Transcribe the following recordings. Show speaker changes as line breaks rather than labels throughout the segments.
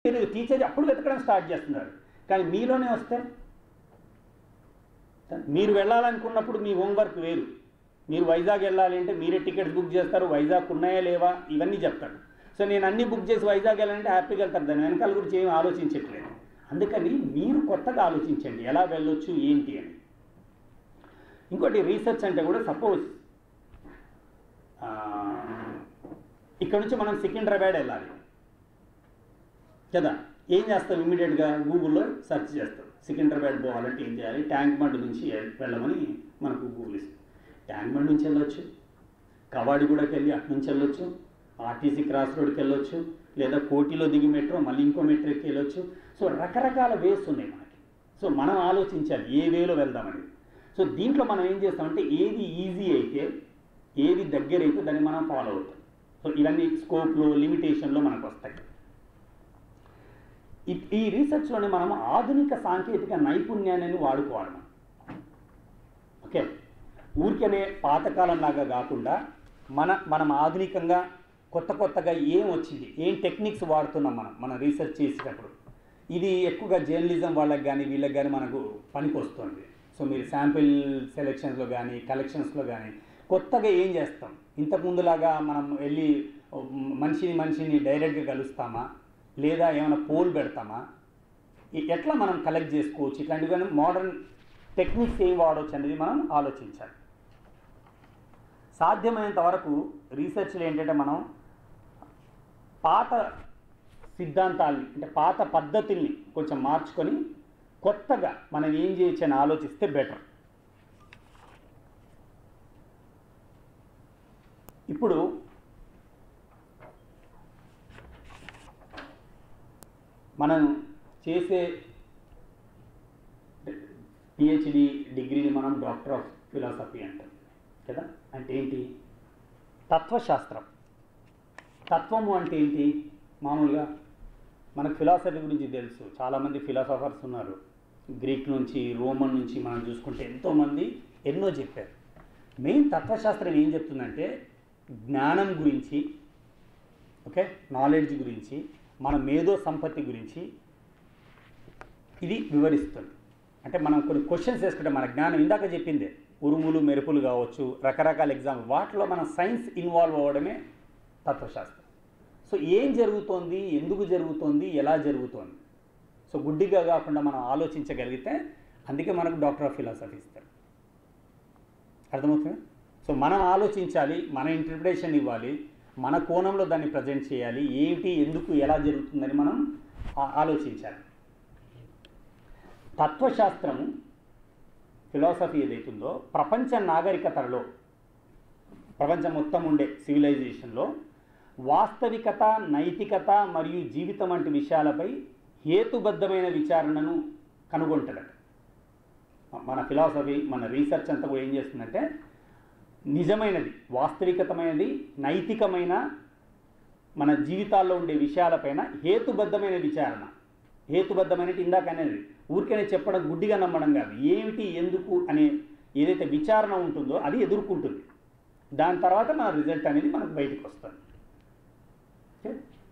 తెలియదు టీచర్ అప్పుడు వెతకడం స్టార్ట్ చేస్తున్నారు కానీ మీలోనే వస్తే మీరు వెళ్ళాలనుకున్నప్పుడు మీ హోంవర్క్ వేరు మీరు వైజాగ్ వెళ్ళాలి అంటే మీరే టికెట్స్ బుక్ చేస్తారు వైజాగ్ ఉన్నాయా లేవా ఇవన్నీ చెప్తాడు సో నేను అన్ని బుక్ చేసి వైజాగ్ వెళ్ళాలంటే హ్యాపీగా వెళ్తాను దాని వెనకాల గురించి ఏం ఆలోచించట్లేదు అందుకని మీరు కొత్తగా ఆలోచించండి ఎలా వెళ్ళొచ్చు ఏంటి అని ఇంకోటి రీసెర్చ్ అంటే కూడా సపోజ్ ఇక్కడ నుంచి మనం సికింద్రాబాద్ వెళ్ళాలి కదా ఏం చేస్తాం ఇమీడియట్గా గూగుల్లో సెర్చ్ చేస్తాం సికింద్రాబాద్ పోవాలంటే ఏం చేయాలి ట్యాంక్ బండ్ నుంచి వెళ్ళమని మనకు గూగుల్ ఇస్తుంది ట్యాంక్ బండ్ నుంచి వెళ్ళొచ్చు కవాడిగూడకి వెళ్ళి అటు నుంచి వెళ్ళొచ్చు ఆర్టీసీ క్రాస్ రోడ్కి వెళ్ళొచ్చు లేదా కోటిలో దిగి మెట్రో మళ్ళీ ఇంకో మెట్రోకి వెళ్ళొచ్చు సో రకరకాల వేస్ ఉన్నాయి మనకి సో మనం ఆలోచించాలి ఏ వేలో వెళ్దామని సో దీంట్లో మనం ఏం చేస్తామంటే ఏది ఈజీ అయితే ఏది దగ్గర అయితే దాన్ని మనం ఫాలో అవుతాం సో ఇవన్నీ స్కోప్లో లిమిటేషన్లో మనకు వస్తాయి ఈ- ఈ రీసెర్చ్లోనే మనం ఆధునిక సాంకేతిక నైపుణ్యాన్ని వాడుకోవాలి మనం ఓకే ఊరికనే పాతకాలం లాగా కాకుండా మన మనం ఆధునికంగా కొత్త కొత్తగా ఏం వచ్చింది ఏం టెక్నిక్స్ వాడుతున్నాం మనం మనం రీసెర్చ్ చేసేటప్పుడు ఇది ఎక్కువగా జర్నలిజం వాళ్ళకి కానీ వీళ్ళకి కానీ మనకు పనికి వస్తుంది సో మీరు శాంపిల్ సెలెక్షన్స్లో కానీ కలెక్షన్స్లో కానీ కొత్తగా ఏం చేస్తాం ఇంతకు ముందులాగా మనం వెళ్ళి మనిషిని మనిషిని డైరెక్ట్గా కలుస్తామా లేదా ఏమైనా పోల్ పెడతామా ఈ- ఎట్లా మనం కలెక్ట్ చేసుకోవచ్చు ఇట్లాంటివి మోడర్న్ టెక్నిక్స్ ఏం వాడవచ్చు అనేది మనం ఆలోచించాలి సాధ్యమైనంత వరకు రీసెర్చ్లో ఏంటంటే మనం పాత సిద్ధాంతాల్ని అంటే పాత పద్ధతుల్ని కొంచెం మార్చుకొని కొత్తగా మనం ఏం చేయొచ్చు అని ఆలోచిస్తే బెటర్ ఇప్పుడు మనం చేసే పిహెచ్డి డిగ్రీని మనం డాక్టర్ ఆఫ్ ఫిలాసఫీ అంటాం కదా అంటే ఏంటి తత్వశాస్త్రం తత్వము అంటే ఏంటి మామూలుగా మనకు ఫిలాసఫీ గురించి తెలుసు చాలామంది ఫిలాసఫర్స్ ఉన్నారు గ్రీక్ నుంచి రోమన్ నుంచి మనం చూసుకుంటే ఎంతోమంది ఎన్నో చెప్పారు మెయిన్ తత్వశాస్త్రం ఏం చెప్తుందంటే జ్ఞానం గురించి ఓకే నాలెడ్జ్ గురించి మన మేధో సంపత్తి గురించి ఇది వివరిస్తుంది అంటే మనం కొన్ని క్వశ్చన్స్ వేసుకుంటే మన జ్ఞానం ఇందాక చెప్పిందే ఉరుములు మెరుపులు కావచ్చు రకరకాల ఎగ్జామ్ వాటిలో మన సైన్స్ ఇన్వాల్వ్ అవ్వడమే తత్వశాస్త్రం సో ఏం జరుగుతోంది ఎందుకు జరుగుతోంది ఎలా జరుగుతోంది సో గుడ్డిగా కాకుండా మనం ఆలోచించగలిగితే అందుకే మనకు డాక్టర్ ఆఫ్ ఫిలాసఫీ ఇస్తారు అర్థమవుతుంది సో మనం ఆలోచించాలి మన ఇంటర్ప్రిటేషన్ ఇవ్వాలి మన కోణంలో దాన్ని ప్రజెంట్ చేయాలి ఏంటి ఎందుకు ఎలా జరుగుతుందని మనం ఆ- ఆలోచించాలి తత్వశాస్త్రము ఫిలాసఫీ ఏదైతుందో ప్రపంచ నాగరికతలో ప్రపంచం మొత్తం ఉండే సివిలైజేషన్లో వాస్తవికత నైతికత మరియు జీవితం వంటి విషయాలపై హేతుబద్ధమైన విచారణను కనుగొంటుందట మన ఫిలాసఫీ మన రీసెర్చ్ అంతా కూడా ఏం చేస్తుందంటే నిజమైనది వాస్తవికతమైనది నైతికమైన మన జీవితాల్లో ఉండే విషయాలపైన హేతుబద్ధమైన విచారణ హేతుబద్ధమైన ఇందాక అనేది ఊరికనే చెప్పడం గుడ్డిగా నమ్మడం కాదు ఏమిటి ఎందుకు అనే ఏదైతే విచారణ ఉంటుందో అది ఎదుర్కొంటుంది దాని తర్వాత మన రిజల్ట్ అనేది మనకు బయటకు వస్తుంది ఓకే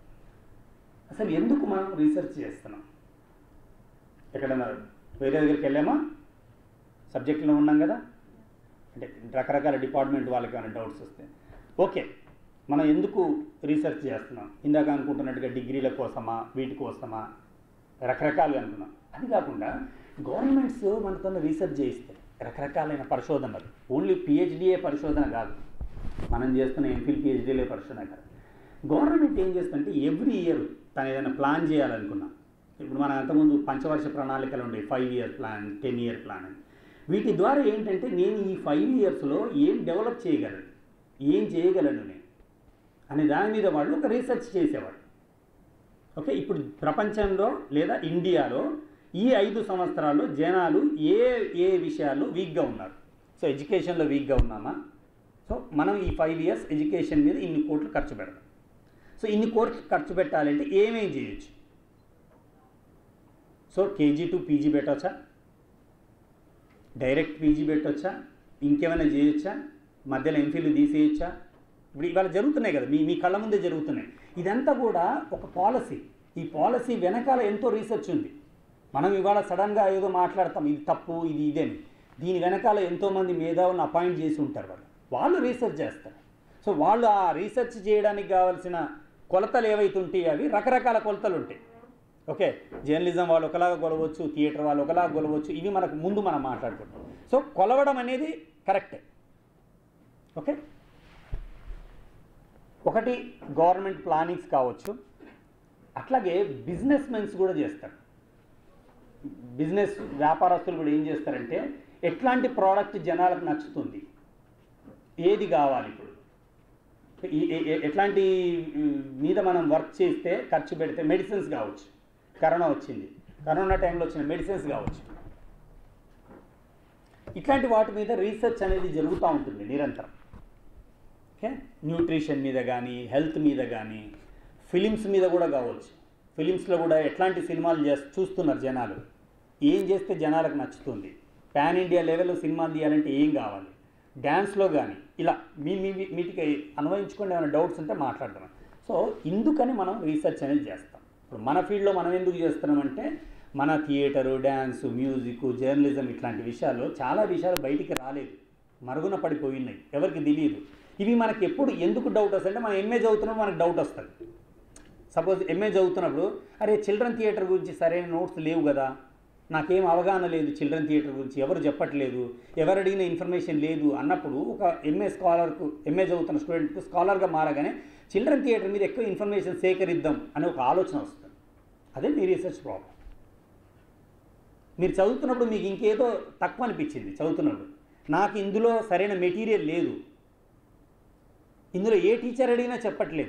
అసలు ఎందుకు మనం రీసెర్చ్ చేస్తున్నాం ఎక్కడైనా వేరే దగ్గరికి వెళ్ళామా సబ్జెక్ట్లో ఉన్నాం కదా అంటే రకరకాల డిపార్ట్మెంట్ వాళ్ళకి ఏమైనా డౌట్స్ వస్తాయి ఓకే మనం ఎందుకు రీసెర్చ్ చేస్తున్నాం ఇందాక అనుకుంటున్నట్టుగా డిగ్రీల కోసమా వీటి కోసమా రకరకాలుగా అనుకున్నాం అది కాకుండా గవర్నమెంట్స్ మనతో రీసెర్చ్ చేయిస్తాయి రకరకాలైన పరిశోధనలు ఓన్లీ పిహెచ్డిఏ పరిశోధన కాదు మనం చేస్తున్న ఎంఫిల్ పిహెచ్డీలే పరిశోధన కాదు గవర్నమెంట్ ఏం చేస్తుందంటే ఎవ్రీ ఇయర్ తను ఏదైనా ప్లాన్ చేయాలనుకున్నా ఇప్పుడు మన అంతకుముందు పంచవర్ష ప్రణాళికలు ఉండే five year plan ten year plan అని వీటి ద్వారా ఏంటంటే నేను ఈ ఫైవ్ ఇయర్స్లో ఏం డెవలప్ చేయగలను ఏం చేయగలను నేను అనే దాని మీద వాళ్ళు ఒక రీసెర్చ్ చేసేవాళ్ళు ఓకే ఇప్పుడు ప్రపంచంలో లేదా ఇండియాలో ఈ ఐదు సంవత్సరాల్లో జనాలు ఏ ఏ విషయాల్లో వీక్గా ఉన్నారు సో ఎడ్యుకేషన్లో వీక్గా ఉన్నామా సో మనం ఈ ఫైవ్ ఇయర్స్ ఎడ్యుకేషన్ మీద ఇన్ని కోట్లు ఖర్చు పెడదాం సో ఇన్ని కోట్లు ఖర్చు పెట్టాలంటే ఏమేం చేయొచ్చు సో కేజీ టు పీజీ పెట్టవచ్చా డైరెక్ట్ పీజీ పెట్టవచ్చా ఇంకేమైనా చేయొచ్చా మధ్యలో ఎంఫిల్ తీసేయచ్చా ఇప్పుడు ఇవాళ జరుగుతున్నాయి కదా మీ మీ కళ్ళ ముందే జరుగుతున్నాయి ఇదంతా కూడా ఒక పాలసీ ఈ పాలసీ వెనకాల ఎంతో రీసెర్చ్ ఉంది మనం ఇవాళ సడన్గా ఏదో మాట్లాడతాం ఇది తప్పు ఇది ఇదేని దీని వెనకాల ఎంతోమంది మేధావులను అపాయింట్ చేసి ఉంటారు వాళ్ళు వాళ్ళు రీసెర్చ్ చేస్తారు సో వాళ్ళు ఆ రీసెర్చ్ చేయడానికి కావాల్సిన కొలతలు ఏవైతే ఉంటాయి అవి రకరకాల కొలతలు ఉంటాయి ఓకే జర్నలిజం వాళ్ళు ఒకలాగా కొలవచ్చు థియేటర్ వాళ్ళు ఒకలాగా కొలవచ్చు ఇవి మనకు ముందు మనం మాట్లాడుకుంటాం సో కొలవడం అనేది కరెక్టే ఓకే ఒకటి గవర్నమెంట్ ప్లానింగ్స్ కావచ్చు అట్లాగే బిజినెస్ మెన్స్ కూడా చేస్తారు బిజినెస్ వ్యాపారస్తులు కూడా ఏం చేస్తారంటే ఎట్లాంటి ప్రోడక్ట్ జనాలకు నచ్చుతుంది ఏది కావాలి ఇప్పుడు ఈ- ఏ- ఏ- ఎట్లాంటి ఉమ్, మీద మనం వర్క్ చేస్తే ఖర్చు పెడితే మెడిసిన్స్ కావచ్చు కరోనా వచ్చింది కరోనా టైంలో వచ్చిన మెడిసిన్స్ కావచ్చు ఇట్లాంటి వాటి మీద రీసెర్చ్ అనేది జరుగుతూ ఉంటుంది నిరంతరం ఓకే న్యూట్రిషన్ మీద కానీ హెల్త్ మీద కానీ ఫిలిమ్స్ మీద కూడా కావచ్చు ఫిలిమ్స్లో కూడా ఎట్లాంటి సినిమాలు చేస్ చూస్తున్నారు జనాలు ఏం చేస్తే జనాలకు నచ్చుతుంది పాన్ ఇండియా లెవెల్లో సినిమాలు తీయాలంటే ఏం కావాలి డ్యాన్స్లో కానీ ఇలా మీ మీ మీ- వీటికి అన్వయించుకుని ఏమైనా డౌట్స్ ఉంటే మాట్లాడతాం సో ఇందుకని మనం రీసెర్చ్ అనేది చేస్తాం ఇప్పుడు మన ఫీల్డ్లో మనం ఎందుకు చేస్తున్నామంటే మన థియేటరు డ్యాన్స్ మ్యూజిక్ జర్నలిజం ఇట్లాంటి విషయాలు చాలా విషయాలు బయటికి రాలేదు మరుగున పడిపోయినాయి ఎవరికి తెలియదు ఇవి మనకి ఎప్పుడు ఎందుకు డౌట్ వస్తుంది అంటే మనం ఎంఏ చదువుతున్నప్పుడు మనకు డౌట్ వస్తుంది సపోజ్ ఎంఏ చదువుతున్నప్పుడు అరే చిల్డ్రన్ థియేటర్ గురించి సరైన నోట్స్ లేవు కదా నాకేం అవగాహన లేదు చిల్డ్రన్ థియేటర్ గురించి ఎవరు చెప్పట్లేదు ఎవరు అడిగిన ఇన్ఫర్మేషన్ లేదు అన్నప్పుడు ఒక ఎంఏ స్కాలర్కు ఎంఏ చదువుతున్న స్టూడెంట్కు స్కాలర్గా మారగానే చిల్డ్రన్ థియేటర్ మీద ఎక్కువ ఇన్ఫర్మేషన్ సేకరిద్దాం అనే ఒక ఆలోచన వస్తుంది అదే మీ రీసెర్చ్ ప్రాబ్లం మీరు చదువుతున్నప్పుడు మీకు ఇంకేదో తక్కువ అనిపించింది చదువుతున్నప్పుడు నాకు ఇందులో సరైన మెటీరియల్ లేదు ఇందులో ఏ టీచర్ అడిగినా చెప్పట్లేదు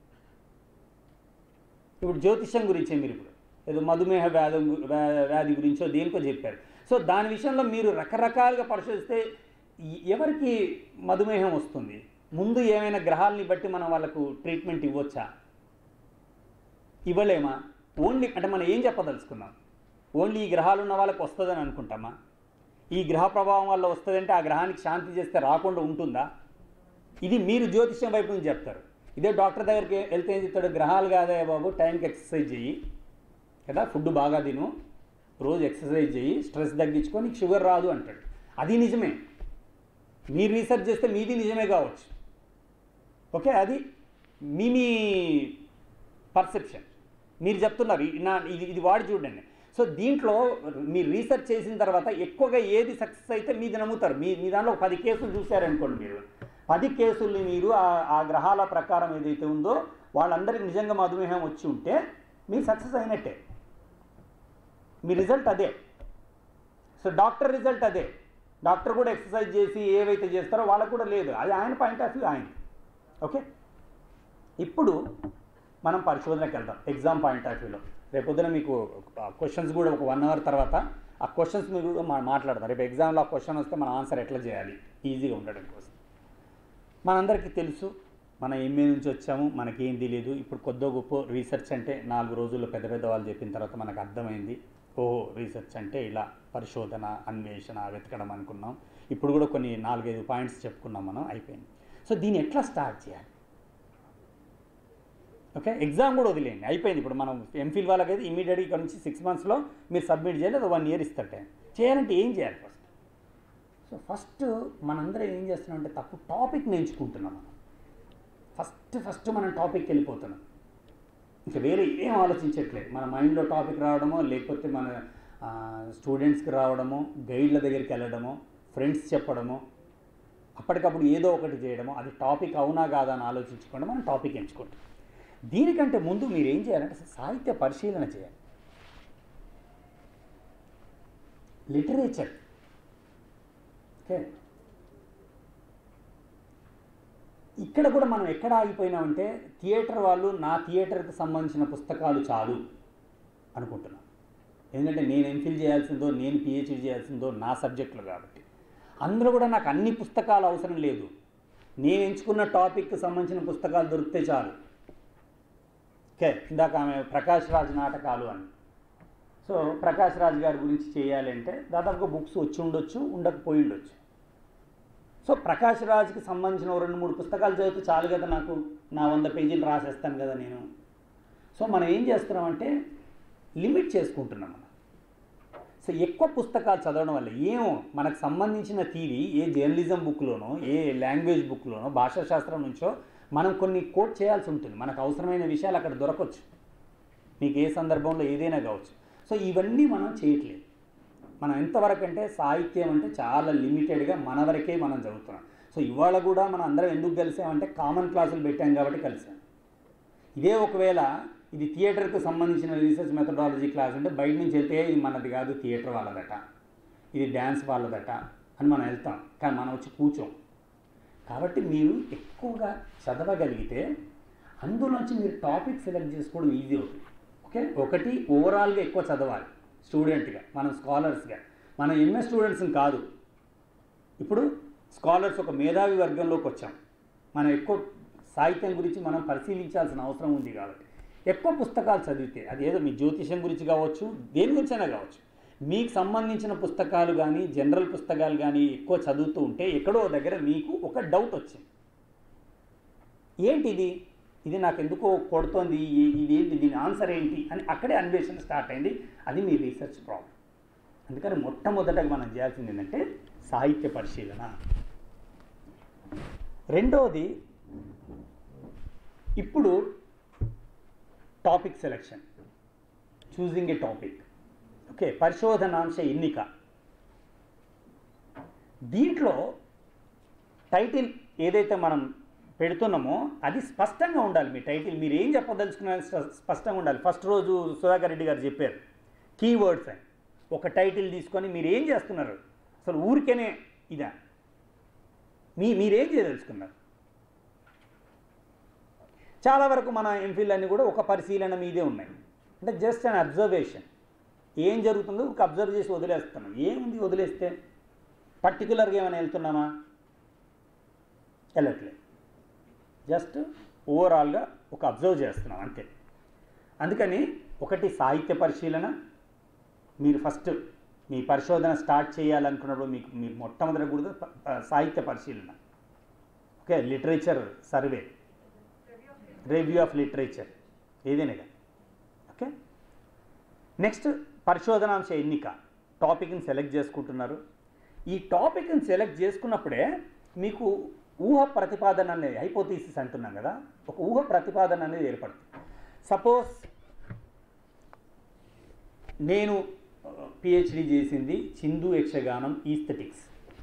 ఇప్పుడు జ్యోతిష్యం గురించే మీరు ఇప్పుడు ఏదో మధుమేహ వ్యాధి వ్యా- వ్యాధి గురించో దేనికో చెప్పారు సో దాని విషయంలో మీరు రకరకాలుగా పరిశోధిస్తే ఎ- ఎవరికి మధుమేహం వస్తుంది ముందు ఏమైనా గ్రహాలని బట్టి మనం వాళ్ళకు ట్రీట్మెంట్ ఇవ్వచ్చా ఇవ్వలేమా ఓన్లీ అంటే మనం ఏం చెప్పదలుచుకున్నాం ఓన్లీ ఈ గ్రహాలు ఉన్న వాళ్ళకి వస్తుందని అనుకుంటామా ఈ గ్రహ ప్రభావం వల్ల వస్తుందంటే ఆ గ్రహానికి శాంతి చేస్తే రాకుండా ఉంటుందా ఇది మీరు జ్యోతిష్యం వైపు నుంచి చెప్తారు ఇదే డాక్టర్ దగ్గరికి వెళ్తే ఏం చెప్తాడు గ్రహాలు కాదా బాబు టైంకి ఎక్సర్సైజ్ చెయ్యి కదా ఫుడ్ బాగా తిను రోజు ఎక్సర్సైజ్ చెయ్యి స్ట్రెస్ తగ్గించుకో నీకు షుగర్ రాదు అంటాడు అది నిజమే మీరు రీసెర్చ్ చేస్తే మీది నిజమే కావచ్చు ఓకే అది మీ మీ పర్సెప్షన్ మీరు చెప్తున్నారు ఈ- నా ఇది ఇది వాడి చూడండి సో దీంట్లో మీరు రీసెర్చ్ చేసిన తర్వాత ఎక్కువగా ఏది సక్సెస్ అయితే మీది నమ్ముతారు మీ మీ దాంట్లో ఒక పది కేసులు చూశారనుకోండి మీరు పది కేసుల్ని మీరు ఆ- ఆ గ్రహాల ప్రకారం ఏదైతే ఉందో వాళ్ళందరికీ నిజంగా మధుమేహం వచ్చి ఉంటే మీరు సక్సెస్ అయినట్టే మీ రిజల్ట్ అదే సో డాక్టర్ రిజల్ట్ అదే డాక్టర్ కూడా ఎక్సర్సైజ్ చేసి ఏవైతే చేస్తారో వాళ్ళకు కూడా లేదు అది ఆయన పాయింట్ ఆఫ్ వ్యూ ఆయన ఓకే ఇప్పుడు మనం పరిశోధనకి వెళ్దాం ఎగ్జామ్ పాయింట్ ఆఫ్ వ్యూలో రేపొద్దున మీకు క్వశ్చన్స్ కూడా ఒక వన్ అవర్ తర్వాత ఆ క్వశ్చన్స్ మీరు కూడా మా- మాట్లాడదాం రేపు ఎగ్జామ్లో ఆ క్వశ్చన్ వస్తే మన ఆన్సర్ ఎట్లా చేయాలి ఈజీగా ఉండడం కోసం మనందరికీ తెలుసు మన ఎంఏ నుంచి వచ్చాము మనకేం తెలియదు ఇప్పుడు కొద్దో గొప్ప రీసెర్చ్ అంటే నాలుగు రోజుల్లో పెద్ద పెద్ద వాళ్ళు చెప్పిన తర్వాత మనకు అర్థమైంది ఓహో రీసెర్చ్ అంటే ఇలా పరిశోధన అన్వేషణ వెతకడం అనుకున్నాం ఇప్పుడు కూడా కొన్ని నాలుగైదు పాయింట్స్ చెప్పుకున్నాం మనం అయిపోయింది సో దీన్ని ఎట్లా స్టార్ట్ చేయాలి ఓకే ఎగ్జామ్ కూడా వదిలేయండి అయిపోయింది ఇప్పుడు మనం ఎంఫిల్ వాళ్ళకైతే ఇమీడియట్గా ఇక్కడ నుంచి సిక్స్ మంత్స్లో మీరు సబ్మిట్ చేయాలి అది వన్ ఇయర్ ఇస్తారు టైం చేయాలంటే ఏం చేయాలి ఫస్ట్ సో ఫస్ట్ మనందరం ఏం చేస్తున్నాం అంటే తప్పు టాపిక్ని ఎంచుకుంటున్నాం మనం ఫస్ట్ ఫస్ట్ మనం టాపిక్కి వెళ్ళిపోతున్నాం ఇంకా వేరే ఏం ఆలోచించట్లేదు మన మైండ్లో టాపిక్ రావడమో లేకపోతే మన స్టూడెంట్స్కి రావడమో గైడ్ల దగ్గరికి వెళ్ళడమో ఫ్రెండ్స్ చెప్పడమో అప్పటికప్పుడు ఏదో ఒకటి చేయడమో అది టాపిక్ అవునా కాదా అని ఆలోచించకుండా మనం టాపిక్ ఎంచుకుంటాం దీనికంటే ముందు మీరు ఏం చేయాలంటే అసలు సాహిత్య పరిశీలన చేయాలి లిటరేచర్ ఓకే ఇక్కడ కూడా మనం ఎక్కడ ఆగిపోయినామంటే థియేటర్ వాళ్ళు నా థియేటర్కి సంబంధించిన పుస్తకాలు చాలు అనుకుంటున్నాను ఎందుకంటే నేను ఎంఫిల్ చేయాల్సిందో నేను పిహెచ్డి చేయాల్సిందో నా సబ్జెక్టులు కాబట్టి అందులో కూడా నాకు అన్ని పుస్తకాలు అవసరం లేదు నేను ఎంచుకున్న టాపిక్కి సంబంధించిన పుస్తకాలు దొరికితే చాలు ఓకే ఇందాక ఆమె ప్రకాష్ రాజ్ నాటకాలు అని సో ప్రకాష్ రాజ్ గారి గురించి చేయాలి అంటే దాదాపుగా బుక్స్ వచ్చి ఉండొచ్చు ఉండకపోయి ఉండొచ్చు సో ప్రకాష్ రాజ్కి సంబంధించిన ఓ రెండు మూడు పుస్తకాలు చదివితే చాలు కదా నాకు నా వంద పేజీలు రాసేస్తాను కదా నేను సో మనం ఏం చేస్తున్నామంటే లిమిట్ చేసుకుంటున్నాం మనం సో ఎక్కువ పుస్తకాలు చదవడం వల్ల ఏమో మనకు సంబంధించిన థీరీ ఏ జర్నలిజం బుక్లోనో ఏ లాంగ్వేజ్ బుక్లోనో భాషాశాస్త్రం నుంచో మనం కొన్ని కోట్ చేయాల్సి ఉంటుంది మనకు అవసరమైన విషయాలు అక్కడ దొరకవచ్చు మీకు ఏ సందర్భంలో ఏదైనా కావచ్చు సో ఇవన్నీ మనం చేయట్లేదు మనం ఎంతవరకు అంటే సాహిత్యం అంటే చాలా లిమిటెడ్గా మన వరకే మనం చదువుతున్నాం సో ఇవాళ కూడా మనం అందరం ఎందుకు కలిసామంటే కామన్ క్లాసులు పెట్టాం కాబట్టి కలిసాం ఇదే ఒకవేళ ఇది థియేటర్కి సంబంధించిన రీసెర్చ్ మెథడాలజీ క్లాస్ అంటే బయట నుంచి వెళ్తే ఇది మనది కాదు థియేటర్ వాళ్ళదట ఇది డ్యాన్స్ వాళ్ళదట అని మనం వెళ్తాం కానీ మనం వచ్చి కూర్చోం కాబట్టి మీరు ఎక్కువగా చదవగలిగితే అందులోంచి మీరు టాపిక్ సెలెక్ట్ చేసుకోవడం ఈజీ అవుతుంది ఓకే ఒకటి ఓవరాల్గా ఎక్కువ చదవాలి స్టూడెంట్గా మనం స్కాలర్స్గా మనం ఎంఏ స్టూడెంట్స్ని కాదు ఇప్పుడు స్కాలర్స్ ఒక మేధావి వర్గంలోకి వచ్చాం మనం ఎక్కువ సాహిత్యం గురించి మనం పరిశీలించాల్సిన అవసరం ఉంది కాబట్టి ఎక్కువ పుస్తకాలు చదివితే అది ఏదో మీ జ్యోతిషం గురించి కావచ్చు దేని గురించైనా కావచ్చు మీకు సంబంధించిన పుస్తకాలు కానీ జనరల్ పుస్తకాలు కానీ ఎక్కువ చదువుతూ ఉంటే ఎక్కడో దగ్గర మీకు ఒక డౌట్ వచ్చింది ఏంటి ఇది ఇది నాకు ఎందుకో కొడుతోంది ఈ- ఇది ఏంటి దీని ఆన్సర్ ఏంటి అని అక్కడే అన్వేషణ స్టార్ట్ అయింది అది మీ రీసెర్చ్ ప్రాబ్లం అందుకని మొట్టమొదటగా మనం చేయాల్సింది ఏంటంటే సాహిత్య పరిశీలన రెండవది ఇప్పుడు topic selection choosing a topic okay పరిశోధనాంశ ఎన్నిక దీంట్లో టైటిల్ ఏదైతే మనం పెడుతున్నామో అది స్పష్టంగా ఉండాలి మీ టైటిల్ మీరు ఏం చెప్పదలుచుకున్నారు స్ప- స్పష్టంగా ఉండాలి ఫస్ట్ రోజు సుధాకర్ రెడ్డి గారు చెప్పారు కీవర్డ్స్ అని ఒక టైటిల్ తీసుకొని మీరు ఏం చేస్తున్నారు అసలు ఊరికేనే ఇదా మీ మీరేం చేయదలుచుకున్నారు చాలా వరకు మన ఎంఫిల్ అన్నీ కూడా ఒక పరిశీలన మీదే ఉన్నాయి అంటే జస్ట్ అన్ అబ్జర్వేషన్ ఏం జరుగుతుందో ఒక అబ్జర్వ్ చేసి వదిలేస్తున్నాం ఏముంది వదిలేస్తే పర్టికులర్గా ఏమైనా వెళ్తున్నామా వెళ్ళట్లేదు జస్ట్ ఓవరాల్గా ఒక అబ్జర్వ్ చేస్తున్నాం అంతే అందుకని ఒకటి సాహిత్య పరిశీలన మీరు ఫస్ట్ మీ పరిశోధన స్టార్ట్ చేయాలనుకున్నప్పుడు మీకు మీరు మొట్టమొదటి కూడా ప- ప- సాహిత్య పరిశీలన okay literature survey review of literature ఏదైనా కానీ ఓకే నెక్స్ట్ పరిశోధనాంశ ఎన్నిక టాపిక్ని సెలెక్ట్ చేసుకుంటున్నారు ఈ టాపిక్ని సెలెక్ట్ చేసుకున్నప్పుడే మీకు ఊహ ప్రతిపాదన అనేది హైపోథీసిస్ అంటున్నాం కదా ఒక ఊహ ప్రతిపాదన అనేది ఏర్పడుతుంది సపోజ్ నేను పిహెచ్డి చేసింది చిందు యక్షగానం ఈస్థెటిక్స్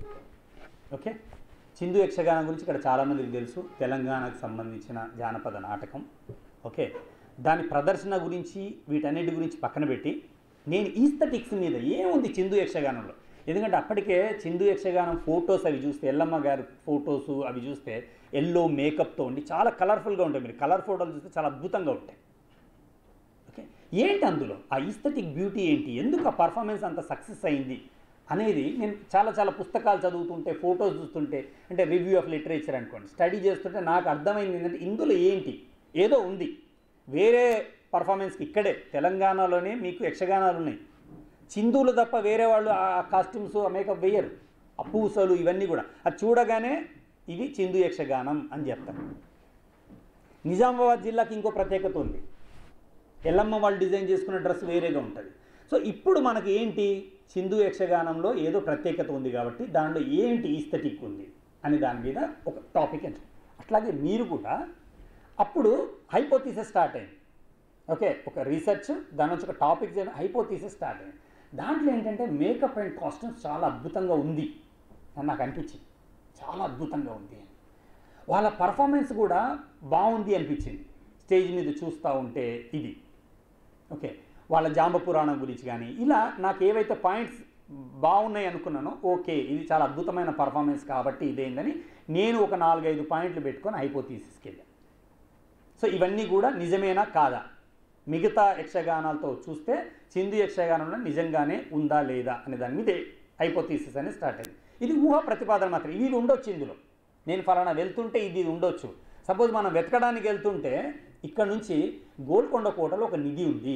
ఓకే చిందు యక్షగానం గురించి ఇక్కడ చాలామందికి తెలుసు తెలంగాణకు సంబంధించిన జానపద నాటకం ఓకే దాని ప్రదర్శన గురించి వీటన్నిటి గురించి పక్కన పెట్టి నేను ఈస్థెటిక్స్ మీద ఏముంది చిందు యక్షగానంలో ఎందుకంటే అప్పటికే చిందు యక్షగానం ఫొటోస్ అవి చూస్తే ఎల్లమ్మ గారి ఫొటోస్ అవి చూస్తే ఎల్లో మేకప్తో ఉండి చాలా కలర్ఫుల్గా ఉంటాయి మీరు కలర్ ఫోటోలు చూస్తే చాలా అద్భుతంగా ఉంటాయి ఓకే ఏంటి అందులో ఆ ఈస్థెటిక్ బ్యూటీ ఏంటి ఎందుకు ఆ పర్ఫార్మెన్స్ అంత సక్సెస్ అయింది అనేది నేను చాలా చాలా పుస్తకాలు చదువుతుంటే ఫొటోస్ చూస్తుంటే అంటే రివ్యూ ఆఫ్ లిటరేచర్ అనుకోండి స్టడీ చేస్తుంటే నాకు అర్థమైంది ఏంటంటే ఇందులో ఏంటి ఏదో ఉంది వేరే పర్ఫార్మెన్స్కి ఇక్కడే తెలంగాణలోనే మీకు యక్షగానాలు ఉన్నాయి చిందులు తప్ప వేరే వాళ్ళు ఆ కాస్ట్యూమ్స్ ఆ మేకప్ వేయరు ఆ పూసలు ఇవన్నీ కూడా అది చూడగానే ఇది చిందు యక్షగానం అని చెప్తారు నిజామాబాద్ జిల్లాకి ఇంకో ప్రత్యేకత ఉంది ఎల్లమ్మ వాళ్ళు డిజైన్ చేసుకున్న డ్రెస్ వేరేగా ఉంటుంది సో ఇప్పుడు మనకి ఏంటి సింధు యక్షగానంలో ఏదో ప్రత్యేకత ఉంది కాబట్టి దానిలో ఏంటి ఈస్థెటిక్ ఉంది అని దాని మీద ఒక టాపిక్ ఎంచు అట్లాగే మీరు కూడా అప్పుడు హైపోథీసిస్ స్టార్ట్ అయింది ఓకే ఒక రీసెర్చ్ దాని నుంచి ఒక టాపిక్ హైపోథీసిస్ స్టార్ట్ అయింది దాంట్లో ఏంటంటే మేకప్ అండ్ కాస్ట్యూమ్స్ చాలా అద్భుతంగా ఉంది అని నాకు అనిపించింది చాలా అద్భుతంగా ఉంది అని వాళ్ళ పర్ఫార్మెన్స్ కూడా బాగుంది అనిపించింది స్టేజ్ మీద చూస్తూ ఉంటే ఇది ఓకే వాళ్ళ జాంబ పురాణం గురించి కానీ ఇలా నాకు ఏవైతే పాయింట్స్ బాగున్నాయి అనుకున్నానో ఓకే ఇది చాలా అద్భుతమైన పర్ఫార్మెన్స్ కాబట్టి ఇదేందని నేను ఒక నాలుగైదు పాయింట్లు పెట్టుకొని హైపోథీసిస్కి వెళ్ళాను సో ఇవన్నీ కూడా నిజమేనా కాదా మిగతా యక్షగానాలతో చూస్తే చిందు యక్షగానంలో నిజంగానే ఉందా లేదా అనే దాని మీద హైపోథీసిస్ అనేది స్టార్ట్ అయింది ఇది ఊహ ప్రతిపాదన మాత్రం ఇది ఉండొచ్చు ఇందులో నేను ఫలానా వెళ్తుంటే ఇది ఉండొచ్చు సపోజ్ మనం వెతకడానికి వెళ్తుంటే ఇక్కడ నుంచి గోల్కొండ కోటలో ఒక నిధి ఉంది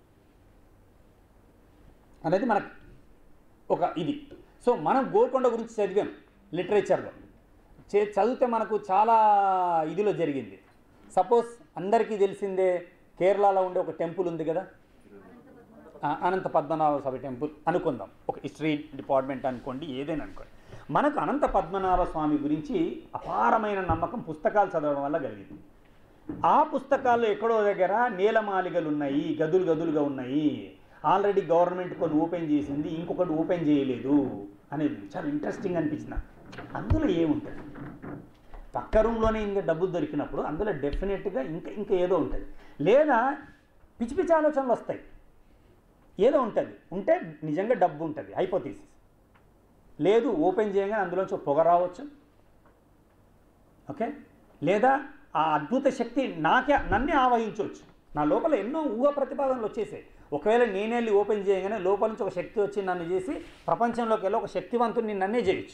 అనేది మనకు ఒక ఇది సో మనం గోల్కొండ గురించి చదివాం లిటరేచర్లో చే చదివితే మనకు చాలా ఇదిలో జరిగింది సపోజ్ అందరికీ తెలిసిందే కేరళలో ఉండే ఒక టెంపుల్ ఉంది కదా ఆ, అనంత పద్మనాభ స్వామి టెంపుల్ అనుకుందాం ఒక హిస్టరీ డిపార్ట్మెంట్ అనుకోండి ఏదైనా అనుకోండి మనకు అనంత పద్మనాభ స్వామి గురించి అపారమైన నమ్మకం పుస్తకాలు చదవడం వల్ల కలిగింది ఆ పుస్తకాల్లో ఎక్కడో దగ్గర నేలమాలిగలు ఉన్నాయి గదులు గదులుగా ఉన్నాయి ఆల్రెడీ గవర్నమెంట్ కొన్ని ఓపెన్ చేసింది ఇంకొకటి ఓపెన్ చేయలేదు అనేది చాలా ఇంట్రెస్టింగ్ అనిపించిన అందులో ఏముంటుంది పక్క రూమ్లోనే ఇంకా డబ్బులు దొరికినప్పుడు అందులో డెఫినెట్గా ఇంకా ఇంకా ఏదో ఉంటుంది లేదా పిచ్చి పిచ్చి ఆలోచనలు వస్తాయి ఏదో ఉంటుంది ఉంటే నిజంగా డబ్బు ఉంటుంది హైపోథీసిస్ లేదు ఓపెన్ చేయగానే అందులోంచి ఒక పొగ రావచ్చు ఓకే లేదా ఆ అద్భుత శక్తి నాకే నన్నే ఆవహించవచ్చు నా లోపల ఎన్నో ఊహ ప్రతిపాదనలు వచ్చేసాయి ఒకవేళ నేనే వెళ్ళి ఓపెన్ చేయగానే లోపల నుంచి ఒక శక్తి వచ్చి నన్ను చేసి ప్రపంచంలోకి వెళ్ళి ఒక శక్తివంతుడిని నన్నే చేయొచ్చు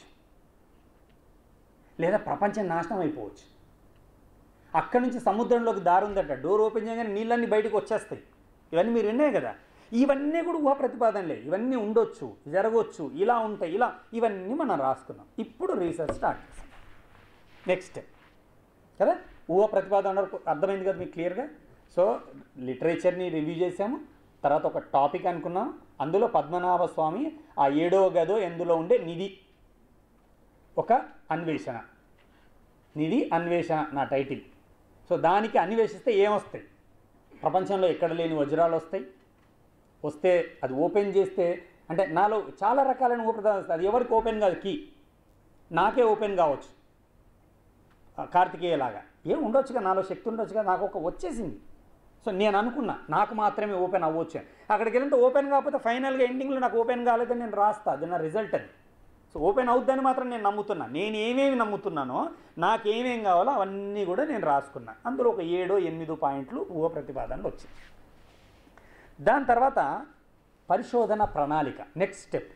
లేదా ప్రపంచం నాశనం అయిపోవచ్చు అక్కడి నుంచి సముద్రంలోకి దారి ఉందట డోర్ ఓపెన్ చేయగానే నీళ్ళన్నీ బయటకు వచ్చేస్తాయి ఇవన్నీ మీరు విన్నాయి కదా ఇవన్నీ కూడా ఊహ ప్రతిపాదనలే ఇవన్నీ ఉండొచ్చు జరగవచ్చు ఇలా ఉంటాయి ఇలా ఇవన్నీ మనం రాసుకున్నాం ఇప్పుడు రీసెర్చ్ స్టార్ట్ చేస్తాం నెక్స్ట్ కదా ఊహ ప్రతిపాదన వరకు అర్థమైంది కదా మీకు క్లియర్గా సో లిటరేచర్ని రివ్యూ చేసాము తర్వాత ఒక టాపిక్ అనుకున్నాం అందులో పద్మనాభ స్వామి ఆ ఏడవ గదో ఎందులో ఉండే నిధి ఒక అన్వేషణ నిధి అన్వేషణ నా టైటిల్ సో దానికి అన్వేషిస్తే ఏమొస్తాయి ప్రపంచంలో ఎక్కడ లేని వజ్రాలు వస్తాయి వస్తే అది ఓపెన్ చేస్తే అంటే నాలో చాలా రకాలైన ఓపెన్ అది ఎవరికి ఓపెన్ కాదు కీ నాకే ఓపెన్ కావచ్చు ఆ కార్తికేయలాగా ఏం ఉండొచ్చుగా నాలో శక్తి ఉండొచ్చుగా నాకు ఒక వచ్చేసింది సో నేను అనుకున్నా నాకు మాత్రమే ఓపెన్ అవ్వచ్చు అని అక్కడికి వెళ్ళితే ఓపెన్ కాకపోతే ఫైనల్గా ఎండింగ్లో నాకు ఓపెన్ కాలేదని నేను రాస్తా అది నా రిజల్ట్ అది సో ఓపెన్ అవుద్దని మాత్రం నేను నమ్ముతున్నా నేను ఏమేమి నమ్ముతున్నానో నాకేమేం కావాలో అవన్నీ కూడా నేను రాసుకున్నా అందులో ఒక ఏడో ఎనిమిదో పాయింట్లు ఊహ ప్రతిపాదనలు వచ్చాయి దాని తర్వాత పరిశోధన ప్రణాళిక next step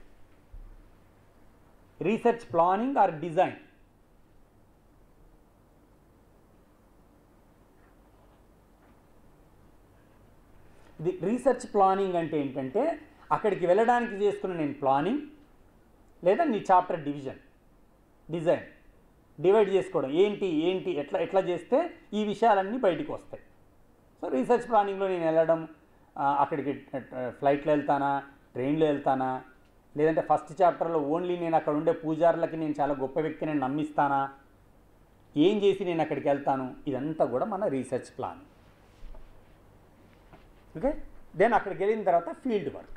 research planning or design ఇది రీసెర్చ్ ప్లానింగ్ అంటే ఏంటంటే అక్కడికి వెళ్ళడానికి చేసుకున్న నేను ప్లానింగ్ లేదా నీ చాప్టర్ డివిజన్ డిజైన్ డివైడ్ చేసుకోవడం ఏంటి ఏంటి ఎట్లా ఎట్లా చేస్తే ఈ విషయాలన్నీ బయటికి వస్తాయి సో రీసెర్చ్ ప్లానింగ్లో నేను వెళ్ళడం ఆ, అక్కడికి ఫ్లైట్లో వెళ్తానా ట్రైన్లో వెళ్తానా లేదంటే ఫస్ట్ చాప్టర్లో ఓన్లీ నేను అక్కడ ఉండే పూజారులకి నేను చాలా గొప్ప వ్యక్తి నేను నమ్మిస్తానా ఏం చేసి నేను అక్కడికి వెళ్తాను ఇదంతా కూడా మన రీసెర్చ్ ప్లాన్ ఓకే దెన్ అక్కడికి వెళ్ళిన తర్వాత ఫీల్డ్ వర్క్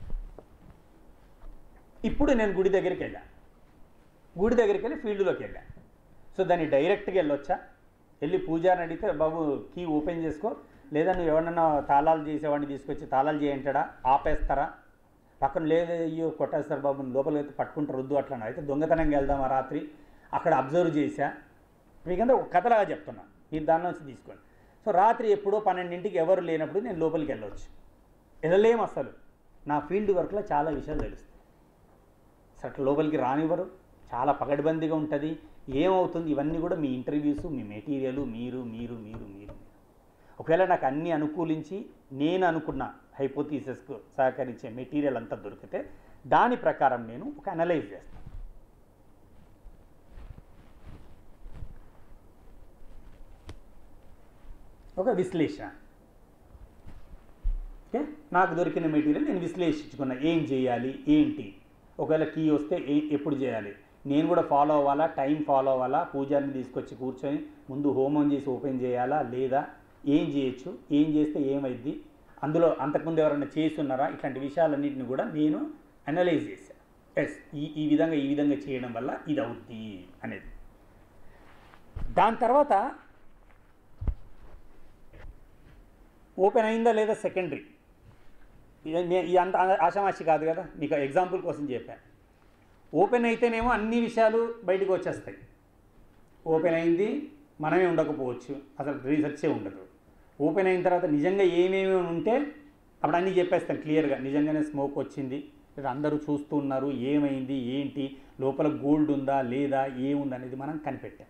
ఇప్పుడు నేను గుడి దగ్గరికి వెళ్ళాను గుడి దగ్గరికి వెళ్ళి ఫీల్డ్లోకి వెళ్ళాను సో దాన్ని డైరెక్ట్గా వెళ్ళొచ్చా వెళ్ళి పూజారిని అడిగితే బాబు కీ ఓపెన్ చేసుకో లేదా నువ్వు ఎవరన్నా తాళాలు చేసేవాడిని తీసుకొచ్చి తాళాలు చేయంటాడా ఆపేస్తారా పక్కన లేదు అయ్యో కొట్టేస్తారు బాబు నువ్వు లోపలికి అయితే పట్టుకుంటారు వద్దు అట్లా అయితే దొంగతనంగా వెళ్దామా రాత్రి అక్కడ అబ్జర్వ్ చేశా మీకంతా ఒక కథలాగా చెప్తున్నా మీరు దాని నుంచి తీసుకోండి సో రాత్రి ఎప్పుడో పన్నెండింటికి ఎవరు లేనప్పుడు నేను లోపలికి వెళ్ళవచ్చు వెళ్ళలేం అసలు నా ఫీల్డ్ వర్క్లో చాలా విషయాలు తెలుస్తాయి అసలు అట్లా లోపలికి రానివ్వరు చాలా పగడ్బందీగా ఉంటుంది ఏమవుతుంది ఇవన్నీ కూడా మీ ఇంటర్వ్యూస్ మీ మెటీరియల్ మీరు మీరు మీరు మీరు ఒకవేళ నాకు అన్ని అనుకూలించి నేను అనుకున్న హైపోథీసెస్కు సహకరించే మెటీరియల్ అంతా దొరికితే దాని ప్రకారం నేను ఒక అనలైజ్ చేస్తాను ఒక విశ్లేషణ ఓకే నాకు దొరికిన మెటీరియల్ నేను విశ్లేషించుకున్నా ఏం చేయాలి ఏంటి ఒకవేళ కీ వస్తే ఏ ఎప్పుడు చేయాలి నేను కూడా ఫాలో అవ్వాలా టైం ఫాలో అవ్వాలా పూజారిని తీసుకొచ్చి కూర్చొని ముందు హోమం చేసి ఓపెన్ చేయాలా లేదా ఏం చేయొచ్చు ఏం చేస్తే ఏమైద్ది అందులో అంతకుముందు ఎవరైనా చేసి ఉన్నారా ఇట్లాంటి విషయాలన్నింటిని కూడా నేను అనలైజ్ చేశాను ఎస్ ఈ ఈ విధంగా ఈ విధంగా చేయడం వల్ల ఇది అవుద్ది అనేది దాని తర్వాత ఓపెన్ అయిందా లేదా సెకండరీ ఈ అంత ఆషామాషి కాదు కదా మీకు ఎగ్జాంపుల్ కోసం చెప్పాను ఓపెన్ అయితేనేమో అన్ని విషయాలు బయటకు వచ్చేస్తాయి ఓపెన్ అయింది మనమే ఉండకపోవచ్చు అసలు రీసెర్చే ఉండదు ఓపెన్ అయిన తర్వాత నిజంగా ఏమేమి ఉంటే అప్పుడు అన్నీ చెప్పేస్తాం క్లియర్గా నిజంగానే స్మోక్ వచ్చింది లేదా అందరూ చూస్తూ ఉన్నారు ఏమైంది ఏంటి లోపల గోల్డ్ ఉందా లేదా ఏముంది అనేది మనం కనిపెట్టాం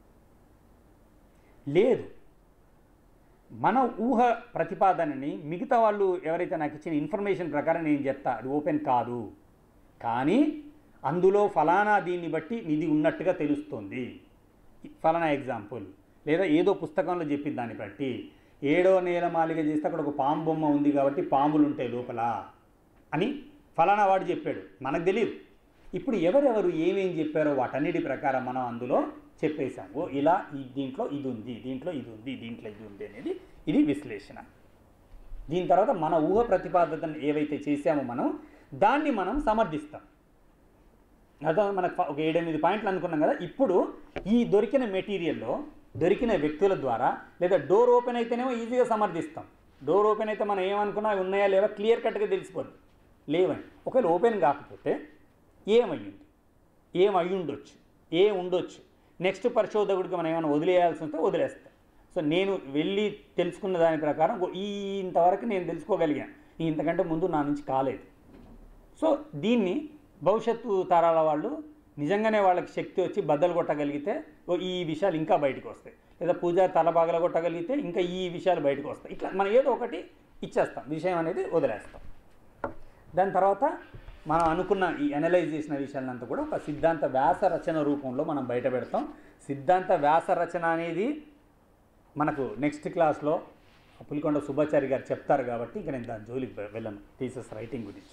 లేదు మన ఊహ ప్రతిపాదనని మిగతా వాళ్ళు ఎవరైతే నాకు ఇచ్చిన ఇన్ఫర్మేషన్ ప్రకారం నేను చెప్తా అది ఓపెన్ కాదు కానీ అందులో ఫలానా దీన్ని బట్టి నిధి ఉన్నట్టుగా తెలుస్తుంది ఫలానా ఎగ్జాంపుల్ లేదా ఏదో పుస్తకంలో చెప్పిన దాన్ని బట్టి ఏడో నేల మాలిక చేస్తే అక్కడ ఒక పాము బొమ్మ ఉంది కాబట్టి పాములు ఉంటాయి లోపల అని ఫలానా వాడు చెప్పాడు మనకు తెలియదు ఇప్పుడు ఎవరెవరు ఏమేం చెప్పారో వాటన్నిటి ప్రకారం మనం అందులో చెప్పేశాం ఓ ఇలా ఈ దీంట్లో ఇది ఉంది దీంట్లో ఇది ఉంది దీంట్లో ఇది ఉంది అనేది ఇది విశ్లేషణ దీని తర్వాత మన ఊహ ప్రతిపాదనను ఏవైతే చేశామో మనం దాన్ని మనం సమర్థిస్తాం అదే మనకు ఫ- ఒక ఏడెనిమిది పాయింట్లు అనుకున్నాం కదా ఇప్పుడు ఈ దొరికిన మెటీరియల్లో దొరికిన వ్యక్తుల ద్వారా లేదా డోర్ ఓపెన్ అయితేనేమో ఈజీగా సమర్థిస్తాం డోర్ ఓపెన్ అయితే మనం ఏమనుకున్నా అవి ఉన్నాయా లేవా క్లియర్ కట్గా తెలిసిపోద్ది లేవని ఒకవేళ ఓపెన్ కాకపోతే ఏమయ్యింది ఏం అయి ఉండొచ్చు ఏ ఉండొచ్చు నెక్స్ట్ పరిశోధకుడికి మనం ఏమైనా వదిలేయాల్సి ఉంటే వదిలేస్తాం సో నేను వెళ్ళి తెలుసుకున్న దాని ప్రకారం ఓ ఈ ఇంతవరకు నేను తెలుసుకోగలిగాను ఇంతకంటే ముందు నా నుంచి కాలేదు సో దీన్ని భవిష్యత్తు తరాల వాళ్ళు నిజంగానే వాళ్ళకి శక్తి వచ్చి బద్దలు కొట్టగలిగితే ఓ ఈ విషయాలు ఇంకా బయటకు వస్తాయి లేదా పూజ తల బాగల కొట్టగలిగితే ఇంకా ఈ విషయాలు బయటకు వస్తాయి ఇట్లా మనం ఏదో ఒకటి ఇచ్చేస్తాం విషయం అనేది వదిలేస్తాం దాని తర్వాత మనం అనుకున్న ఈ అనలైజ్ చేసిన విషయాలంతా కూడా ఒక సిద్ధాంత వ్యాస రచన రూపంలో మనం బయట పెడతాం సిద్ధాంత వ్యాస రచన అనేది మనకు నెక్స్ట్ క్లాస్లో పులికొండ సుబ్బాచారి గారు చెప్తారు కాబట్టి ఇక నేను దాని జోలికి వె- వెళ్ళను థీసెస్ రైటింగ్ గురించి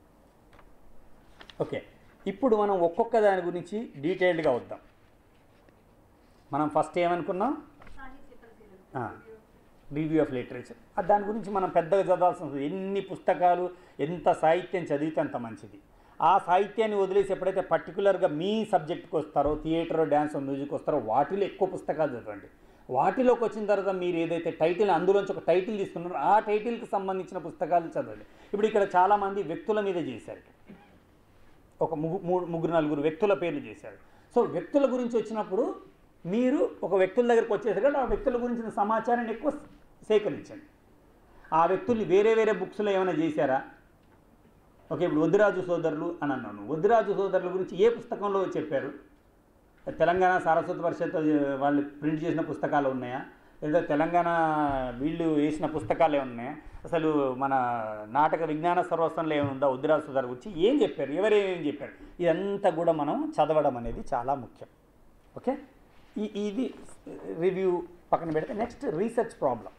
ఓకే ఇప్పుడు మనం ఒక్కొక్క దాని గురించి డీటెయిల్డ్గా వద్దాం మనం ఫస్ట్ ఏమనుకున్నాం
సాహిత్య పరిశీలన
రివ్యూ ఆఫ్ లిటరేచర్ దాని గురించి మనం పెద్దగా చదవాల్సిన అవసరం లేదు. ఎన్ని పుస్తకాలు ఎంత సాహిత్యం చదివితే అంత మంచిది ఆ సాహిత్యాన్ని వదిలేసి ఎప్పుడైతే పర్టికులర్గా మీ సబ్జెక్ట్కి వస్తారో థియేటర్ డ్యాన్స్ మ్యూజిక్ వస్తారో వాటిలో ఎక్కువ పుస్తకాలు చదవండి వాటిలోకి వచ్చిన తర్వాత మీరు ఏదైతే టైటిల్ అందులోంచి ఒక టైటిల్ తీసుకున్నారో ఆ టైటిల్కి సంబంధించిన పుస్తకాలు చదవండి ఇప్పుడు ఇక్కడ చాలామంది వ్యక్తుల మీద చేశారు ఒక ముగ్గు మూడు ముగ్గురు నలుగురు వ్యక్తుల పేర్లు చేశారు సో వ్యక్తుల గురించి వచ్చినప్పుడు మీరు ఒక వ్యక్తుల దగ్గరికి వచ్చేసరికి ఆ వ్యక్తుల గురించిన సమాచారాన్ని ఎక్కువ సేకరించండి ఆ వ్యక్తుల్ని వేరే వేరే బుక్స్లో ఏమైనా చేశారా ఓకే ఇప్పుడు వద్దిరాజు సోదరులు అని అన్నాను వద్దిరాజు సోదరుల గురించి ఏ పుస్తకంలో చెప్పారు తెలంగాణ సారస్వత పరిషత్ వాళ్ళు ప్రింట్ చేసిన పుస్తకాలు ఉన్నాయా లేదా తెలంగాణ వీళ్ళు వేసిన పుస్తకాలు ఏమైనా ఉన్నాయా అసలు మన నాటక విజ్ఞాన సర్వస్వంలో ఏముందా వద్దిరాజు సోదరు గురించి ఏం చెప్పారు ఎవరేం చెప్పారు ఇదంతా కూడా మనం చదవడం అనేది చాలా ముఖ్యం ఓకే ఈ ఇది రివ్యూ పక్కన పెడితే నెక్స్ట్ రీసెర్చ్ ప్రాబ్లం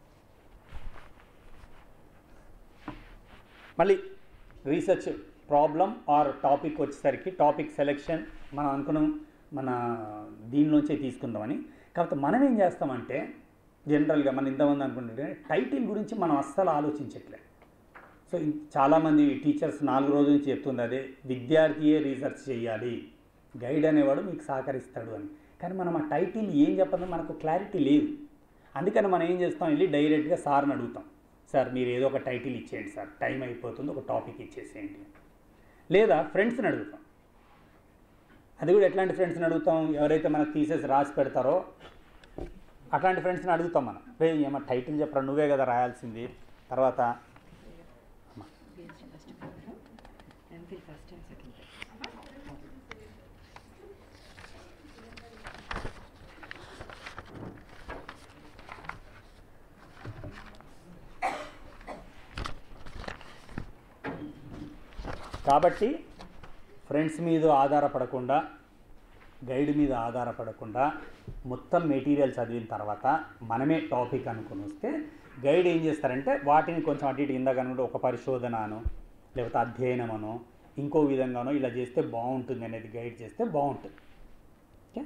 మళ్ళీ రీసెర్చ్ ప్రాబ్లం ఆర్ టాపిక్ వచ్చేసరికి టాపిక్ సెలెక్షన్ మనం అనుకున్నాం మన దీనిలోంచే తీసుకుందామని కాకపోతే మనం ఏం చేస్తామంటే జనరల్గా మన ఇంతమంది అనుకుంటుంటే టైటిల్ గురించి మనం అస్సలు ఆలోచించట్లే సో ఇం- చాలామంది టీచర్స్ నాలుగు రోజుల నుంచి చెప్తుంది అదే విద్యార్థియే రీసెర్చ్ చేయాలి గైడ్ అనేవాడు మీకు సహకరిస్తాడు అని కానీ మనం ఆ టైటిల్ ఏం చెప్పదో మనకు క్లారిటీ లేదు అందుకని మనం ఏం చేస్తాం వెళ్ళి డైరెక్ట్గా సార్ని అడుగుతాం సార్ మీరు ఏదో ఒక టైటిల్ ఇచ్చేయండి సార్ టైం అయిపోతుంది ఒక టాపిక్ ఇచ్చేసేయండి లేదా ఫ్రెండ్స్ని అడుగుతాం అది కూడా ఎట్లాంటి ఫ్రెండ్స్ని అడుగుతాం ఎవరైతే మనకు తీసేసి రాసి పెడతారో అట్లాంటి ఫ్రెండ్స్ని అడుగుతాం మనం రే ఏమో టైటిల్ చెప్పరా నువ్వే కదా రాయాల్సింది తర్వాత
PhD first paper, MPhil first and second paper.
కాబట్టి ఫ్రెండ్స్ మీద ఆధారపడకుండా గైడ్ మీద ఆధారపడకుండా మొత్తం మెటీరియల్ చదివిన తర్వాత మనమే టాపిక్ అనుకుని వస్తే గైడ్ ఏం చేస్తారంటే వాటిని కొంచెం అటు ఇటు ఇందాక అనుకుంటే ఒక పరిశోధనను లేకపోతే అధ్యయనమనో ఇంకో విధంగానో ఇలా చేస్తే బాగుంటుంది అనేది గైడ్ చేస్తే బాగుంటుంది ఓకే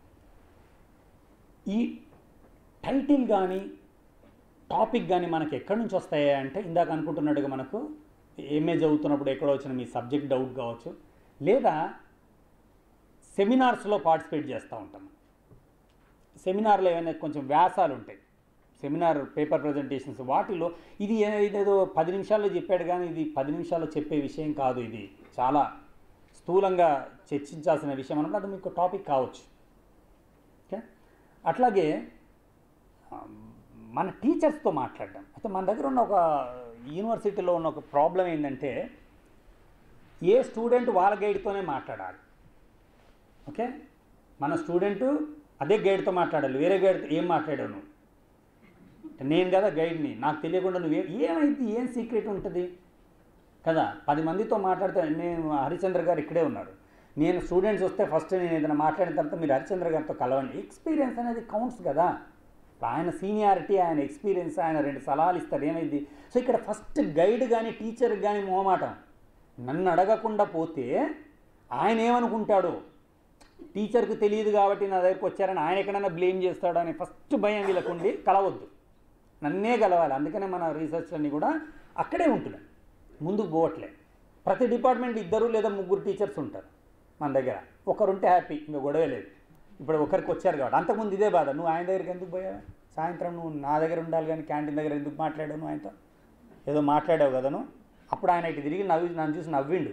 ఈ టైటిల్ కానీ టాపిక్ కానీ మనకి ఎక్కడి నుంచి వస్తాయి అంటే ఇందాక అనుకుంటున్నట్టుగా మనకు ఎంఏ చదువుతున్నప్పుడు ఎక్కడో వచ్చిన మీ సబ్జెక్ట్ డౌట్ కావచ్చు లేదా సెమినార్స్లో పార్టిసిపేట్ చేస్తూ ఉంటాం సెమినార్లో ఏమైనా కొంచెం వ్యాసాలు ఉంటాయి సెమినార్ పేపర్ ప్రజెంటేషన్స్ వాటిలో ఇది ఏ- ఇదేదో పది నిమిషాల్లో చెప్పాడు కానీ ఇది పది నిమిషాల్లో చెప్పే విషయం కాదు ఇది చాలా స్థూలంగా చర్చించాల్సిన విషయం అన్నప్పుడు అది మీకు టాపిక్ కావచ్చు ఓకే అట్లాగే ఆ, మన టీచర్స్తో మాట్లాడడం అయితే మన దగ్గర ఉన్న ఒక యూనివర్సిటీలో ఉన్న ఒక ప్రాబ్లం ఏంటంటే ఏ స్టూడెంట్ వాళ్ళ గైడ్తోనే మాట్లాడాలి ఓకే మన స్టూడెంట్ అదే గైడ్తో మాట్లాడాలి వేరే గైడ్తో ఏం మాట్లాడావు నువ్వు నేను కదా గైడ్ని నాకు తెలియకుండా నువ్వు ఏమైంది ఏం సీక్రెట్ ఉంటుంది కదా పది మందితో మాట్లాడితే నేను హరిచంద్ర గారు ఇక్కడే ఉన్నారు నేను స్టూడెంట్స్ వస్తే ఫస్ట్ నేను ఏదైనా మాట్లాడిన తర్వాత మీరు హరిచంద్ర గారితో కలవండి ఎక్స్పీరియన్స్ అనేది కౌంట్స్ కదా ఆయన సీనియారిటీ ఆయన ఎక్స్పీరియన్స్ ఆయన రెండు సలహాలు ఇస్తారు ఏమైంది సో ఇక్కడ ఫస్ట్ గైడ్ కానీ టీచర్ కానీ మొహమాటం నన్ను అడగకుండా పోతే ఆయన ఏమనుకుంటాడు టీచర్కు తెలియదు కాబట్టి నా దగ్గరికి వచ్చారని ఆయన ఎక్కడైనా బ్లేమ్ చేస్తాడు అనే ఫస్ట్ భయం వీళ్ళకుండి కలవద్దు నన్నే కలవాలి అందుకనే మన రీసెర్చ్ అన్నీ కూడా అక్కడే ఉంటున్నాయి ముందుకు పోవట్లే ప్రతి డిపార్ట్మెంట్ ఇద్దరు లేదా ముగ్గురు టీచర్స్ ఉంటారు మన దగ్గర ఒకరుంటే హ్యాపీ ఇంకా గొడవ లేదు ఇప్పుడు ఒకరికి వచ్చారు కాబట్టి అంతకుముందు ఇదే బాధ నువ్వు ఆయన దగ్గరికి ఎందుకు పోయావు సాయంత్రం నువ్వు నా దగ్గర ఉండాలి కానీ క్యాంటీన్ దగ్గర ఎందుకు మాట్లాడావు నువ్వు ఆయనతో ఏదో మాట్లాడావు కదా నువ్వు అప్పుడు ఆయన ఇటు తిరిగి నవ్వి నన్ను చూసి నవ్విండు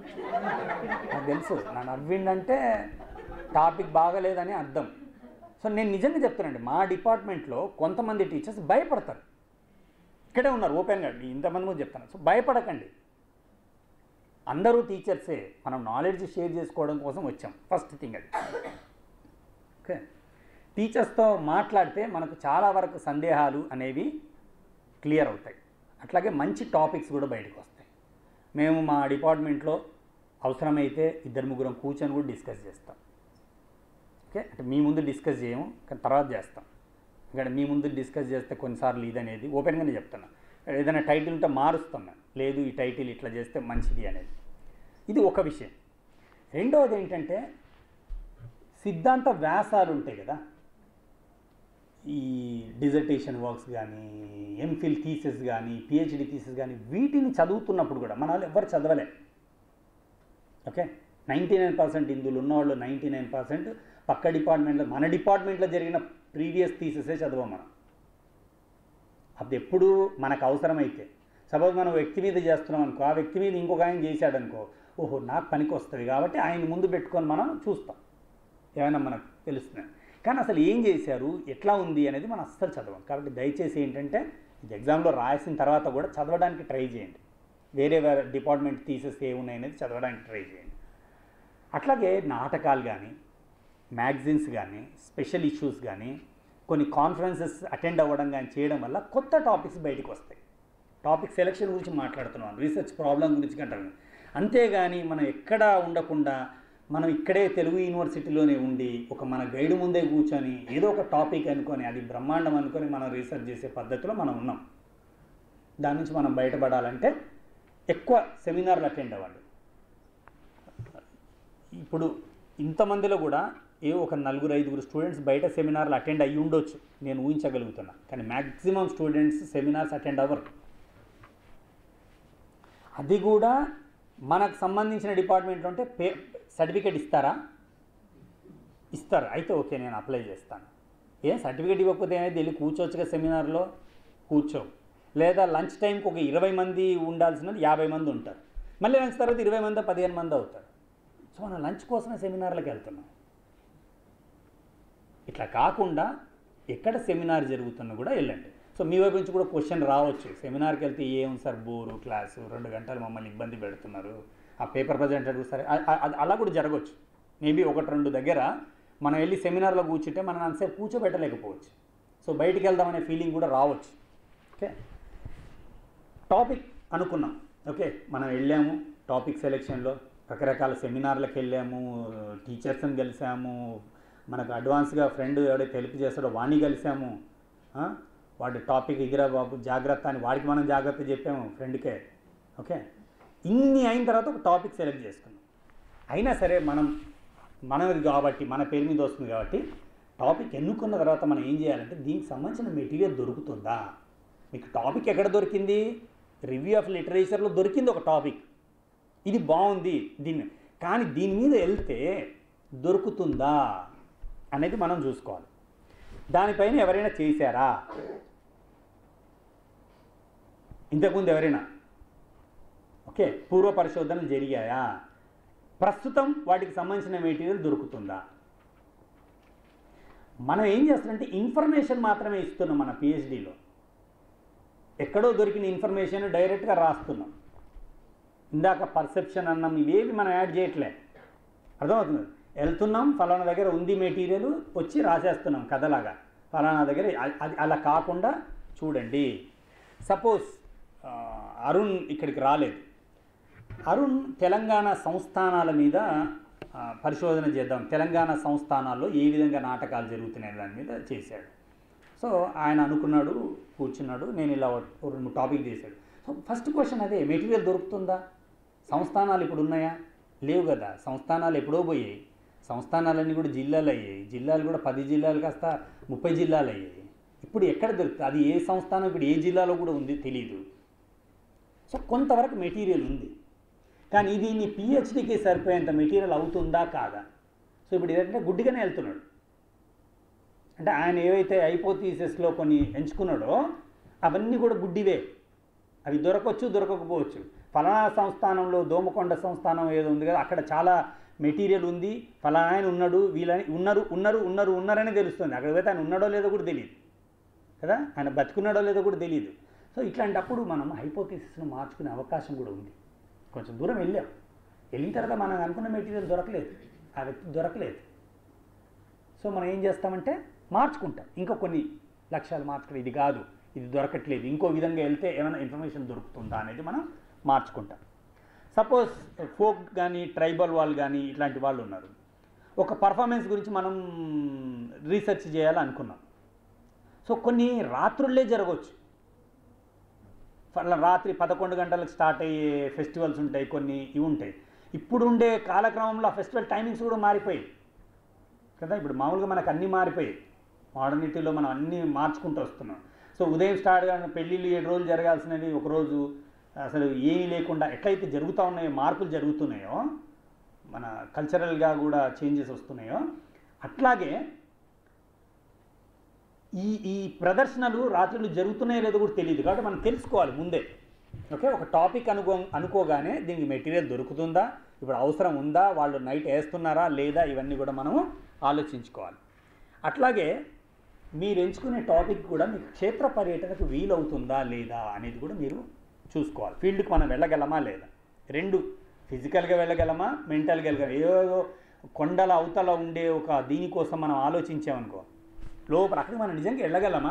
నాకు తెలుసు నా నవ్విండంటే టాపిక్ బాగలేదని అర్థం సో నేను నిజంగా చెప్తానండి మా డిపార్ట్మెంట్లో కొంతమంది టీచర్స్ భయపడతారు ఇక్కడే ఉన్నారు ఓపెన్గా ఇంతమంది ముందు చెప్తాను సో భయపడకండి అందరూ టీచర్సే మనం నాలెడ్జ్ షేర్ చేసుకోవడం కోసం వచ్చాం ఫస్ట్ థింగ్ అది ఓకే టీచర్స్తో మాట్లాడితే మనకు చాలా వరకు సందేహాలు అనేవి క్లియర్ అవుతాయి అట్లాగే మంచి టాపిక్స్ కూడా బయటకు వస్తాయి మేము మా డిపార్ట్మెంట్లో అవసరమైతే ఇద్దరు ముగ్గురం కూర్చొని కూడా డిస్కస్ చేస్తాం ఓకే అంటే మీ ముందు డిస్కస్ చేయము కానీ తర్వాత చేస్తాం ఇక్కడ మీ ముందు డిస్కస్ చేస్తే కొన్నిసార్లు ఇదనేది ఓపెన్గానే చెప్తున్నా ఏదైనా టైటిల్ ఉంటే మారుస్తాం మేము లేదు ఈ టైటిల్ ఇట్లా చేస్తే మంచిది అనేది ఇది ఒక విషయం రెండవది ఏంటంటే సిద్ధాంత వ్యాసాలు ఉంటాయి కదా ఈ డిజర్టేషన్ వర్క్స్ కానీ ఎంఫిల్ థీసెస్ కానీ పిహెచ్డి థీసెస్ కానీ వీటిని చదువుతున్నప్పుడు కూడా మన వాళ్ళు ఎవరు చదవలే ఓకే నైంటీ నైన్ పర్సెంట్ ఇందులో ఉన్నవాళ్ళు నైంటీ నైన్ పర్సెంట్ పక్క డిపార్ట్మెంట్లో మన డిపార్ట్మెంట్లో జరిగిన ప్రీవియస్ థీసెసే చదవం మనం అది ఎప్పుడు మనకు అవసరమైతే సపోజ్ మనం వ్యక్తి మీద చేస్తున్నాం అనుకో ఆ వ్యక్తి మీద ఇంకొక ఆయన చేశాడు అనుకో ఓహో నాకు పనికి వస్తుంది కాబట్టి ఆయన ముందు పెట్టుకొని మనం చూస్తాం ఏమైనా మనకు తెలుస్తుంది కానీ అసలు ఏం చేశారు ఎట్లా ఉంది అనేది మనం అస్సలు చదవం కాబట్టి దయచేసి ఏంటంటే ఇది ఎగ్జామ్లో రాసిన తర్వాత కూడా చదవడానికి ట్రై చేయండి వేరే వేరే డిపార్ట్మెంట్ థీసెస్ ఏ ఉన్నాయి అనేది చదవడానికి ట్రై చేయండి అట్లాగే నాటకాలు కానీ మ్యాగజైన్స్ కానీ స్పెషల్ ఇష్యూస్ కానీ కొన్ని కాన్ఫరెన్సెస్ అటెండ్ అవ్వడం కానీ చేయడం వల్ల కొత్త టాపిక్స్ బయటకు వస్తాయి టాపిక్ సెలెక్షన్ గురించి మాట్లాడుతున్నాం రీసెర్చ్ ప్రాబ్లం గురించి కంటారు అంతేగాని మనం ఎక్కడా ఉండకుండా మనం ఇక్కడే తెలుగు యూనివర్సిటీలోనే ఉండి ఒక మన గైడ్ ముందే కూర్చొని ఏదో ఒక టాపిక్ అనుకొని అది బ్రహ్మాండం అనుకొని మనం రీసెర్చ్ చేసే పద్ధతిలో మనం ఉన్నాం దాని నుంచి మనం బయటపడాలంటే ఎక్కువ సెమినార్లు అటెండ్ అవ్వండి ఇప్పుడు ఇంతమందిలో కూడా ఏ ఒక నలుగురు ఐదుగురు స్టూడెంట్స్ బయట సెమినార్లు అటెండ్ అయ్యి ఉండొచ్చు నేను ఊహించగలుగుతున్నా కానీ మ్యాక్సిమం స్టూడెంట్స్ సెమినార్స్ అటెండ్ అవ్వరు అది కూడా మనకు సంబంధించిన డిపార్ట్మెంట్లో ఉంటే పే సర్టిఫికేట్ ఇస్తారా ఇస్తారు అయితే ఓకే నేను అప్లై చేస్తాను ఏ సర్టిఫికేట్ ఇవ్వకపోతే ఏమైంది వెళ్ళి కూర్చోవచ్చుగా సెమినార్లో కూర్చోవు లేదా లంచ్ టైంకి ఒక ఇరవై మంది ఉండాల్సినది యాభై మంది ఉంటారు మళ్ళీ లంచ్ తర్వాత ఇరవై మంది పదిహేను మంది అవుతారు సో మనం లంచ్ కోసమే సెమినార్లకు వెళ్తున్నాం ఇట్లా కాకుండా ఎక్కడ సెమినార్ జరుగుతున్నా కూడా వెళ్ళండి సో మీ వైపు నుంచి కూడా క్వశ్చన్ రావచ్చు సెమినార్కి వెళ్తే ఏం సార్ బోరు క్లాసు రెండు గంటలు మమ్మల్ని ఇబ్బంది పెడుతున్నారు ఆ పేపర్ ప్రజెంటర్ సరే అ- అ- అది అలా కూడా జరగవచ్చు మేబీ ఒకటి రెండు దగ్గర మనం వెళ్ళి సెమినార్లో కూర్చుంటే మనం అంతసేపు కూర్చోబెట్టలేకపోవచ్చు సో బయటికి వెళ్దామనే ఫీలింగ్ కూడా రావచ్చు ఓకే టాపిక్ అనుకున్నాం ఓకే మనం వెళ్ళాము టాపిక్ సెలెక్షన్లో రకరకాల సెమినార్లకు వెళ్ళాము టీచర్స్ని కలిసాము మనకు అడ్వాన్స్గా ఫ్రెండ్ ఎవడైతే హెల్ప్ చేస్తాడో వాడిని కలిసాము ఆ? వాడి టాపిక్ ఇదిరా బాబు జాగ్రత్త అని వాడికి మనం జాగ్రత్త చెప్పాము ఫ్రెండ్కే ఓకే ఇన్ని అయిన తర్వాత ఒక టాపిక్ సెలెక్ట్ చేసుకున్నాం అయినా సరే మనం మనది కాబట్టి మన పేరు మీద వస్తుంది కాబట్టి టాపిక్ ఎన్నుకున్న తర్వాత మనం ఏం చేయాలంటే దీనికి సంబంధించిన మెటీరియల్ దొరుకుతుందా మీకు టాపిక్ ఎక్కడ దొరికింది రివ్యూ ఆఫ్ లిటరేచర్లో దొరికింది ఒక టాపిక్ ఇది బాగుంది దీన్ని కానీ దీని మీద వెళ్తే దొరుకుతుందా అనేది మనం చూసుకోవాలి దానిపైన ఎవరైనా చేశారా ఇంతకుముందు ఎవరైనా ఓకే పూర్వ పరిశోధనలు జరిగాయా ప్రస్తుతం వాటికి సంబంధించిన మెటీరియల్ దొరుకుతుందా మనం ఏం చేస్తున్నామంటే ఇన్ఫర్మేషన్ మాత్రమే ఇస్తున్నాం మన పిహెచ్డిలో ఎక్కడో దొరికిన ఇన్ఫర్మేషన్ డైరెక్ట్గా రాస్తున్నాం ఇందాక పర్సెప్షన్ అన్నాం ఇవేవి మనం యాడ్ చేయట్లే అర్థమవుతుంది వెళ్తున్నాం ఫలానా దగ్గర ఉంది మెటీరియల్ వచ్చి రాసేస్తున్నాం కథలాగా ఫలానా దగ్గర అ- అది అలా కాకుండా చూడండి సపోజ్ అరుణ్ ఇక్కడికి రాలేదు అరుణ్ తెలంగాణ సంస్థానాల మీద ఆ, పరిశోధన చేద్దాం తెలంగాణ సంస్థానాల్లో ఏ విధంగా నాటకాలు జరుగుతున్నాయి దాని మీద చేశాడు సో సో ఆయన అనుకున్నాడు కూర్చున్నాడు నేను ఇలా ఓ రెండు టాపిక్ చేశాడు సో ఫస్ట్ క్వశ్చన్ అదే మెటీరియల్ దొరుకుతుందా సంస్థానాలు ఇప్పుడు ఉన్నాయా లేవు కదా సంస్థానాలు ఎప్పుడో పోయాయి సంస్థానాలన్నీ కూడా జిల్లాలు అయ్యాయి జిల్లాలు కూడా పది జిల్లాలు కాస్త ముప్పై జిల్లాలు అయ్యాయి ఇప్పుడు ఎక్కడ దొరుకుతుంది అది ఏ సంస్థానం ఇప్పుడు ఏ జిల్లాలో కూడా ఉంది తెలియదు సో కొంతవరకు మెటీరియల్ ఉంది కానీ ఇది నీ పిహెచ్డికి సరిపోయేంత మెటీరియల్ అవుతుందా కాదా సో ఇప్పుడు ఏంటంటే గుడ్డిగానే వెళ్తున్నాడు అంటే ఆయన ఏవైతే హైపోథీసిస్లో కొన్ని ఎంచుకున్నాడో అవన్నీ కూడా గుడ్డివే అవి దొరకవచ్చు దొరకకపోవచ్చు ఫలానా సంస్థానంలో దోమకొండ సంస్థానం ఏదో ఉంది కదా అక్కడ చాలా మెటీరియల్ ఉంది ఫలానా ఆయన ఉన్నాడు వీళ్ళని ఉన్నారు ఉన్నారు ఉన్నారు ఉన్నారని తెలుస్తుంది అక్కడ పోతే ఆయన ఉన్నాడో లేదో కూడా తెలియదు కదా ఆయన బతుకున్నాడో లేదో కూడా తెలియదు సో ఇట్లాంటప్పుడు మనం హైపోథీసిస్ను మార్చుకునే అవకాశం కూడా ఉంది కొంచెం దూరం వెళ్ళాం వెళ్ళిన తర్వాత మనం అనుకున్న మెటీరియల్ దొరకలేదు ఆ వ్యక్తి దొరకలేదు సో మనం ఏం చేస్తామంటే మార్చుకుంటాం ఇంకా కొన్ని లక్ష్యాలు మార్చుకుంటాం ఇది కాదు ఇది దొరకట్లేదు ఇంకో విధంగా వెళ్తే ఏమైనా ఇన్ఫర్మేషన్ దొరుకుతుందా అనేది మనం మార్చుకుంటాం సపోజ్ ఫోక్ కానీ ట్రైబల్ వాళ్ళు కానీ ఇట్లాంటి వాళ్ళు ఉన్నారు ఒక పర్ఫార్మెన్స్ గురించి మనం రీసెర్చ్ చేయాలనుకున్నాం సో కొన్ని రాత్రుల్లే జరగవచ్చు అలా రాత్రి పదకొండు గంటలకు స్టార్ట్ అయ్యే ఫెస్టివల్స్ ఉంటాయి కొన్ని ఇవి ఉంటాయి ఇప్పుడు ఉండే కాలక్రమంలో ఆ ఫెస్టివల్ టైమింగ్స్ కూడా మారిపోయాయి కదా ఇప్పుడు మామూలుగా మనకు అన్నీ మారిపోయాయి మోడర్నిటీలో మనం అన్నీ మార్చుకుంటూ వస్తున్నాం సో ఉదయం స్టార్ట్ కానీ పెళ్ళిళ్ళు ఏడు రోజులు జరగాల్సినవి ఒక రోజు అసలు ఏమీ లేకుండా ఎట్లయితే జరుగుతూ ఉన్నాయో మార్పులు జరుగుతున్నాయో మన కల్చరల్గా కూడా చేంజెస్ వస్తున్నాయో అట్లాగే ఈ ఈ ప్రదర్శనలు రాత్రులు జరుగుతున్నాయో లేదో కూడా తెలియదు కాబట్టి మనం తెలుసుకోవాలి ముందే ఓకే ఒక టాపిక్ అనుకో అనుకోగానే దీనికి మెటీరియల్ దొరుకుతుందా ఇప్పుడు అవసరం ఉందా వాళ్ళు నైట్ వేస్తున్నారా లేదా ఇవన్నీ కూడా మనము ఆలోచించుకోవాలి అట్లాగే మీరు ఎంచుకునే టాపిక్ కూడా మీకు క్షేత్ర పర్యటనకు వీలవుతుందా లేదా అనేది కూడా మీరు చూసుకోవాలి ఫీల్డ్కి మనం వెళ్ళగలమా లేదా రెండు ఫిజికల్గా వెళ్ళగలమా మెంటల్గా వెళ్ళగలమా ఏదో కొండల అవతల ఉండే ఒక దీనికోసం మనం ఆలోచించామనుకో లోపల అక్కడికి మనం నిజంగా వెళ్ళగలమా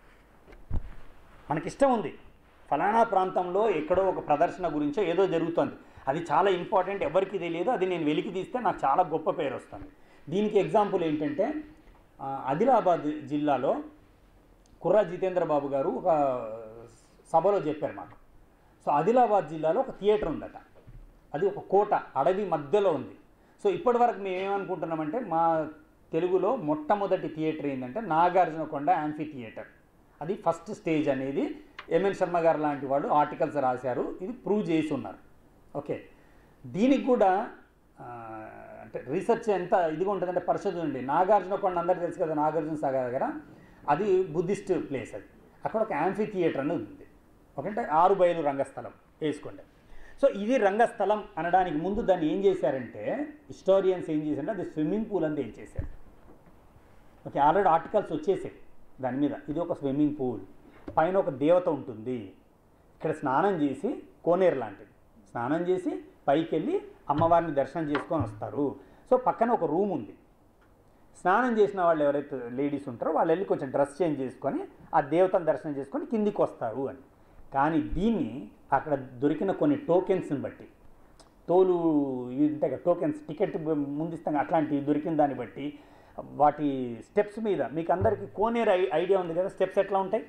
మనకి ఇష్టం ఉంది ఫలానా ప్రాంతంలో ఎక్కడో ఒక ప్రదర్శన గురించో ఏదో జరుగుతుంది అది చాలా ఇంపార్టెంట్ ఎవరికి తెలియదు అది నేను వెలికి తీస్తే నాకు చాలా గొప్ప పేరు వస్తుంది దీనికి ఎగ్జాంపుల్ ఏంటంటే ఆ, ఆదిలాబాద్ జిల్లాలో కుర్రా జితేంద్ర బాబు గారు ఒక సభలో చెప్పారు మాకు సో ఆదిలాబాద్ జిల్లాలో ఒక థియేటర్ ఉందట అది ఒక కోట అడవి మధ్యలో ఉంది సో ఇప్పటివరకు మేము ఏమనుకుంటున్నామంటే మా తెలుగులో మొట్టమొదటి థియేటర్ ఏంటంటే నాగార్జునకొండ యాంఫీ థియేటర్ అది ఫస్ట్ స్టేజ్ అనేది ఎంఎన్ శర్మ గారు లాంటి వాళ్ళు ఆర్టికల్స్ రాశారు ఇది ప్రూవ్ చేసి ఉన్నారు ఓకే దీనికి కూడా ఆ, అంటే రీసెర్చ్ ఎంత ఇదిగా ఉంటుందంటే పరిశోధన ఉంది నాగార్జునకొండ అందరికీ తెలుసు కదా నాగార్జున సాగర్ దగ్గర అది బుద్ధిస్ట్ ప్లేస్ అది అక్కడ ఒక యాంఫీ థియేటర్ అనేది ఉంది ఓకంటే ఆరు బయలు రంగస్థలం వేసుకోండి సో ఇది రంగస్థలం అనడానికి ముందు దాన్ని ఏం చేశారంటే హిస్టోరియన్స్ ఏం చేశారంటే అది స్విమ్మింగ్ పూల్ అంతా ఏం చేశారు ఓకే ఆల్రెడీ ఆర్టికల్స్ వచ్చేసాయి దాని మీద ఇది ఒక స్విమ్మింగ్ పూల్ పైన ఒక దేవత ఉంటుంది ఇక్కడ స్నానం చేసి కోనేరు లాంటిది స్నానం చేసి పైకి వెళ్ళి అమ్మవారిని దర్శనం చేసుకొని వస్తారు సో పక్కన ఒక రూమ్ ఉంది స్నానం చేసిన వాళ్ళు ఎవరైతే లేడీస్ ఉంటారో వాళ్ళు వెళ్ళి కొంచెం డ్రెస్ చేంజ్ చేసుకొని ఆ దేవతను దర్శనం చేసుకొని కిందికి వస్తారు అని కానీ దీన్ని అక్కడ దొరికిన కొన్ని టోకెన్స్ని బట్టి తోలు ఇవి ఉంటాయి కదా టోకెన్స్ టికెట్ ముందిస్తాం కదా, అట్లాంటివి దొరికిన దాన్ని బట్టి వాటి స్టెప్స్ మీద మీకు అందరికీ కోనేరు ఐ- ఐడియా ఉంది కదా స్టెప్స్ ఎట్లా ఉంటాయి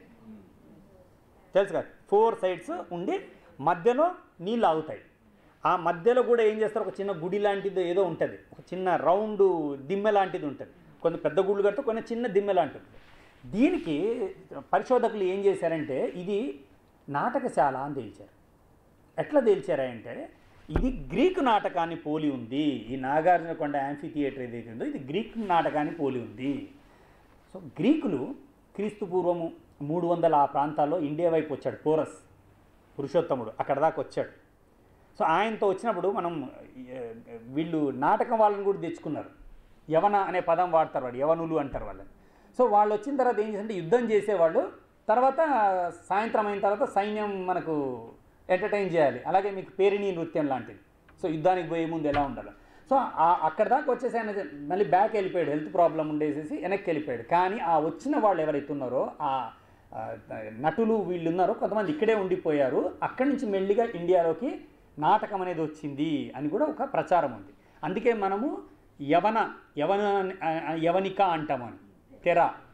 తెలుసు కదా ఫోర్ సైడ్స్ ఉండి మధ్యలో నీళ్ళు ఆగుతాయి ఆ మధ్యలో కూడా ఏం చేస్తారు ఒక చిన్న గుడి లాంటిది ఏదో ఉంటుంది ఒక చిన్న రౌండ్ దిమ్మె లాంటిది ఉంటుంది కొన్ని పెద్ద గుళ్ళు కడితే కొన్ని చిన్న దిమ్మె లాంటిది దీనికి పరిశోధకులు ఏం చేశారంటే ఇది నాటకశాల అని తేల్చారు ఎట్లా తేల్చారా అంటే ఇది గ్రీకు నాటకాన్ని పోలి ఉంది ఈ నాగార్జునకొండ యాంఫీ థియేటర్ ఏదైతే ఉందో ఇది గ్రీక్ నాటకాన్ని పోలి ఉంది సో గ్రీకులు క్రీస్తు పూర్వము మూడు వందల ఆ ప్రాంతాల్లో ఇండియా వైపు వచ్చాడు పోరస్ పురుషోత్తముడు అక్కడ దాకా వచ్చాడు సో ఆయనతో వచ్చినప్పుడు మనం ఏ, వీళ్ళు నాటకం వాళ్ళని కూడా తెచ్చుకున్నారు యవన అనే పదం వాడతారు వాడు యవనులు అంటారు వాళ్ళని సో వాళ్ళు వచ్చిన తర్వాత ఏం చేశారంటే యుద్ధం చేసేవాళ్ళు తర్వాత సాయంత్రం అయిన తర్వాత సైన్యం మనకు ఎంటర్టైన్ చేయాలి అలాగే మీకు పేరిణి నృత్యం లాంటిది సో యుద్ధానికి పోయే ముందు ఎలా ఉండాలి సో ఆ- అక్కడ దాకా వచ్చేసి ఆయన మళ్ళీ బ్యాక్ వెళ్ళిపోయాడు హెల్త్ ప్రాబ్లం ఉండేసేసి వెనక్కి వెళ్ళిపోయాడు కానీ ఆ వచ్చిన వాళ్ళు ఎవరైతే ఉన్నారో ఆ ఆ, నటులు వీళ్ళు ఉన్నారో కొంతమంది ఇక్కడే ఉండిపోయారు అక్కడి నుంచి మెల్లిగా ఇండియాలోకి నాటకం అనేది వచ్చింది అని కూడా ఒక ప్రచారం ఉంది అందుకే మనము యవన యవన ఆ, యవనిక అంటామని తెర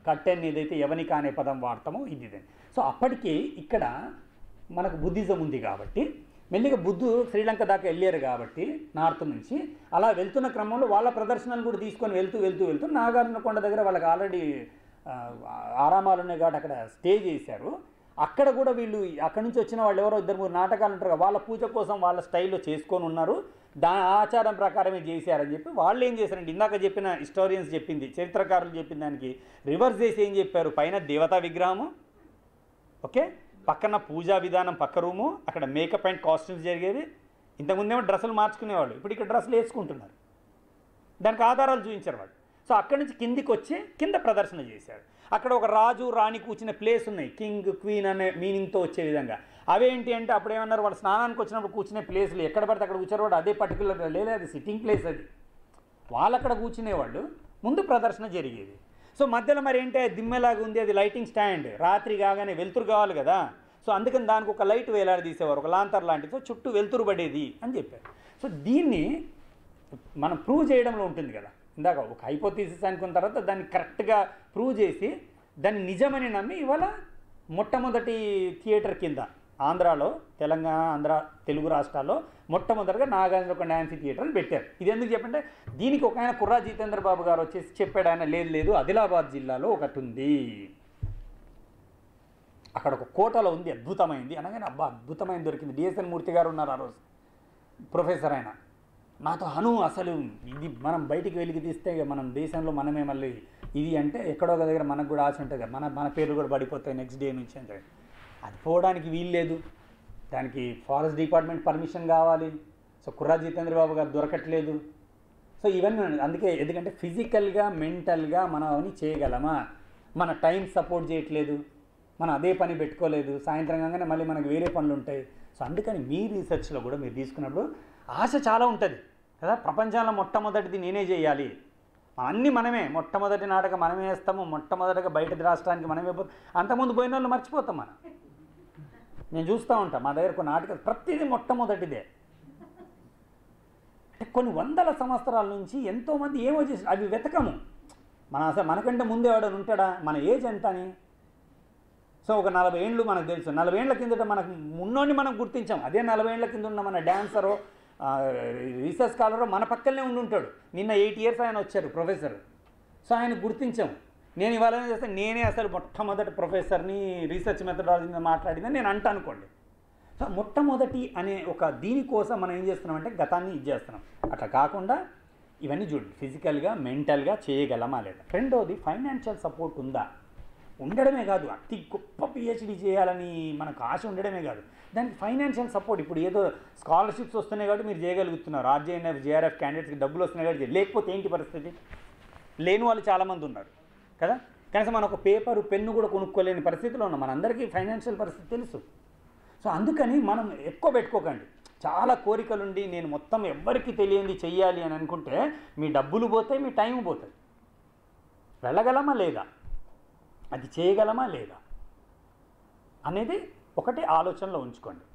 కట్టెన్ ఏదైతే యవనిక అనే పదం వాడతామో ఇది ఇదే సో అప్పటికి ఇక్కడ మనకు బుద్ధిజం ఉంది కాబట్టి మెల్లిగా బుద్ధు శ్రీలంక దాకా వెళ్ళారు కాబట్టి నార్త్ నుంచి అలా వెళ్తున్న క్రమంలో వాళ్ళ ప్రదర్శనలు కూడా తీసుకొని వెళ్తూ వెళ్తూ వెళ్తూ నాగార్జునకొండ దగ్గర వాళ్ళకి ఆల్రెడీ ఆరామాలు ఉన్నాయి కాబట్టి అక్కడ స్టే చేశారు అక్కడ కూడా వీళ్ళు అక్కడి నుంచి వచ్చిన వాళ్ళు ఎవరో ఇద్దరు మూడు నాటకాలు ఉంటారు కదా, వాళ్ళ పూజ కోసం వాళ్ళ స్టైల్లో చేసుకొని ఉన్నారు దా ఆచారం ప్రకారమే చేశారని చెప్పి వాళ్ళు ఏం చేశారంటే ఇందాక చెప్పిన హిస్టోరియన్స్ చెప్పింది చరిత్రకారులు చెప్పిన దానికి రివర్స్ చేసి ఏం చెప్పారు పైన దేవతా విగ్రహము ఓకే పక్కన పూజా విధానం పక్క రూము అక్కడ మేకప్ అండ్ కాస్ట్యూమ్స్ జరిగేవి ఇంతకుముందేమో డ్రెస్సులు మార్చుకునేవాళ్ళు ఇప్పుడు ఇక్కడ డ్రెస్సులు వేసుకుంటున్నారు దానికి ఆధారాలు చూపించారు వాళ్ళు సో అక్కడి నుంచి కిందికి వచ్చి కింద ప్రదర్శన చేశారు అక్కడ ఒక రాజు రాణి కూర్చునే ప్లేస్ ఉన్నాయి కింగ్ క్వీన్ అనే మీనింగ్తో వచ్చే విధంగా అవేంటి అంటే అప్పుడు ఏమన్నారు వాళ్ళు స్నానానికి వచ్చినప్పుడు కూర్చునే ప్లేస్లు ఎక్కడ పడితే అక్కడ కూర్చారు వాడు అదే పర్టికులర్ లేదు అది సిట్టింగ్ ప్లేస్ అది వాళ్ళు అక్కడ కూర్చునేవాళ్ళు ముందు ప్రదర్శన జరిగేది సో మధ్యలో మరి ఏంటి అది దిమ్మెలాగా ఉంది అది లైటింగ్ స్టాండ్ రాత్రి కాగానే వెలుతురు కావాలి కదా సో అందుకని దానికి ఒక లైట్ వేలాడి తీసేవారు ఒక లాంతర్ లాంటిది సో చుట్టూ వెలుతురు పడేది అని చెప్పారు సో దీన్ని మనం ప్రూవ్ చేయడంలో ఉంటుంది కదా ఇందాక ఒక హైపోథీసిస్ అనుకున్న తర్వాత దాన్ని కరెక్ట్గా ప్రూవ్ చేసి దాన్ని నిజమని నమ్మి ఇవాళ మొట్టమొదటి థియేటర్ కింద ఆంధ్రాలో తెలంగాణ ఆంధ్ర తెలుగు రాష్ట్రాల్లో మొట్టమొదటిగా నాగార్జున డ్యాన్సీ థియేటర్ అని పెట్టారు ఇది ఎందుకు చెప్పంటే దీనికి ఒక ఆయన కుర్రా జితేంద్ర బాబు గారు వచ్చేసి చెప్పాడు ఆయన లేదు లేదు ఆదిలాబాద్ జిల్లాలో ఒకటి ఉంది అక్కడ ఒక కోటలో ఉంది అద్భుతమైంది అనగానే అబ్బా అద్భుతమైన దొరికింది డిఎస్ఎన్ మూర్తి గారు ఉన్నారు ఆ రోజు ప్రొఫెసర్ ఆయన నాతో హను అసలు ఇది మనం బయటికి వెలికి తీస్తే ఇక మనం దేశంలో మనమే మళ్ళీ ఇది అంటే ఎక్కడో ఒక దగ్గర మనకు కూడా ఆశ ఉంటుంది కదా మన మన పేర్లు కూడా పడిపోతాయి నెక్స్ట్ డే నుంచి అంటే అది పోవడానికి వీలు లేదు దానికి ఫారెస్ట్ డిపార్ట్మెంట్ పర్మిషన్ కావాలి సో కుర్రా జితేంద్ర బాబు గారు దొరకట్లేదు సో ఇవన్నీ ఉన్నాయి. అందుకే ఎందుకంటే ఫిజికల్గా మెంటల్గా మనం అవన్నీ చేయగలమా మన టైం సపోర్ట్ చేయట్లేదు మనం అదే పని పెట్టుకోలేదు సాయంత్రం కాగానే మళ్ళీ మనకు వేరే పనులు ఉంటాయి సో అందుకని మీ రీసెర్చ్లో కూడా మీరు తీసుకున్నప్పుడు ఆశ చాలా ఉంటుంది కదా ప్రపంచంలో మొట్టమొదటిది నేనే చేయాలి అన్నీ మనమే మొట్టమొదటి నాటకం మనమే వేస్తాము మొట్టమొదటిగా బయట రాష్ట్రానికి మనమే పో- అంతకుముందు పోయిన వాళ్ళు మర్చిపోతాం మనం నేను చూస్తూ ఉంటాను మా దగ్గర కొన్ని నాటకాలు ప్రతిదీ మొట్టమొదటిదే అంటే కొన్ని వందల సంవత్సరాల నుంచి ఎంతోమంది ఏమో చేసి అవి వెతకము మన అసలు మనకంటే ముందే వాడు ఉంటాడా మన ఏజ్ ఎంత అని సో ఒక నలభై ఏండ్లు మనకు తెలుసు నలభై ఏండ్ల కిందట మనకు ఉన్నోని మనం గుర్తించాం అదే నలభై ఏండ్ల కింద ఉన్న మన డాన్సరో రీసెర్చ్ స్కాలరో మన పక్కనే ఉండి ఉంటాడు నిన్న ఎయిట్ ఇయర్స్ ఆయన వచ్చారు ప్రొఫెసర్ సో ఆయన గుర్తించాం నేను ఇవాళ ఏం చేస్తే నేనే అసలు మొట్టమొదటి ప్రొఫెసర్ని రీసెర్చ్ మెథడాలజీ మీద మాట్లాడిందని నేను అంటా అనుకోండి సో మొట్టమొదటి అనే ఒక దీనికోసం మనం ఏం చేస్తున్నామంటే గతాన్ని ఇది చేస్తున్నాం అట్లా కాకుండా ఇవన్నీ చూడండి ఫిజికల్గా మెంటల్గా చేయగలమా లేదా రెండోది ఫైనాన్షియల్ సపోర్ట్ ఉందా ఉండడమే కాదు అతి గొప్ప పిహెచ్డి చేయాలని మనకు ఆశ ఉండడమే కాదు దానికి ఫైనాన్షియల్ సపోర్ట్ ఇప్పుడు ఏదో స్కాలర్షిప్స్ వస్తున్నాయి కాబట్టి మీరు చేయగలుగుతున్నారు ఆర్జేఎన్ఎఫ్ జేఆర్ఎఫ్ క్యాండిడేట్స్కి డబ్బులు వస్తున్నాయి కాబట్టి చేయ- లేకపోతే ఏంటి పరిస్థితి లేని వాళ్ళు చాలామంది ఉన్నారు కదా కనీసం మనం ఒక పేపరు పెన్ను కూడా కొనుక్కోలేని పరిస్థితిలో ఉన్నాం మనందరికీ ఫైనాన్షియల్ పరిస్థితి తెలుసు సో అందుకని మనం ఎక్కువ పెట్టుకోకండి చాలా కోరికలుండి నేను మొత్తం ఎవ్వరికి తెలియంది చెయ్యాలి అని అనుకుంటే మీ డబ్బులు పోతాయి మీ టైం పోతుంది వెళ్ళగలమా లేదా అది చేయగలమా లేదా అనేది ఒకటి ఆలోచనలో ఉంచుకోండి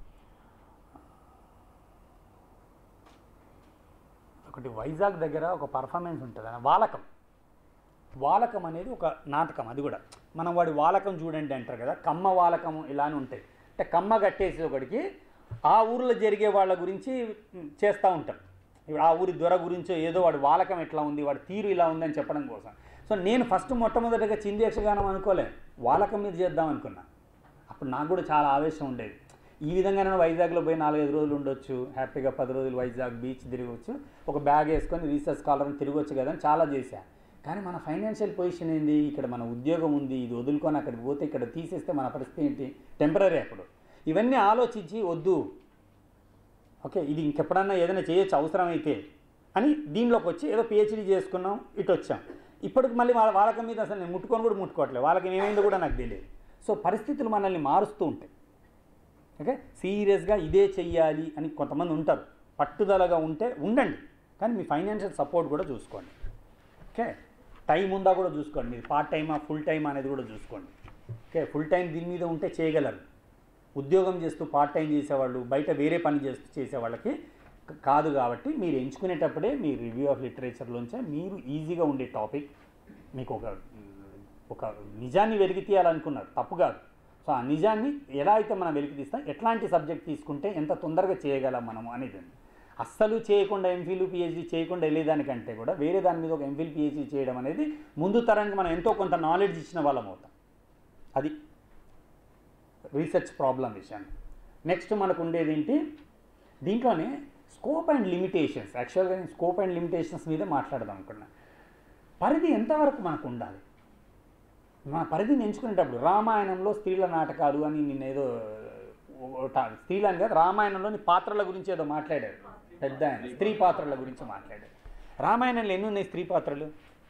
ఒకటి వైజాగ్ దగ్గర ఒక పర్ఫార్మెన్స్ ఉంటుంది అన్న వాలకం వాలకం అనేది ఒక నాటకం అది కూడా మనం వాడి వాలకం చూడండి అంటారు కదా కమ్మ వాలకం ఇలానే ఉంటాయి అంటే కమ్మ కట్టేసి ఒకటికి ఆ ఊర్లో జరిగే వాళ్ళ గురించి మ్, చేస్తూ ఉంటాం ఇప్పుడు ఆ ఊరి దొర గురించో ఏదో వాడి వాలకం ఎట్లా ఉంది వాడి తీరు ఇలా ఉందని చెప్పడం కోసం సో నేను ఫస్ట్ మొట్టమొదటిగా చింది యక్షగానం అనుకోలే వాలకం మీద చేద్దాం అనుకున్నా అప్పుడు నాకు కూడా చాలా ఆవేశం ఉండేది ఈ విధంగా నేను వైజాగ్లో పోయి నాలుగైదు రోజులు ఉండొచ్చు హ్యాపీగా పది రోజులు వైజాగ్ బీచ్ తిరగవచ్చు ఒక బ్యాగ్ వేసుకొని రీసెర్చ్ స్కాలర్ని తిరగొచ్చు కదా అని చాలా చేశా కానీ మన ఫైనాన్షియల్ పొజిషన్ ఏంది ఇక్కడ మన ఉద్యోగం ఉంది ఇది వదులుకొని అక్కడికి పోతే ఇక్కడ తీసేస్తే మన పరిస్థితి ఏంటి టెంపరీ అప్పుడు ఇవన్నీ ఆలోచించి వద్దు ఓకే ఇది ఇంకెప్పుడన్నా ఏదైనా చేయొచ్చు అవసరమైతే అని దీనిలోకి వచ్చి ఏదో పిహెచ్డీ చేసుకున్నాం ఇటు వచ్చాం ఇప్పటికి మళ్ళీ వాళ్ళ వాళ్ళకి మీద అసలు నేను ముట్టుకొని కూడా ముట్టుకోవట్లేదు వాళ్ళకి ఏమైందో కూడా నాకు తెలియదు సో పరిస్థితులు మనల్ని మారుస్తూ ఉంటాయి ఓకే సీరియస్గా ఇదే చెయ్యాలి అని కొంతమంది ఉంటారు పట్టుదలగా ఉంటే ఉండండి కానీ మీ ఫైనాన్షియల్ సపోర్ట్ కూడా చూసుకోండి ఓకే టైం ఉందా కూడా చూసుకోండి మీరు పార్ట్ టైమా ఫుల్ టైం అనేది కూడా చూసుకోండి ఓకే ఫుల్ టైం దీని మీద ఉంటే చేయగలరు ఉద్యోగం చేస్తూ పార్ట్ టైం చేసేవాళ్ళు బయట వేరే పని చేస్తూ చేసేవాళ్ళకి క- కాదు కాబట్టి మీరు ఎంచుకునేటప్పుడే మీ రివ్యూ ఆఫ్ లిటరేచర్లోంచే మీరు ఈజీగా ఉండే టాపిక్ మీకు ఒక ఒక నిజాన్ని వెలికి తీయాలనుకున్నారు తప్పు కాదు సో ఆ నిజాన్ని ఎలా అయితే మనం వెలికి తీస్తాం ఎట్లాంటి సబ్జెక్ట్ తీసుకుంటే ఎంత తొందరగా చేయగలం మనం అనేది అస్సలు చేయకుండా ఎంఫిల్ పిహెచ్డి చేయకుండా వెళ్ళేదానికంటే కూడా వేరే దాని మీద ఒక ఎంఫిల్ పిహెచ్డి చేయడం అనేది ముందు తరానికి మనం ఎంతో కొంత నాలెడ్జ్ ఇచ్చిన వాళ్ళం అవుతాం అది రీసెర్చ్ ప్రాబ్లం విషయం నెక్స్ట్ మనకు ఉండేది ఏంటి దీంట్లోనే స్కోప్ అండ్ లిమిటేషన్స్ యాక్చువల్గా నేను స్కోప్ అండ్ లిమిటేషన్స్ మీద మాట్లాడదాం అనుకున్నా పరిధి ఎంతవరకు మనకు ఉండాలి మన పరిధిని ఎంచుకునేటప్పుడు రామాయణంలో స్త్రీల నాటకాలు అని నిన్న ఏదో ఒక- స్త్రీలు అని కాదు రామాయణంలోని పాత్రల గురించి ఏదో మాట్లాడారు పెద్ద ఆయన స్త్రీ పాత్రల గురించి మాట్లాడారు రామాయణంలో ఎన్ని ఉన్నాయి స్త్రీ పాత్రలు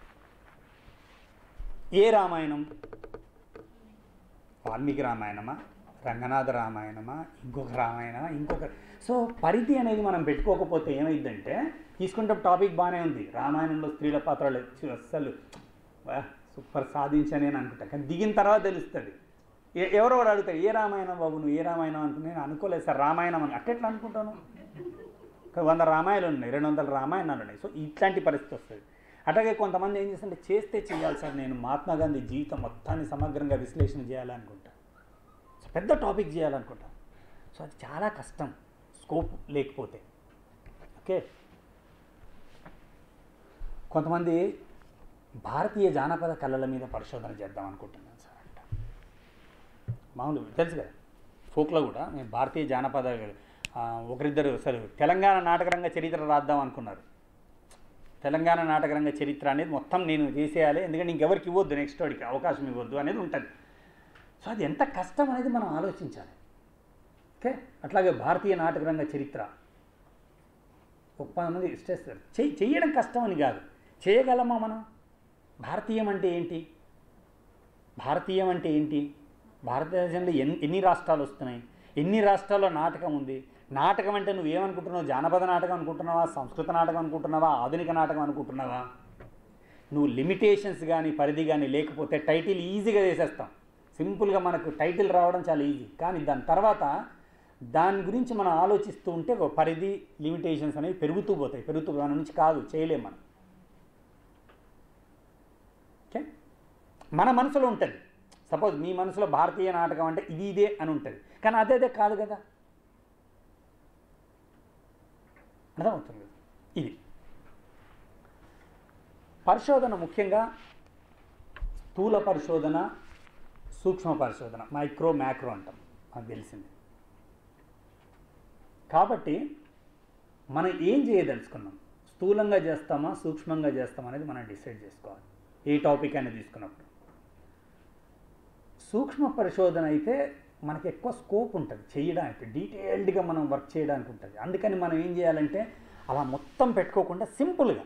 ఏ రామాయణం వాల్మీకి రామాయణమా రంగనాథ రామాయణమా ఇంకొక రామాయణమా ఇంకొక సో పరిధి అనేది మనం పెట్టుకోకపోతే ఏమైందంటే తీసుకుంటే టాపిక్ బాగానే ఉంది రామాయణంలో స్త్రీల పాత్రలు ఛీ, అస్సలు వా, సూపర్ సాధించని అని అనుకుంటా కానీ దిగిన తర్వాత తెలుస్తుంది ఎ- ఎవరో ఒకడు అడుగుతారు ఏ రామాయణం బాబు నువ్వు ఏ రామాయణం అనుకుని నేను అనుకోలేదు సార్ రామాయణం అని అట్టెట్లా అనుకుంటాను ఒక వంద రామాయణాలు ఉన్నాయి రెండు వందల రామాయణాలు ఉన్నాయి సో ఇట్లాంటి పరిస్థితి వస్తుంది అట్లాగే కొంతమంది ఏం చేస్తుంటే చేస్తే చేయాలి సార్ నేను మహాత్మా గాంధీ జీవితం మొత్తాన్ని సమగ్రంగా విశ్లేషణ చేయాలనుకుంటా సో పెద్ద టాపిక్ చేయాలనుకుంటా సో అది చాలా కష్టం స్కోప్ లేకపోతే ఓకే కొంతమంది భారతీయ జానపద కళల మీద పరిశోధన చేద్దాం అనుకుంటున్నాను సార్ అంట మామూలు తెలుసు కదా ఫోక్లో కూడా మేము భారతీయ జానపద ఆ, ఒకరిద్దరు అసలు తెలంగాణ నాటకరంగ చరిత్ర రాద్దాం అనుకున్నారు తెలంగాణ నాటకరంగ చరిత్ర అనేది మొత్తం నేను చేసేయాలి ఎందుకంటే ఇంకెవరికి ఇవ్వద్దు నెక్స్ట్ వాడికి అవకాశం ఇవ్వద్దు అనేది ఉంటుంది సో అది ఎంత కష్టం అనేది మనం ఆలోచించాలి ఓకే అట్లాగే భారతీయ నాటకరంగ చరిత్ర ఒక పది మంది చేస్తారు చెయ్యి చెయ్యడం కష్టం అని కాదు చేయగలమా మనం భారతీయం అంటే ఏంటి భారతీయం అంటే ఏంటి భారతదేశంలో ఎన్ని ఎన్ని రాష్ట్రాలు వస్తున్నాయి ఎన్ని రాష్ట్రాల్లో నాటకం ఉంది నాటకం అంటే నువ్వు ఏమనుకుంటున్నావు జానపద నాటకం అనుకుంటున్నావా సంస్కృత నాటకం అనుకుంటున్నావా ఆధునిక నాటకం అనుకుంటున్నావా నువ్వు లిమిటేషన్స్ కానీ పరిధి కానీ లేకపోతే టైటిల్ ఈజీగా వేసేస్తాం సింపుల్గా మనకు టైటిల్ రావడం చాలా ఈజీ కానీ దాని తర్వాత దాని గురించి మనం ఆలోచిస్తూ ఉంటే ఒక పరిధి లిమిటేషన్స్ అనేవి పెరుగుతూ పోతాయి పెరుగుతూ దాని నుంచి కాదు చేయలేం మనం ఓకే మన మనసులో ఉంటుంది సపోజ్ మీ మనసులో భారతీయ నాటకం అంటే ఇది ఇదే అని ఉంటుంది కానీ అదే అదే కాదు కదా అర్థమవుతుంది ఇది పరిశోధన ముఖ్యంగా స్థూల పరిశోధన సూక్ష్మ పరిశోధన మైక్రో మ్యాక్రో అంటాం నాకు తెలిసింది కాబట్టి మనం ఏం చేయదలుచుకున్నాం స్థూలంగా చేస్తామా సూక్ష్మంగా చేస్తామా అనేది మనం డిసైడ్ చేసుకోవాలి ఏ టాపిక్ అనేది తీసుకున్నప్పుడు సూక్ష్మ పరిశోధన అయితే మనకి ఎక్కువ స్కోప్ ఉంటుంది చేయడానికి డీటెయిల్డ్గా మనం వర్క్ చేయడానికి ఉంటుంది అందుకని మనం ఏం చేయాలంటే అలా మొత్తం పెట్టుకోకుండా సింపుల్గా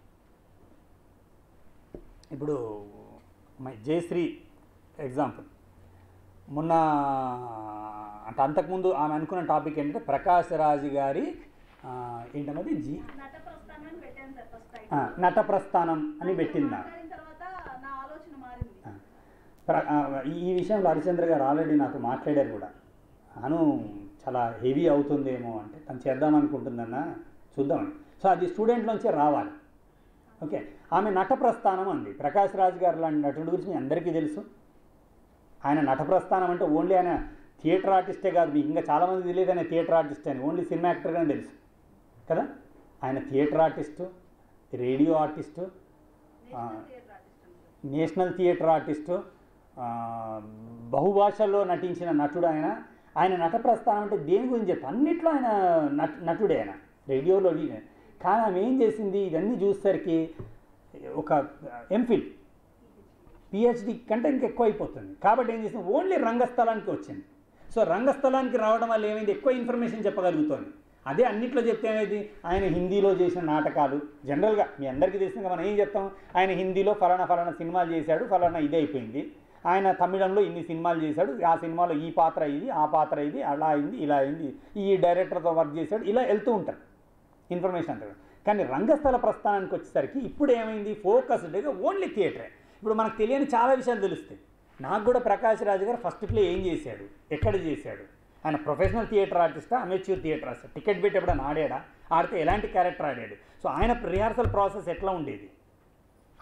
ఇప్పుడు మై జయశ్రీ ఎగ్జాంపుల్ మొన్న అంటే అంతకుముందు ఆమె అనుకున్న టాపిక్ ఏంటంటే ప్రకాశ్ రాజు గారి ఆ, ఏంటన్నది జీ
నట ప్రస్థానం అని పెట్టాను సార్ ఫస్ట్
ఆ, నట ప్రస్థానం అని పెట్టింది నాకు
మాట్లాడిన తర్వాత నా ఆలోచన మారింది
ఆ, ప్ర- ఆ, ఈ ఈ విషయంలో హరిచంద్ర గారు ఆల్రెడీ నాతో మాట్లాడారు కూడా అను చాలా హెవీ అవుతుందేమో అంటే తను చేద్దాం అనుకుంటుందన్న చూద్దామని సో అది స్టూడెంట్లోంచే రావాలి ఓకే ఆమె నట ప్రస్థానం అంది ప్రకాష్ రాజ్ గారు లాంటి నటుడి గురించి మీ అందరికీ తెలుసు ఆయన నట ప్రస్థానం అంటే ఓన్లీ ఆయన థియేటర్ ఆర్టిస్టే కాదు మీకు ఇంకా చాలామంది తెలియదు ఆయన థియేటర్ ఆర్టిస్ట్ అని ఓన్లీ సినిమా యాక్టర్గానే తెలుసు కదా ఆయన థియేటర్ ఆర్టిస్టు రేడియో ఆర్టిస్టు ఆ,
నేషనల్ థియేటర్ ఆర్టిస్ట్ అంటారు.
నేషనల్ థియేటర్ ఆర్టిస్టు ఆ, బహుభాషల్లో నటించిన నటుడు ఆయన ఆయన నట ప్రస్థానం అంటే దేని గురించి చెప్తా అన్నిట్లో ఆయన నట్ నటుడే ఆయన రేడియోలో ఈ- కానీ ఆమె ఏం చేసింది ఇవన్నీ చూసేసరికి ఒక ఎంఫిల్ పిహెచ్డి కంటే ఇంకా ఎక్కువ అయిపోతుంది కాబట్టి ఏం చేసింది ఓన్లీ రంగస్థలానికి వచ్చింది సో రంగస్థలానికి రావడం వల్ల ఏమైంది ఎక్కువ ఇన్ఫర్మేషన్ చెప్పగలుగుతుంది అదే అన్నిట్లో చెప్తే ఏమైంది ఆయన హిందీలో చేసిన నాటకాలు జనరల్గా మీ అందరికీ తెలిసిన మనం ఏం చెప్తాం ఆయన హిందీలో ఫలానా ఫలానా సినిమాలు చేశాడు ఫలానా ఇదే అయిపోయింది ఆయన తమిళంలో ఇన్ని సినిమాలు చేశాడు ఆ సినిమాలో ఈ పాత్ర ఇది ఆ పాత్ర ఇది అలా అయింది ఇలా అయింది ఈ డైరెక్టర్తో వర్క్ చేశాడు ఇలా వెళ్తూ ఉంటారు ఇన్ఫర్మేషన్ అంటారు కానీ రంగస్థల ప్రస్థానానికి వచ్చేసరికి ఇప్పుడు ఏమైంది ఫోకస్డ్గా ఓన్లీ థియేటరే ఇప్పుడు మనకు తెలియని చాలా విషయాలు తెలుస్తాయి నాకు కూడా ప్రకాష్ రాజు గారు ఫస్ట్ ప్లే ఏం చేశాడు ఎక్కడ చేశాడు ఆయన ప్రొఫెషనల్ థియేటర్ ఆర్టిస్టా అమెచ్యూర్ థియేటర్ ఆర్టిస్ట్ టికెట్ పెట్టి ఎప్పుడైనా ఆడాడా ఆడితే ఎలాంటి క్యారెక్టర్ ఆడాడు సో ఆయన రిహార్సల్ ప్రాసెస్ ఎట్లా ఉండేది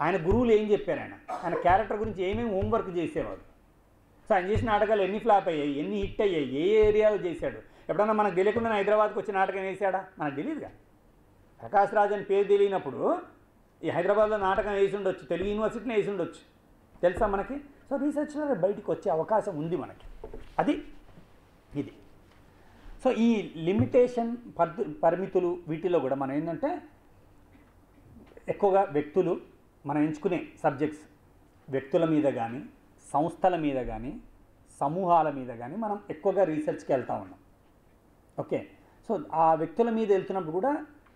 ఆయన గురువులు ఏం చెప్పారు ఆయన ఆయన క్యారెక్టర్ గురించి ఏమేమి హోంవర్క్ చేసేవాడు సో ఆయన చేసిన నాటకాలు ఎన్ని ఫ్లాప్ అయ్యాయి ఎన్ని హిట్ అయ్యాయి ఏ ఏరియాలో చేశాడు ఎప్పుడన్నా మనకు తెలియకుండా హైదరాబాద్కి వచ్చి నాటకం వేసాడా మనకు తెలియదుగా ప్రకాష్ రాజ్ అని పేరు తెలియనప్పుడు ఈ హైదరాబాద్లో నాటకం వేసి ఉండొచ్చు తెలుగు యూనివర్సిటీని వేసి ఉండొచ్చు తెలుసా మనకి సో రీసెర్చ్లో బయటికి వచ్చే అవకాశం ఉంది మనకి అది ఇది సో ఈ లిమిటేషన్ పద్ధ పరిమితులు వీటిలో కూడా మనం ఏంటంటే ఎక్కువగా వ్యక్తులు మనం ఎంచుకునే సబ్జెక్ట్స్ వ్యక్తుల మీద కానీ సంస్థల మీద కానీ సమూహాల మీద కానీ మనం ఎక్కువగా రీసెర్చ్కి వెళ్తా ఉన్నాం ఓకే సో ఆ వ్యక్తుల మీద వెళ్తున్నప్పుడు కూడా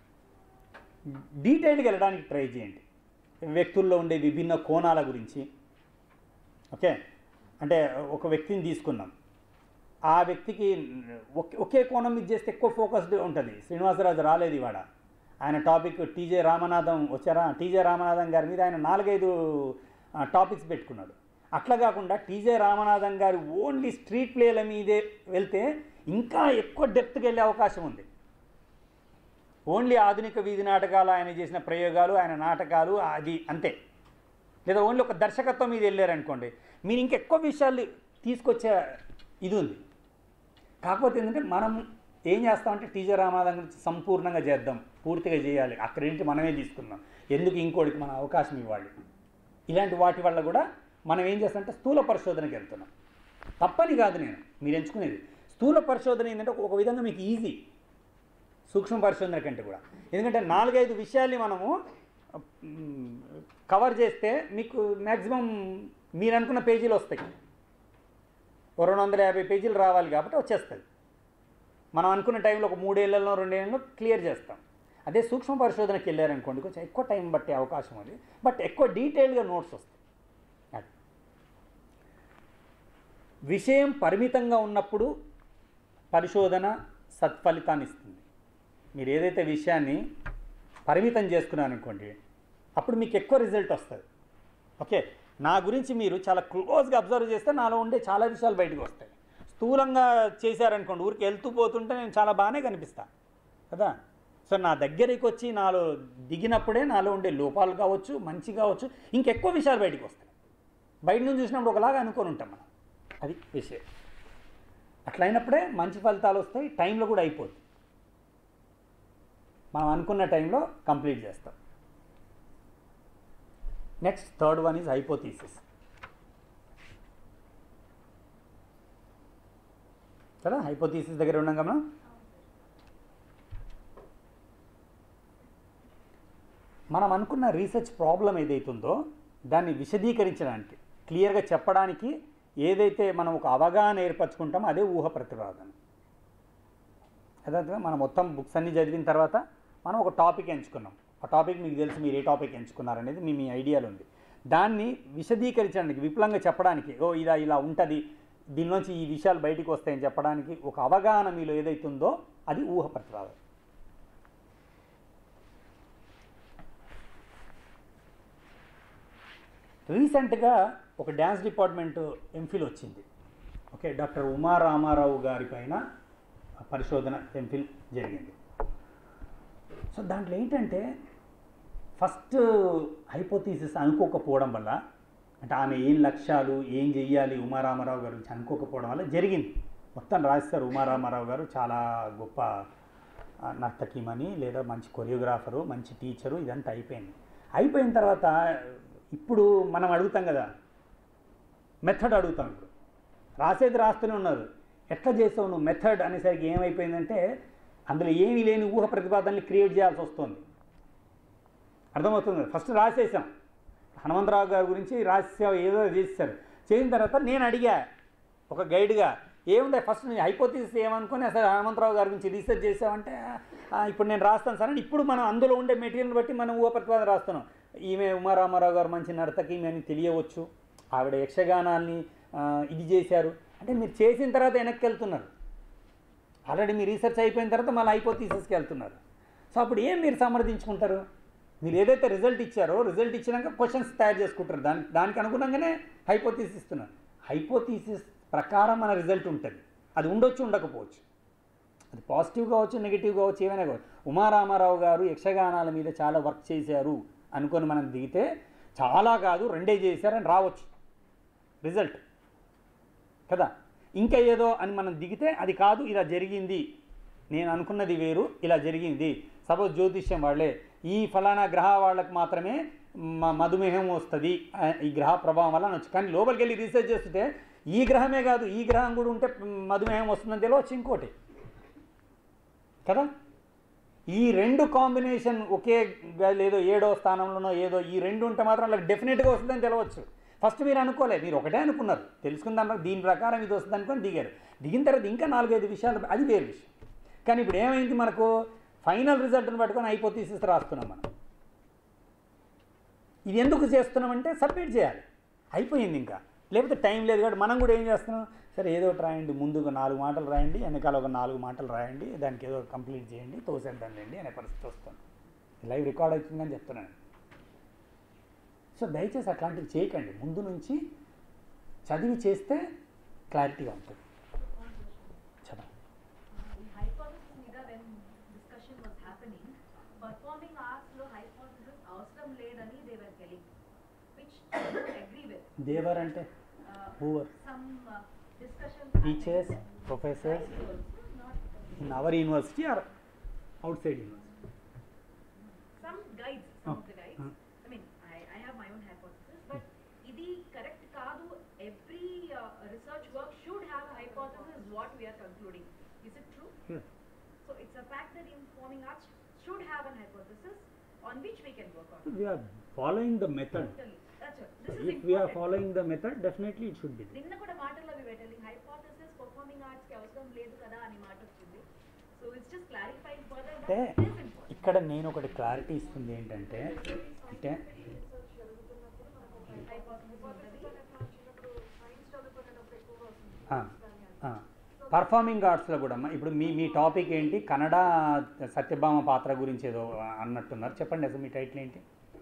డీటెయిల్డ్గా వెళ్ళడానికి ట్రై చేయండి వ్యక్తుల్లో ఉండే విభిన్న కోణాల గురించి ఓకే అంటే ఒక వ్యక్తిని తీసుకున్నాం ఆ వ్యక్తికి ఒకే ఒకే కోణం మీద చేస్తే ఎక్కువ ఫోకస్డ్ ఉంటుంది శ్రీనివాసరాజు రాలేదు ఇవాడ ఆయన టాపిక్ టీజే రామనాథం వచ్చారా టీజే రామనాథం గారి మీద ఆయన నాలుగైదు ఆ, టాపిక్స్ పెట్టుకున్నాడు అట్లా కాకుండా టీజే రామనాథం గారు ఓన్లీ స్ట్రీట్ ప్లేల మీదే వెళ్తే ఇంకా ఎక్కువ డెప్త్కి వెళ్ళే అవకాశం ఉంది ఓన్లీ ఆధునిక వీధి నాటకాలు ఆయన చేసిన ప్రయోగాలు ఆయన నాటకాలు అది అంతే లేదా ఓన్లీ ఒక దర్శకత్వం మీద వెళ్ళారనుకోండి మీరు ఇంకెక్కువ విషయాలు తీసుకొచ్చే ఇది ఉంది కాకపోతే ఏంటంటే మనం ఏం చేస్తామంటే టీజర్ రామాదం గురించి సంపూర్ణంగా చేద్దాం పూర్తిగా చేయాలి ఆ క్రెడిట్ మనమే తీసుకుందాం ఎందుకు ఇంకోటికి మన అవకాశం ఇవ్వాలి ఇలాంటి వాటి వల్ల కూడా మనం ఏం చేస్తామంటే స్థూల పరిశోధనకి వెళ్తున్నాం తప్పని కాదు నేను మీరు ఎంచుకునేది స్థూల పరిశోధన ఏంటంటే ఒక విధంగా మీకు ఈజీ సూక్ష్మ పరిశోధన కంటే కూడా ఎందుకంటే నాలుగైదు విషయాల్ని మనము మ్, కవర్ చేస్తే మీకు మ్యాక్సిమం మీరు అనుకున్న పేజీలు వస్తాయి ఓ రెండు వందల యాభై పేజీలు రావాలి కాబట్టి వచ్చేస్తుంది మనం అనుకున్న టైంలో ఒక మూడేళ్లలో రెండేళ్లలో క్లియర్ చేస్తాం అదే సూక్ష్మ పరిశోధనకి వెళ్ళారనుకోండి కొంచెం ఎక్కువ టైం పట్టే అవకాశం ఉంది బట్ ఎక్కువ డీటెయిల్గా నోట్స్ వస్తాయి అది విషయం పరిమితంగా ఉన్నప్పుడు పరిశోధన సత్ఫలితాన్ని ఇస్తుంది మీరు ఏదైతే విషయాన్ని పరిమితం చేసుకున్నారనుకోండి అప్పుడు మీకు ఎక్కువ రిజల్ట్ వస్తుంది ఓకే నా గురించి మీరు చాలా క్లోజ్గా అబ్జర్వ్ చేస్తే నాలో ఉండే చాలా విషయాలు బయటకు వస్తాయి స్థూలంగా చేశారనుకోండి ఊరికి వెళ్తూ పోతుంటే నేను చాలా బాగానే కనిపిస్తా కదా సో నా దగ్గరికి వచ్చి నాలో దిగినప్పుడే నాలో ఉండే లోపాలు కావచ్చు మంచి కావచ్చు ఇంకెక్కువ విషయాలు బయటకు వస్తాయి బయట నుంచి చూసినప్పుడు ఒకలాగా అనుకొని ఉంటాం మనం అది విషయం అట్లా అయినప్పుడే మంచి ఫలితాలు వస్తాయి టైంలో కూడా అయిపోద్ది మనం అనుకున్న టైంలో కంప్లీట్ చేస్తాం next third one is hypothesis కదా హైపోథీసిస్ దగ్గర ఉన్నాం కదా మనం మనం అనుకున్న రీసెర్చ్ ప్రాబ్లం ఏదైతుందో దాన్ని విశదీకరించడానికి క్లియర్గా చెప్పడానికి ఏదైతే మనం ఒక అవగాహన ఏర్పరచుకుంటామో అదే ఊహ ప్రతిపాదన అదే మనం మొత్తం బుక్స్ అన్నీ చదివిన తర్వాత మనం ఒక టాపిక్ ఎంచుకున్నాం ఆ టాపిక్ మీకు తెలిసి మీరు ఏ టాపిక్ ఎంచుకున్నారనేది మీ మీ ఐడియాలు ఉంది దాన్ని విశదీకరించడానికి విపులంగా చెప్పడానికి ఓ ఇలా ఇలా ఉంటుంది దీనిలోంచి ఈ విషయాలు బయటికి వస్తాయని చెప్పడానికి ఒక అవగాహన మీలో ఏదైతే ఉందో అది ఊహ ప్రతిపాదన రీసెంట్గా ఒక డ్యాన్స్ డిపార్ట్మెంట్ ఎంఫిల్ వచ్చింది ఓకే డాక్టర్ ఉమా రామారావు గారి పైన పరిశోధన ఎంఫిల్ జరిగింది సో దాంట్లో ఏంటంటే ఫస్ట్ హైపోథీసిస్ అనుకోకపోవడం వల్ల అంటే ఆమె ఏం లక్ష్యాలు ఏం చెయ్యాలి ఉమారామారావు గారు గురించి అనుకోకపోవడం వల్ల జరిగింది మొత్తం రాస్తారు ఉమారామారావు గారు చాలా గొప్ప ఆ, నర్తకిమని లేదా మంచి కొరియోగ్రాఫరు మంచి టీచరు ఇదంతా అయిపోయింది అయిపోయిన తర్వాత ఇప్పుడు మనం అడుగుతాం కదా మెథడ్ అడుగుతాం ఇప్పుడు రాసేది రాస్తూనే ఉన్నారు ఎట్లా చేసావు నువ్వు మెథడ్ అనేసరికి ఏమైపోయిందంటే అందులో ఏమీ లేని ఊహ ప్రతిపాదనలు క్రియేట్ చేయాల్సి వస్తుంది అర్థమవుతుంది ఫస్ట్ రాసేసాం హనుమంతరావు గారి గురించి రాసే ఏదో చేసేసారు చేసిన తర్వాత నేను అడిగా ఒక గైడ్గా ఏముంది ఫస్ట్ నేను హైపోతీసిస్ ఏమనుకొని అసలు హనుమంతరావు గారి గురించి రీసెర్చ్ చేసామంటే "ఆ, ఇప్పుడు నేను రాస్తాను సార్ అని ఇప్పుడు మనం అందులో ఉండే మెటీరియల్ బట్టి మనం ఊహ ప్రతిపాదన రాస్తున్నాం ఈమె ఉమారామారావు గారు మంచి నర్తకి ఈమె అని తెలియవచ్చు ఆవిడ యక్షగానాన్ని ఆ, ఇది చేశారు అంటే మీరు చేసిన తర్వాత వెనక్కి వెళ్తున్నారు ఆల్రెడీ మీ రీసెర్చ్ అయిపోయిన తర్వాత మళ్ళీ హైపోథీసిస్కి వెళ్తున్నారు సో అప్పుడు ఏం మీరు సమర్థించుకుంటారు మీరు ఏదైతే రిజల్ట్ ఇచ్చారో రిజల్ట్ ఇచ్చినాక క్వశ్చన్స్ తయారు చేసుకుంటారు దాని దానికి అనుగుణంగానే హైపోథీసిస్ ఇస్తున్నారు హైపోథీసిస్ ప్రకారం మన రిజల్ట్ ఉంటుంది అది ఉండొచ్చు ఉండకపోవచ్చు అది పాజిటివ్ కావచ్చు నెగిటివ్ కావచ్చు ఏమైనా కావచ్చు ఉమారామారావు గారు యక్షగానాల మీద చాలా వర్క్ చేశారు అనుకొని మనం దిగితే చాలా కాదు రెండే చేశారని రావచ్చు రిజల్ట్ కదా ఇంకా ఏదో అని మనం దిగితే అది కాదు ఇలా జరిగింది నేను అనుకున్నది వేరు ఇలా జరిగింది సపోజ్ జ్యోతిష్యం వాళ్ళే ఈ ఫలానా గ్రహ వాళ్ళకి మాత్రమే మ- మధుమేహం వస్తుంది ఆ, ఈ గ్రహ ప్రభావం వల్ల అనొచ్చు కానీ లోపలికి వెళ్ళి రీసెర్చ్ చేస్తుంటే ఈ గ్రహమే కాదు ఈ గ్రహం కూడా ఉంటే మధుమేహం వస్తుందని తెలియవచ్చు ఇంకోటి కదా ఈ రెండు కాంబినేషన్ ఒకే గ- లేదో ఏడో స్థానంలోనో ఏదో ఈ రెండు ఉంటే మాత్రం వాళ్ళకి డెఫినెట్గా వస్తుందని తెలవచ్చు ఫస్ట్ మీరు అనుకోలే మీరు ఒకటే అనుకున్నారు తెలుసుకున్న దాని దీని ప్రకారం ఇది వస్తుంది అనుకొని దిగారు దిగిన తర్వాత ఇంకా నాలుగైదు విషయాలు అది వేరే విషయం కానీ ఇప్పుడు ఏమైంది మనకు ఫైనల్ రిజల్ట్ని పట్టుకొని హైపోథీసిస్ రాస్తున్నాం మనం ఇది ఎందుకు చేస్తున్నామంటే సబ్మిట్ చేయాలి అయిపోయింది ఇంకా లేకపోతే టైం లేదు కాబట్టి మనం కూడా ఏం చేస్తున్నాం సరే ఏదో ఒకటి రాయండి ముందు ఒక నాలుగు మాటలు రాయండి వెనకాల ఒక నాలుగు మాటలు రాయండి దానికి ఏదో కంప్లీట్ చేయండి తోసేద్దాంలేండి అనే పరిస్థితి వస్తుంది లైవ్ రికార్డ్ అవుతుందని చెప్తున్నాను సో దయచేసి అట్లాంటివి చేయకండి ముందు నుంచి చదివి చేస్తే క్లారిటీగా ఉంటుంది చదవండి
ఈ హైపోథసిస్ మీద when discussion was happening performing arts లో హైపోథసిస్ అవసరం లేదని they were telling which agree with
they were అంటే whoever
some discussion
teachers professors in our university or outside university
some guides some of the guides
Uh.
i mean i i have my own hypothesis but ఇది correct కాదు every uh, research work should have a hypothesis is what we are concluding is it true so it's a fact that informing arts should have an hypothesis on which we can work on
we are following the method
totally that's it this is
if we are
important
following the method definitely it should be there
నిన్న కూడా మాటల్లో we were telling hypothesis performing arts కి అవసరం లేదు కదా అని మాట వచ్చింది so it's just clarifying further that
అంటే
it is important
ఇక్కడ నేను ఒకటి క్లారిటీ ఇస్తుంది ఏంటంటే అంటే
hypothesis ఉంటుంది
పర్ఫార్మింగ్ ఆర్ట్స్లో కూడా అమ్మా, ఇప్పుడు మీ మీ టాపిక్ ఏంటి కన్నడ సత్యభామ పాత్ర గురించి ఏదో అన్నట్టున్నారు చెప్పండి అసలు మీ టైటిల్ ఏంటి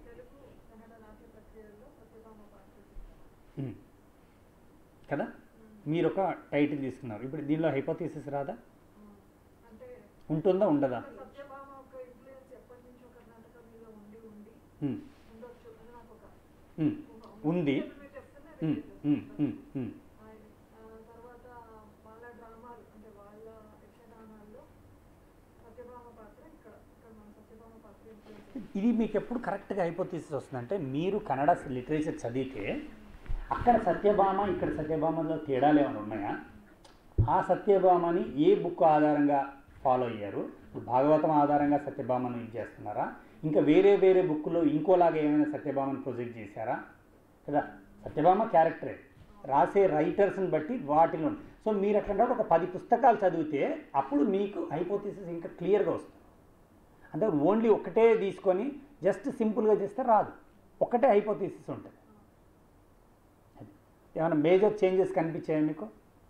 ఉమ్. కదా మీరు ఒక టైటిల్ తీసుకున్నారు ఇప్పుడు దీనిలో హైపోథీసిస్ రాదా ఉంటుందా ఉండదా
సత్యభామ ఒక ఇన్ఫ్లుయెన్స్ ఎప్పటి నుంచో కర్ణాటక మీద ఉండి ఉండి
ఉమ్,
ఉండొచ్చు అని నాకు ఒక
ఉమ్, ఉంది
మీరు చెప్తున్నా
ఉమ్, ఉమ్, ఉమ్, ఉమ్.
ఆయన ఆ, తర్వాత వాళ్ళ డ్రామాలు అంటే వాళ్ళ యక్షగానాల్లో సత్యభామ పాత్ర ఇక్కడ ఇక్కడ మన సత్యభామ పాత్ర ఇన్ఫ్లుయెన్స్
ఇది మీకు ఎప్పుడు కరెక్ట్గా హైపోథీసిస్ వస్తుందంటే మీరు కన్నడ లిటరేచర్ చదివితే అక్కడ సత్యభామ ఇక్కడ సత్యభామలో తేడాలు ఏమైనా ఉన్నాయా ఆ సత్యభామని ఏ బుక్ ఆధారంగా ఫాలో అయ్యారు ఇప్పుడు భాగవతం ఆధారంగా సత్యభామను ఇది చేస్తున్నారా ఇంకా వేరే వేరే బుక్లో ఇంకోలాగా ఏమైనా సత్యభామను ప్రొజెక్ట్ చేశారా కదా సత్యభామ క్యారెక్టరే రాసే రైటర్స్ని బట్టి వాటిలో సో మీరు అట్లా ఒక పది పుస్తకాలు చదివితే అప్పుడు మీకు హైపోథీసిస్ ఇంకా క్లియర్గా వస్తుంది అంటే ఓన్లీ ఒకటే తీసుకొని జస్ట్ సింపుల్గా చేస్తే రాదు ఒకటే హైపోథీసిస్ ఉంటుంది అది ఏమైనా మేజర్ చేంజెస్ కనిపించాయా మీకు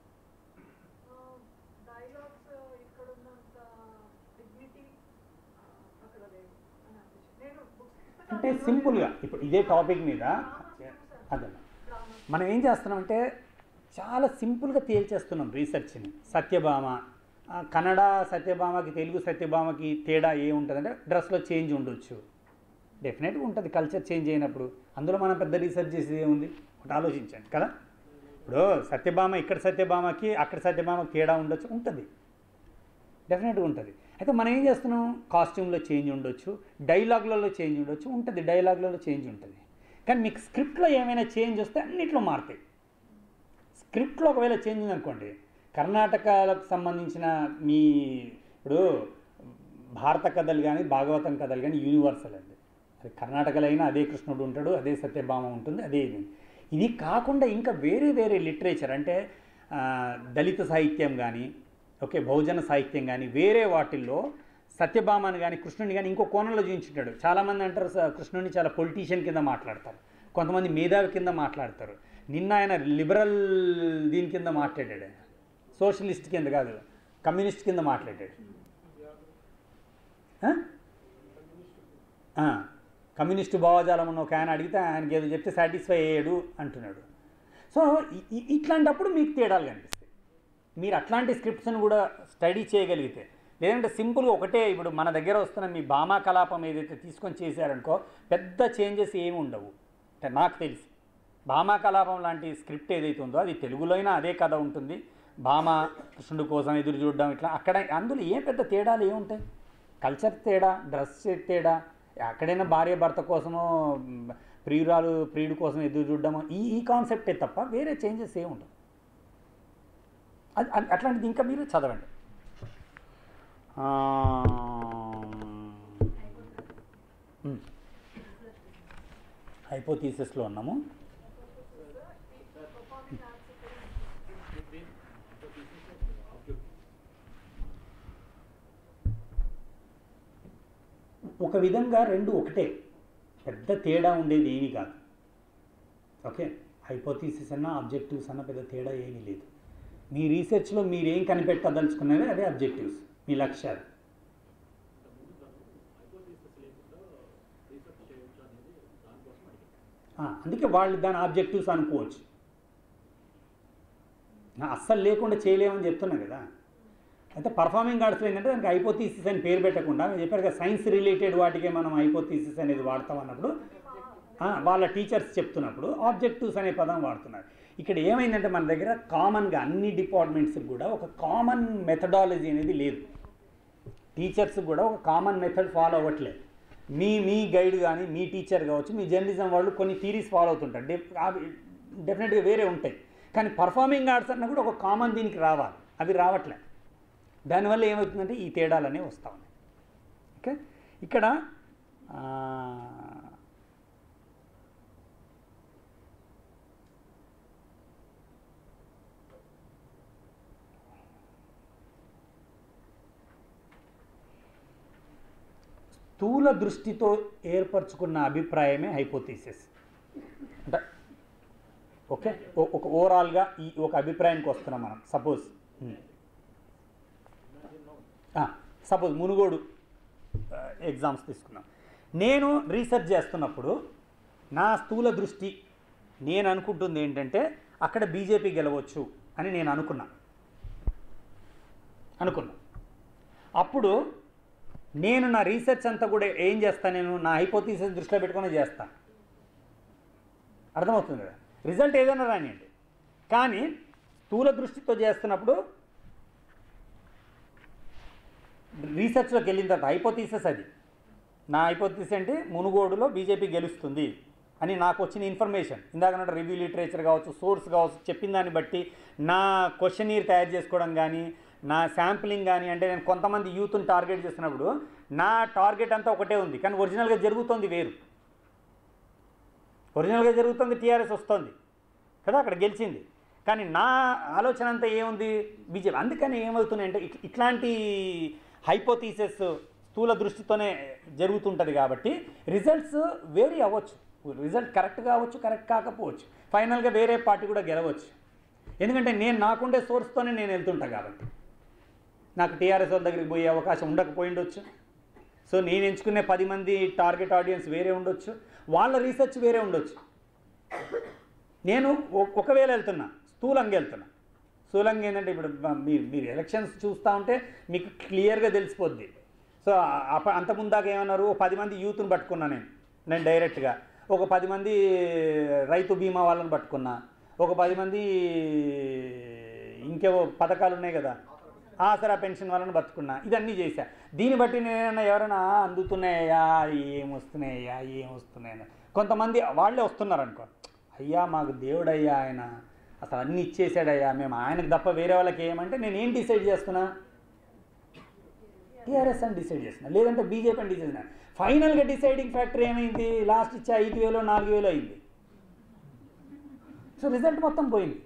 డైలాగ్స్ ఇక్కడ ఉన్నంత డిగ్నిటీ అక్కడ లేదు అని అనిపించింది నేను books
అంటే సింపుల్గా ఇప్పుడు ఇదే టాపిక్ మీద అదే మనం ఏం చేస్తున్నామంటే చాలా సింపుల్గా తేల్చేస్తున్నాం రీసెర్చ్ని సత్యభామ ఆ, కన్నడ సత్యభామకి తెలుగు సత్యభామకి తేడా ఏ ఉంటుందంటే డ్రెస్లో చేంజ్ ఉండొచ్చు డెఫినెట్గా ఉంటుంది కల్చర్ చేంజ్ అయినప్పుడు అందులో మనం పెద్ద రీసెర్చ్ చేసేది ఏముంది ఒకటి ఆలోచించండి కదా ఇప్పుడు సత్యభామ ఇక్కడ సత్యభామకి అక్కడ సత్యభామకి తేడా ఉండొచ్చు ఉంటుంది డెఫినెట్గా ఉంటుంది అయితే మనం ఏం చేస్తున్నాం కాస్ట్యూమ్లో చేంజ్ ఉండొచ్చు డైలాగ్లలో చేంజ్ ఉండొచ్చు ఉంటుంది డైలాగ్లలో చేంజ్ ఉంటుంది కానీ మీకు స్క్రిప్ట్లో ఏమైనా చేంజ్ వస్తే అన్నిట్లో మారుతాయి స్క్రిప్ట్లో ఒకవేళ చేంజ్ ఉందనుకోండి కర్ణాటకలకు సంబంధించిన మీ ఇప్పుడు భారత కథలు కానీ భాగవతం కథలు కానీ యూనివర్సల్ అండి అది కర్ణాటకలో అయినా అదే కృష్ణుడు ఉంటాడు అదే సత్యభామ ఉంటుంది అదే ఇది ఇది కాకుండా ఇంకా వేరే వేరే లిటరేచర్ అంటే ఆ, దళిత సాహిత్యం కానీ ఓకే బహుజన సాహిత్యం కానీ వేరే వాటిల్లో సత్యభామని కానీ కృష్ణుని కానీ ఇంకో కోణంలో చూపించుంటాడు చాలామంది అంటారు "స- కృష్ణుని చాలా పొలిటీషియన్ కింద మాట్లాడతారు కొంతమంది మేధావి కింద మాట్లాడతారు నిన్న ఆయన లిబరల్ దీని కింద మాట్లాడాడు ఆయన సోషలిస్ట్ కింద కాదు కమ్యూనిస్ట్ కింద మాట్లాడాడు ఆ? ఆ, కమ్యూనిస్టు భావజాలం ఉన్న ఒక ఆయన అడిగితే ఆయనకి ఏదో చెప్తే సాటిస్ఫై అయ్యాడు అంటున్నాడు సో ఇ- ఇ- ఇట్లాంటప్పుడు మీకు తేడాలు కనిపిస్తాయి మీరు అట్లాంటి స్క్రిప్ట్స్ని కూడా స్టడీ చేయగలిగితే లేదంటే సింపుల్గా ఒకటే ఇప్పుడు మన దగ్గర వస్తున్న మీ భామా కలాపం ఏదైతే తీసుకొని చేశారనుకో పెద్ద చేంజెస్ ఏమి ఉండవు అంటే నాకు తెలిసి భామా కలాపం లాంటి స్క్రిప్ట్ ఏదైతే ఉందో అది తెలుగులో అయినా అదే కథ ఉంటుంది భామ కృష్ణుడి కోసం ఎదురు చూడడం ఇట్లా అక్కడ అందులో ఏం పెద్ద తేడాలు ఏముంటాయి కల్చర్ తేడా డ్రెస్ తేడా అక్కడైనా భార్య భర్త కోసమో మ్, ప్రియురాలు ప్రియుడి కోసం ఎదురు చూడడమో ఈ ఈ కాన్సెప్టే తప్ప వేరే చేంజెస్ ఏమి ఉండవు అది అది- అట్లాంటిది ఇంకా మీరు చదవండి ఆ, మ్. హైపోథీసిస్లో ఉన్నాము ఒక విధంగా రెండు ఒకటే పెద్ద తేడా ఉండేది ఏమీ కాదు ఓకే హైపోథీసిస్ అన్న ఆబ్జెక్టివ్స్ అన్న పెద్ద తేడా ఏమీ లేదు మీ రీసెర్చ్లో మీరేం కనిపెట్టదలుచుకున్నవే అదే అబ్జెక్టివ్స్ మీ లక్ష్యాలు ఆ, అందుకే వాళ్ళు దాని ఆబ్జెక్టివ్స్ అనుకోవచ్చు నా అస్సలు లేకుండా చేయలేమని చెప్తున్నా కదా అయితే పర్ఫార్మింగ్ ఆర్ట్స్లో ఏంటంటే దానికి హైపోథీసిస్ అని పేరు పెట్టకుండా నేను చెప్పారు కదా సైన్స్ రిలేటెడ్ వాటికే మనం హైపోథీసిస్ అనేది వాడతాం అన్నప్పుడు ఆ, వాళ్ళ టీచర్స్ చెప్తున్నప్పుడు ఆబ్జెక్టివ్స్ అనే పదం వాడుతున్నారు ఇక్కడ ఏమైందంటే మన దగ్గర కామన్గా అన్ని డిపార్ట్మెంట్స్కి కూడా ఒక కామన్ మెథడాలజీ అనేది లేదు టీచర్స్ కూడా ఒక కామన్ మెథడ్ ఫాలో అవ్వట్లేదు మీ మీ గైడ్ కానీ మీ టీచర్ కావచ్చు మీ జర్నలిజం వాళ్ళు కొన్ని థీరీస్ ఫాలో అవుతుంటారు డెఫ్ అవి డెఫినెట్గా వేరే ఉంటాయి కానీ పర్ఫార్మింగ్ ఆర్ట్స్ అన్న కూడా ఒక కామన్ దీనికి రావాలి అవి రావట్లే దానివల్ల ఏమవుతుందంటే ఈ తేడాలు అనేవి వస్తూ ఉన్నాయి ఓకే ఇక్కడ ఆ, స్థూల దృష్టితో ఏర్పరచుకున్న అభిప్రాయమే హైపోథీసిస్ అంటే ఓకే ఓ- ఒక ఓవరాల్గా ఈ ఒక అభిప్రాయానికి వస్తున్నాం మనం సపోజ్ సపోజ్ మునుగోడు ఎగ్జామ్స్ తీసుకున్నాం నేను రీసెర్చ్ చేస్తున్నప్పుడు నా స్థూల దృష్టి నేను అనుకుంటుంది ఏంటంటే అక్కడ బీజేపీ గెలవచ్చు అని నేను అనుకున్నా అనుకున్నా అప్పుడు నేను నా రీసెర్చ్ అంతా కూడా ఏం చేస్తాను నేను నా హైపోథీసిస్ దృష్టిలో పెట్టుకుని చేస్తాను అర్థమవుతుంది కదా రిజల్ట్ ఏదైనా రానియండి కానీ స్థూల దృష్టితో చేస్తున్నప్పుడు రీసెర్చ్లోకి వెళ్ళిన తర్వాత హైపోథీసిస్ అది నా హైపోథీసిస్ అంటే మునుగోడులో బీజేపీ గెలుస్తుంది అని నాకు వచ్చిన ఇన్ఫర్మేషన్ ఇందాక రివ్యూ లిటరేచర్ కావచ్చు సోర్స్ కావచ్చు చెప్పిన దాన్ని బట్టి నా క్వశ్చనీర్ తయారు చేసుకోవడం కానీ నా శాంప్లింగ్ కానీ అంటే నేను కొంతమంది యూత్ని టార్గెట్ చేస్తున్నప్పుడు నా టార్గెట్ అంతా ఒకటే ఉంది కానీ ఒరిజినల్గా జరుగుతోంది వేరు ఒరిజినల్గా జరుగుతుంది టీఆర్ఎస్ వస్తుంది కదా అక్కడ గెలిచింది కానీ నా ఆలోచన అంతా ఏముంది బీజేపీ అందుకని ఏమవుతున్నాయంటే ఇట్- ఇట్లాంటి హైపోథీసెస్ స్థూల దృష్టితోనే జరుగుతుంటుంది కాబట్టి రిజల్ట్స్ వేరీ అవ్వచ్చు రిజల్ట్ కరెక్ట్ కావచ్చు కరెక్ట్ కాకపోవచ్చు ఫైనల్గా వేరే పార్టీ కూడా గెలవచ్చు ఎందుకంటే నేను నాకుండే సోర్స్తోనే నేను వెళ్తుంటా కాబట్టి నాకు టీఆర్ఎస్ వాళ్ళ దగ్గరికి పోయే అవకాశం ఉండకపోయి ఉండొచ్చు సో నేను ఎంచుకునే పది మంది టార్గెట్ ఆడియన్స్ వేరే ఉండొచ్చు వాళ్ళ రీసెర్చ్ వేరే ఉండొచ్చు నేను ఒ- ఒకవేళ వెళ్తున్నా స్థూలంగా వెళ్తున్నా స్థూలంగా ఏంటంటే ఇప్పుడు మ- మీరు మీరు ఎలక్షన్స్ చూస్తూ ఉంటే మీకు క్లియర్గా తెలిసిపోద్ది సో అప్ప అంత ముందాక ఏమన్నారు ఓ పది మంది యూత్ని పట్టుకున్నా నేను నేను డైరెక్ట్గా ఒక పది మంది రైతు బీమా వాళ్ళని పట్టుకున్నా ఒక పది మంది ఇంకేవో పథకాలు ఉన్నాయి కదా ఆసరా పెన్షన్ వాళ్ళని బతుకున్నా ఇదన్నీ చేశా దీన్ని బట్టి నేనైనా ఎవరైనా "ఆ, అందుతున్నాయా ఏం వస్తున్నాయా ఏం వస్తున్నాయని కొంతమంది వాళ్ళే వస్తున్నారు అనుకో అయ్యా మాకు దేవుడయ్యా ఆయన అసలు అన్ని ఇచ్చేసాడయ్యా మేము ఆయనకు తప్ప వేరే వాళ్ళకి ఏమంటే నేను ఏం డిసైడ్ చేస్తున్నా టీఆర్ఎస్ అని డిసైడ్ చేస్తున్నా లేదంటే బీజేపీ అని డిసైడ్ చేస్తున్నా ఫైనల్గా డిసైడింగ్ ఫ్యాక్టర్ ఏమైంది లాస్ట్ ఇచ్చే ఐదు వేలు నాలుగు వేలు అయింది సో రిజల్ట్ మొత్తం పోయింది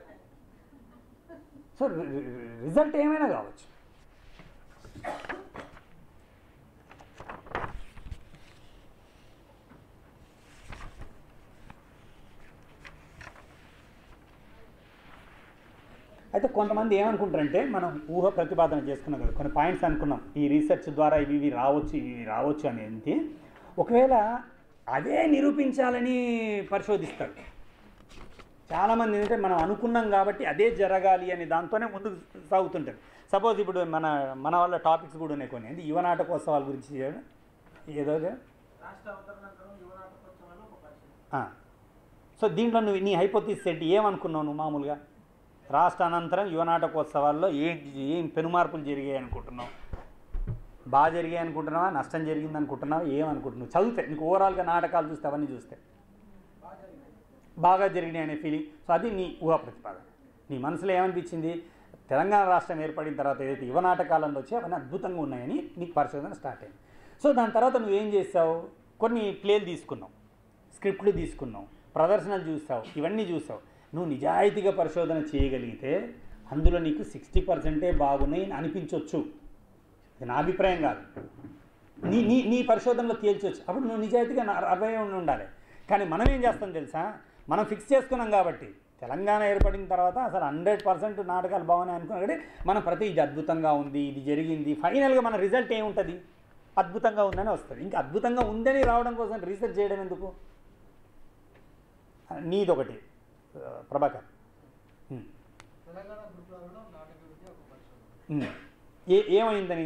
సో రిజల్ట్ ఏమైనా కావచ్చు అయితే కొంతమంది ఏమనుకుంటారంటే మనం ఊహ ప్రతిపాదన చేసుకున్నాం కదా కొన్ని పాయింట్స్ అనుకున్నాం ఈ రీసెర్చ్ ద్వారా ఇవి ఇవి రావచ్చు ఇవి ఇవి రావచ్చు అనేది ఒకవేళ అదే నిరూపించాలని పరిశోధిస్తారు చాలామంది ఏంటంటే మనం అనుకున్నాం కాబట్టి అదే జరగాలి అని దాంతోనే ముందుకు సాగుతుంటారు సపోజ్ ఇప్పుడు మన మన వాళ్ళ టాపిక్స్ కూడా ఉన్నాయి కొన్ని అంటే యువ నాటకోత్సవాల గురించి చేయడం ఏదో
రాష్ట్ర అవతరణాంతరం యువ నాటకోత్సవాలు ఒక పరిచయం
ఆ, సో దీంట్లో నువ్వు నీ హైపోతీస్ సెట్ ఏమనుకున్నావు నువ్వు మామూలుగా రాష్ట్ర అనంతరం యువ నాటకోత్సవాల్లో ఏం ఏం పెనుమార్పులు జరిగాయి అనుకుంటున్నావు బాగా జరిగాయి అనుకుంటున్నావా నష్టం జరిగింది అనుకుంటున్నావా ఏమనుకుంటున్నావు చదివితే నీకు ఓవరాల్గా నాటకాలు చూస్తే అవన్నీ చూస్తే బాగా జరిగినాయి అనే ఫీలింగ్ సో అది నీ ఊహా ప్రతిపాదన నీ మనసులో ఏమనిపించింది తెలంగాణ రాష్ట్రం ఏర్పడిన తర్వాత ఏదైతే యువ నాటకాలలో వచ్చి అవన్నీ అద్భుతంగా ఉన్నాయని నీకు పరిశోధన స్టార్ట్ అయింది సో దాని తర్వాత నువ్వేం చేసావు కొన్ని ప్లేలు తీసుకున్నావు స్క్రిప్ట్లు తీసుకున్నావు ప్రదర్శనలు చూసావు ఇవన్నీ చూసావు నువ్వు నిజాయితీగా పరిశోధన చేయగలిగితే అందులో నీకు సిక్స్టీ పర్సెంటే బాగున్నాయి అని అనిపించవచ్చు ఇది నా అభిప్రాయం కాదు నీ నీ నీ పరిశోధనలో తేల్చవచ్చు అప్పుడు నువ్వు నిజాయితీగా నా- అరవై ఉండి ఉండాలి కానీ మనం ఏం చేస్తాం తెలుసా మనం ఫిక్స్ చేసుకున్నాం కాబట్టి తెలంగాణ ఏర్పడిన తర్వాత అసలు హండ్రెడ్ పర్సెంట్ నాటకాలు బాగున్నాయి అనుకున్నా మనం ప్రతి ఇది అద్భుతంగా ఉంది ఇది జరిగింది ఫైనల్గా మన రిజల్ట్ ఏముంటుంది అద్భుతంగా ఉందని వస్తుంది ఇంకా అద్భుతంగా ఉందని రావడం కోసం రీసెర్చ్ చేయడం ఎందుకు నీదొకటి ఆ, ప్రభాకర్ ఉమ్.
తెలంగాణ గురుకులాలలో నాటక విద్య ఒక పరిశోధన
ఉమ్. ఏ ఏమైందని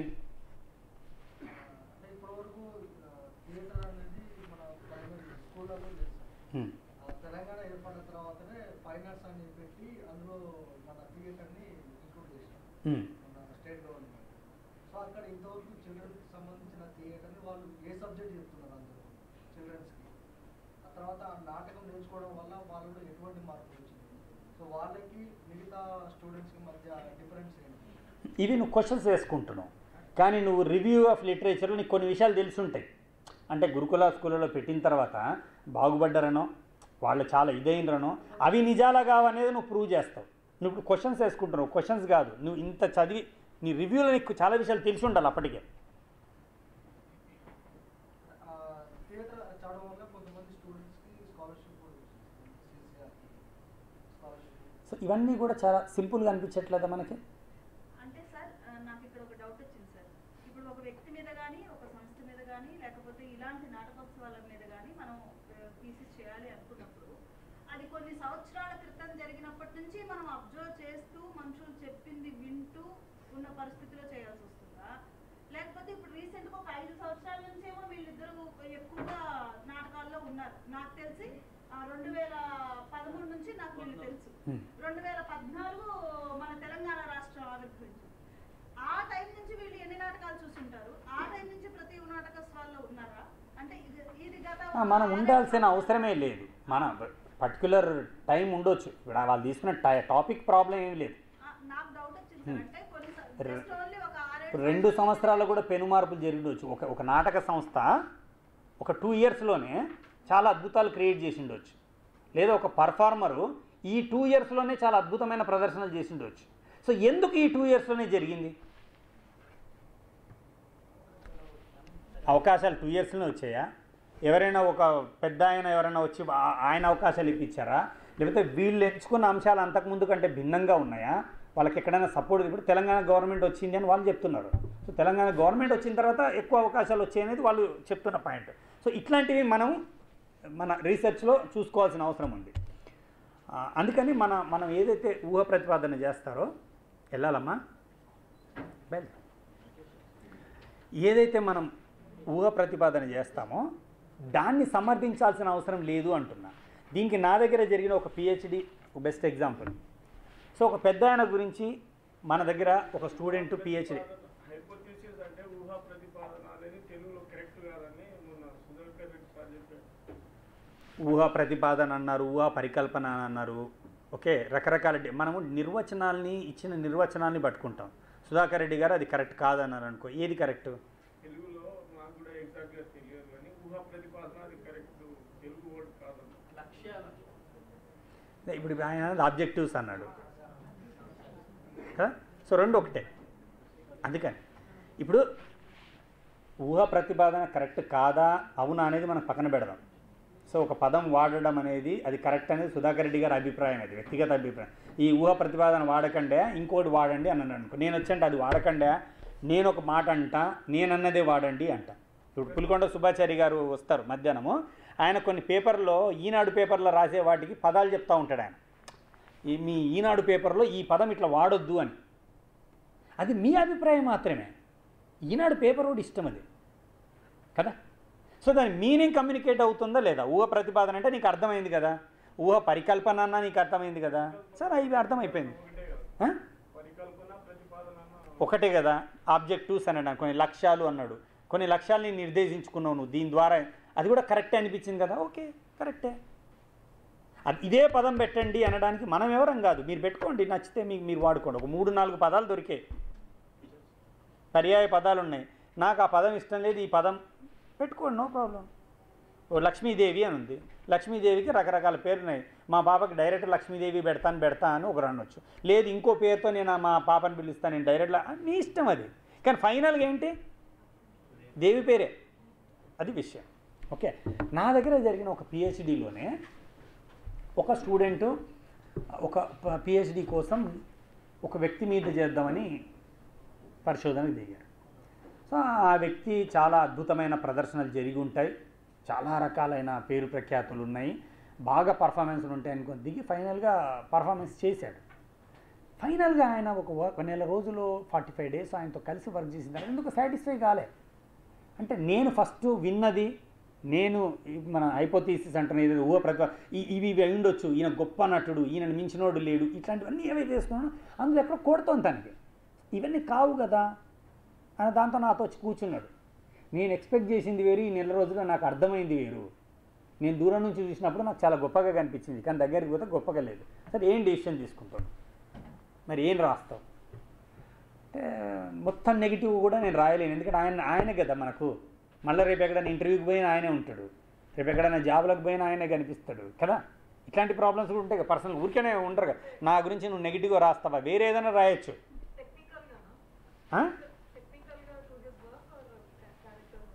అంటే ఇప్పటివరకు థియేటర్ అనేది మన ప్రైమరీ స్కూళ్ళలో లేదు సార్
ఉమ్.
ఆ తెలంగాణ ఏర్పడిన తర్వాతనే ఫైన్ ఆర్ట్స్ అని పెట్టి అందులో మన థియేటర్ని ఇంక్లూడ్ చేశాం
ఉమ్.
మన స్టేట్ గవర్నమెంట్ సో అక్కడ ఇంతవరకు చిల్డ్రన్స్కి సంబంధించిన థియేటర్ని వాళ్ళు ఏ సబ్జెక్ట్ చెప్తున్నారు అందరూ చిల్డ్రన్స్కి ఆ తర్వాత ఆ నాటకం నేర్చుకోవడం వల్ల వాళ్ళలో ఎటువంటి మార్పు వచ్చింది సో వాళ్ళకి మిగతా స్టూడెంట్స్కి మధ్య డిఫరెన్స్ ఏంటి
ఇవి నువ్వు క్వశ్చన్స్ వేసుకుంటున్నావు కానీ నువ్వు రివ్యూ ఆఫ్ లిటరేచర్లో నీకు కొన్ని విషయాలు తెలుసుంటాయి అంటే గురుకుల స్కూళ్ళలో పెట్టిన తర్వాత బాగుపడ్డారనో వాళ్ళు చాలా ఇదైనరనో అవి నిజాలా కావనేది నువ్వు ప్రూవ్ చేస్తావు నువ్వు ఇప్పుడు క్వశ్చన్స్ వేసుకుంటున్నావు క్వశ్చన్స్ కాదు నువ్వు ఇంత చదివి నీ రివ్యూలో నీకు చాలా విషయాలు తెలిసి ఉండాలి అప్పటికే
ఆ, థియేటర్ చదవడం వల్ల కొంతమంది స్టూడెంట్స్కి స్కాలర్షిప్ కూడా వచ్చింది సిసిఆర్కి స్కాలర్షిప్
సో ఇవన్నీ కూడా చాలా సింపుల్గా అనిపించట్లేదా మనకి
అంటే సార్ ఆ, నాకు ఇక్కడ ఒక డౌట్ వచ్చింది సార్ ఇప్పుడు ఒక వ్యక్తి మీద కానీ ఒక సంస్థ మీద కానీ లేకపోతే ఇలాంటి నాటకోత్సవాల మీద కానీ మనం థీసిస్ చేయాలి అనుకున్నప్పుడు అది కొన్ని సంవత్సరాల క్రితం జరిగినప్పటి నుంచి మనం అబ్జర్వ్ చేస్తూ మనుషులు చెప్పింది వింటూ ఉన్న పరిస్థితిలో చేయాల్సి వస్తుందా లేకపోతే ఇప్పుడు రీసెంట్గా ఒక ఐదు సంవత్సరాల నుంచేమో వీళ్ళిద్దరూ ఎక్కువగా నాటకాల్లో ఉన్నారు నాకు తెలిసి రెండు వేల పదమూడు నుంచి నాకు వీళ్ళు తెలుసు
Hmm.
రెండు వేల పద్నాలుగు మన తెలంగాణ రాష్ట్రం ఆవిర్భవించింది ఆ టైం నుంచి వీళ్ళు ఎన్ని నాటకాలు చూసుంటారు ఆ టైం నుంచి ప్రతి నాటకోత్సవాల్లో ఉన్నారా అంటే ఇది ఇది గత
ఆ, మనం ఉండాల్సిన అవసరమే లేదు మన పర్టికులర్ టైం ఉండొచ్చు ఇప్పుడు వాళ్ళు తీసుకున్న టాపిక్ ప్రాబ్లం ఏం లేదు
ఆ, నాకు డౌట్ వచ్చింది సార్. అంటే కొన్ని
రె-
జస్ట్ ఓన్లీ ఒక ఆరేడు
ఇప్పుడు రెండు సంవత్సరాలు కూడా పెను మార్పులు జరిగిండొచ్చు ఒక ఒక నాటక సంస్థ ఒక టూ ఇయర్స్లోనే చాలా అద్భుతాలు క్రియేట్ చేసిండొచ్చు లేదా ఒక పర్ఫార్మరు ఈ టూ ఇయర్స్లోనే చాలా అద్భుతమైన ప్రదర్శనలు చేసిండొచ్చు సో ఎందుకు ఈ టూ ఇయర్స్లోనే జరిగింది అవకాశాలు టూ ఇయర్స్లోనే వచ్చాయా ఎవరైనా ఒక పెద్ద ఆయన ఎవరైనా వచ్చి ఆ- ఆయన అవకాశాలు ఇప్పించారా లేకపోతే వీళ్ళు ఎంచుకున్న అంశాలు అంతకుముందు కంటే భిన్నంగా ఉన్నాయా వాళ్ళకి ఎక్కడైనా సపోర్ట్ ఇప్పుడు తెలంగాణ గవర్నమెంట్ వచ్చింది అని వాళ్ళు చెప్తున్నారు సో తెలంగాణ గవర్నమెంట్ వచ్చిన తర్వాత ఎక్కువ అవకాశాలు వచ్చాయి అనేది వాళ్ళు చెప్తున్న పాయింట్ సో ఇట్లాంటివి మనం మన రీసెర్చ్లో చూసుకోవాల్సిన అవసరం ఉంది ఆ, అందుకని మన మనం ఏదైతే ఊహ ప్రతిపాదన చేస్తారో వెళ్ళాలమ్మా బయలు ఏదైతే మనం ఊహ ప్రతిపాదన చేస్తామో దాన్ని సమర్థించాల్సిన అవసరం లేదు అంటున్నా దీనికి నా దగ్గర జరిగిన ఒక పిహెచ్డి బెస్ట్ ఎగ్జాంపుల్ సో ఒక పెద్ద ఆయన గురించి మన దగ్గర ఒక స్టూడెంట్ పిహెచ్డి
హైపోథీసిస్ అంటే ఊహా ప్రతిపాదన అనేది తెలుగులో కరెక్ట్ కాదని మొన్న సుధాకర్ రెడ్డి సార్ చెప్పారు
ఊహా ప్రతిపాదన అన్నారు ఊహా పరికల్పన అని అన్నారు ఓకే రకరకాల డి- మనము నిర్వచనాల్ని ఇచ్చిన నిర్వచనాల్ని పట్టుకుంటాం సుధాకర్ రెడ్డి గారు అది కరెక్ట్ కాదన్నారు అనుకో ఏది కరెక్ట్
తెలుగులో నాకు కూడా ఎగ్జాక్ట్గా తెలియదు కానీ ఊహా ప్రతిపాదన అది కరెక్ట్ తెలుగు వర్డ్ కాదన్న
ఇప్పుడు ఆయన ఆబ్జెక్టివ్స్ అన్నాడు కదా సో రెండు ఒకటే అందుకని ఇప్పుడు ఊహ ప్రతిపాదన కరెక్ట్ కాదా అవునా అనేది మనం పక్కన పెడదాం సో ఒక పదం వాడడం అనేది అది కరెక్ట్ అనేది సుధాకర్ రెడ్డి గారి అభిప్రాయం అది వ్యక్తిగత అభిప్రాయం ఈ ఊహ ప్రతిపాదన వాడకండే ఇంకోటి వాడండి అని అన్నాడు అనుకో నేను వచ్చంటే అది వాడకండే నేను ఒక మాట అంట నేనన్నదే వాడండి అంట ఇప్పుడు పులికొండ సుబ్బాచారి గారు వస్తారు మధ్యాహ్నము ఆయన కొన్ని పేపర్లో ఈనాడు పేపర్లో రాసే వాటికి పదాలు చెప్తా ఉంటాడు ఆయన ఈ మీ ఈనాడు పేపర్లో ఈ పదం ఇట్లా వాడొద్దు అని అది మీ అభిప్రాయం మాత్రమే ఈనాడు పేపర్ కూడా ఇష్టం అది కదా సో దాని మీనింగ్ కమ్యూనికేట్ అవుతుందా లేదా ఊహ ప్రతిపాదన అంటే నీకు అర్థమైంది కదా ఊహ పరికల్పన అన్నా నీకు అర్థమైంది కదా సరే ఇవి అర్థమైపోయింది
ఒకటే కదా
ఆ?
పరికల్పన ప్రతిపాదన అన్న
ఒకటే కదా ఆబ్జెక్టివ్స్ అన్నాడు కొన్ని లక్ష్యాలు అన్నాడు కొన్ని లక్ష్యాలని నిర్దేశించుకున్నావు నువ్వు దీని ద్వారా అది కూడా కరెక్టే అనిపించింది కదా ఓకే కరెక్టే అది ఇదే పదం పెట్టండి అనడానికి మనం ఎవరం కాదు మీరు పెట్టుకోండి నచ్చితే మీకు మీరు వాడుకోండి ఒక మూడు నాలుగు పదాలు దొరికాయి పర్యాయ పదాలు ఉన్నాయి నాకు ఆ పదం ఇష్టం లేదు ఈ పదం పెట్టుకోండి నో ప్రాబ్లం ఓ లక్ష్మీదేవి అని ఉంది లక్ష్మీదేవికి రకరకాల పేర్లు ఉన్నాయి మా పాపకి డైరెక్ట్ లక్ష్మీదేవి పెడతాను పెడతా అని ఒకరు అనొచ్చు లేదు ఇంకో పేరుతో నేను ఆ మా పాపని పిలుస్తాను నేను డైరెక్ట్ నీ ఇష్టం అది కానీ ఫైనల్గా ఏంటి దేవి పేరే అది విషయం ఓకే నా దగ్గర జరిగిన ఒక పిహెచ్డిలోనే ఒక స్టూడెంటు ఒక పిహెచ్డి కోసం ఒక వ్యక్తి మీద చేద్దామని పరిశోధనకు దిగారు సో ఆ వ్యక్తి చాలా అద్భుతమైన ప్రదర్శనలు జరిగి ఉంటాయి చాలా రకాలైన పేరు ప్రఖ్యాతులు ఉన్నాయి బాగా పర్ఫార్మెన్స్లు ఉంటాయి అనుకుని దిగి ఫైనల్గా పర్ఫార్మెన్స్ చేశాడు ఫైనల్గా ఆయన ఒక వ- ఒక నెల రోజులు ఫార్టీ ఫైవ్ డేస్ ఆయనతో కలిసి వర్క్ చేసిన తర్వాత ఎందుకు సాటిస్ఫై కాలే అంటే నేను ఫస్ట్ విన్నది నేను ఈ మన హైపోథీసిస్ అంటున్న ఏదో ఊహ ప్రతి ఈ- ఇవి ఇవి అయి ఉండొచ్చు ఈయన గొప్ప నటుడు ఈయన మించినోడు లేడు ఇట్లాంటివన్నీ ఏవైతే చేసుకున్నాను అందులో ఎక్కడో కొడుతోంది తనకి ఇవన్నీ కావు కదా అని దాంతో నాతో వచ్చి కూర్చున్నాడు నేను ఎక్స్పెక్ట్ చేసింది వేరు ఈ నెల రోజుల్లో నాకు అర్థమైంది వేరు నేను దూరం నుంచి చూసినప్పుడు నాకు చాలా గొప్పగా కనిపించింది కానీ దగ్గరికి పోతే గొప్పగా లేదు సరే ఏం డెసిషన్ తీసుకుంటాను మరి ఏం రాస్తావు అంటే మొత్తం నెగిటివ్ కూడా నేను రాయలేను ఎందుకంటే ఆయన ఆయనే కదా మనకు మళ్ళీ రేపు ఎక్కడైనా ఇంటర్వ్యూకి పోయినా ఆయనే ఉంటాడు రేపు ఎక్కడైనా జాబ్లకు పోయినా ఆయనే కనిపిస్తాడు కదా ఇట్లాంటి ప్రాబ్లమ్స్ కూడా ఉంటాయి కదా పర్సనల్ ఊరికేనే ఉండరు కదా నా గురించి నువ్వు నెగిటివ్గా రాస్తావా వేరే ఏదైనా రాయొచ్చు
టెక్నికల్ గానా
ఆ?
టెక్నికల్ గా to his work or character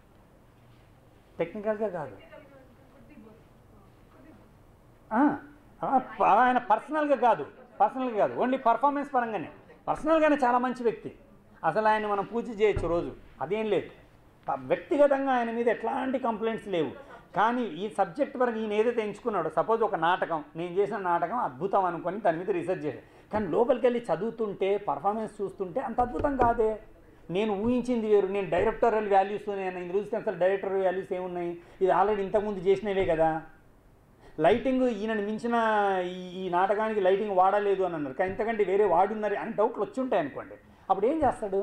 టెక్నికల్గా కాదు
టెక్నికల్ గా could be both could be both
ఆ, ఆ, ప- ఆయన పర్సనల్గా కాదు పర్సనల్గా కాదు ఓన్లీ పర్ఫార్మెన్స్ పరంగానే పర్సనల్గానే చాలా మంచి వ్యక్తి అసలు ఆయన మనం పూజ చేయొచ్చు రోజు అదేం లేదు ప- వ్యక్తిగతంగా ఆయన మీద ఎట్లాంటి కంప్లైంట్స్ లేవు కానీ ఈ సబ్జెక్ట్ వరకు ఈయన ఏదైతే ఎంచుకున్నాడో సపోజ్ ఒక నాటకం నేను చేసిన నాటకం అద్భుతం అనుకొని దాని మీద రీసెర్చ్ చేశాను కానీ లోపలికి వెళ్ళి చదువుతుంటే పర్ఫార్మెన్స్ చూస్తుంటే అంత అద్భుతం కాదే నేను ఊహించింది వేరు నేను డైరెక్టరల్ వాల్యూస్ నేను ఇది చూస్తే అసలు డైరెక్టర్ వాల్యూస్ ఏమున్నాయి ఇది ఆల్రెడీ ఇంతకుముందు చేసినవే కదా లైటింగ్ ఈయనని మించిన ఈ ఈ నాటకానికి లైటింగ్ వాడలేదు అని అన్నారు కానీ ఇంతకంటే వేరే వాడున్నారు అని డౌట్లు వచ్చి ఉంటాయి అనుకోండి అప్పుడు ఏం చేస్తాడు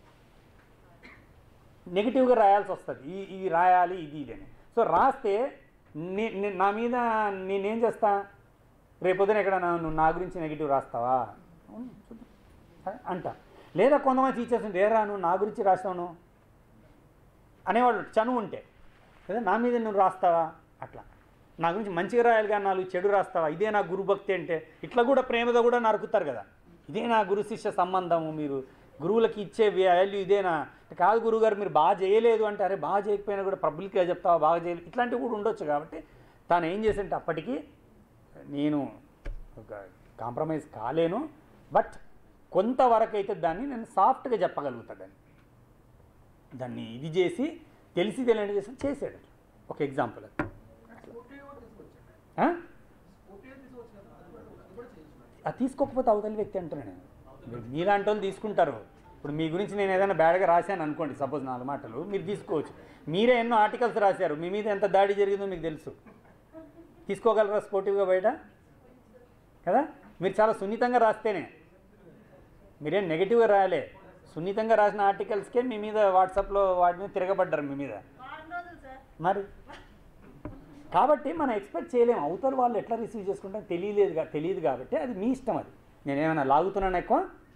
నెగిటివ్గా రాయాల్సి వస్తుంది ఈ ఇది రాయాలి ఇది ఇది అని సో రాస్తే నే- నే- నా మీద నేనేం చేస్తా రేపొద్దున ఎక్కడ నువ్వు నా గురించి నెగిటివ్ రాస్తావా అవును, చూద్దాం. సరే, అంట లేదా కొంతమంది టీచర్స్ లేరా నువ్వు నా గురించి రాస్తావు అనేవాళ్ళు చనువు ఉంటే లేదా నా మీద నువ్వు రాస్తావా అట్లా నా గురించి మంచిగా రాయాలి కానీ నాలుగు చెడు రాస్తావా ఇదే నా గురుభక్తి అంటే ఇట్లా కూడా ప్రేమతో కూడా నరుకుతారు కదా ఇదే నా గురు శిష్య సంబంధము మీరు గురువులకి ఇచ్చే వాల్యూ ఇదేనా కాదు గురువుగారు మీరు బాగా చేయలేదు అంటే అరే బాగా చేయకపోయినా కూడా పబ్లిక్గా చెప్తావా బాగా చేయలేదు ఇట్లాంటివి కూడా ఉండొచ్చు కాబట్టి తాను ఏం చేసింటే అప్పటికి నేను ఒక కాంప్రమైజ్ కాలేను బట్ కొంతవరకు అయితే దాన్ని నేను సాఫ్ట్గా చెప్పగలుగుతా దాన్ని దాన్ని ఇది చేసి తెలిసి తెలియని చేసి చేసాడు ఒక ఎగ్జాంపుల్ అది
స్కూటీ కూడా తీసుకొచ్చాడు
ఆ?
స్కూటీ తీసుకొచ్చు కదా అది కూడా అది కూడా చేయించుకోవాలి
అది తీసుకోకపోతే అవతలి వ్యక్తి అంటున్నాను నేను మీలాంటి వాళ్ళు తీసుకుంటారు ఇప్పుడు మీ గురించి నేను ఏదైనా బ్యాడ్గా రాశాను అనుకోండి సపోజ్ నాలుగు మాటలు మీరు తీసుకోవచ్చు మీరే ఎన్నో ఆర్టికల్స్ రాశారు మీ మీద ఎంత దాడి జరిగిందో మీకు తెలుసు తీసుకోగలరా స్పోర్టివ్గా బయట కదా మీరు చాలా సున్నితంగా రాస్తేనే మీరేం నెగిటివ్గా రాయలే సున్నితంగా రాసిన ఆర్టికల్స్కే మీ మీద వాట్సాప్లో వాటి మీద తిరగబడ్డారు మీ మీద మరి కాబట్టి మనం ఎక్స్పెక్ట్ చేయలేము అవతల వాళ్ళు ఎట్లా రిసీవ్ చేసుకుంటారో తెలియలేదు కా- తెలియదు కాబట్టి అది మీ ఇష్టం అది నేనేమైనా లాగుతున్నాను ఎక్కువ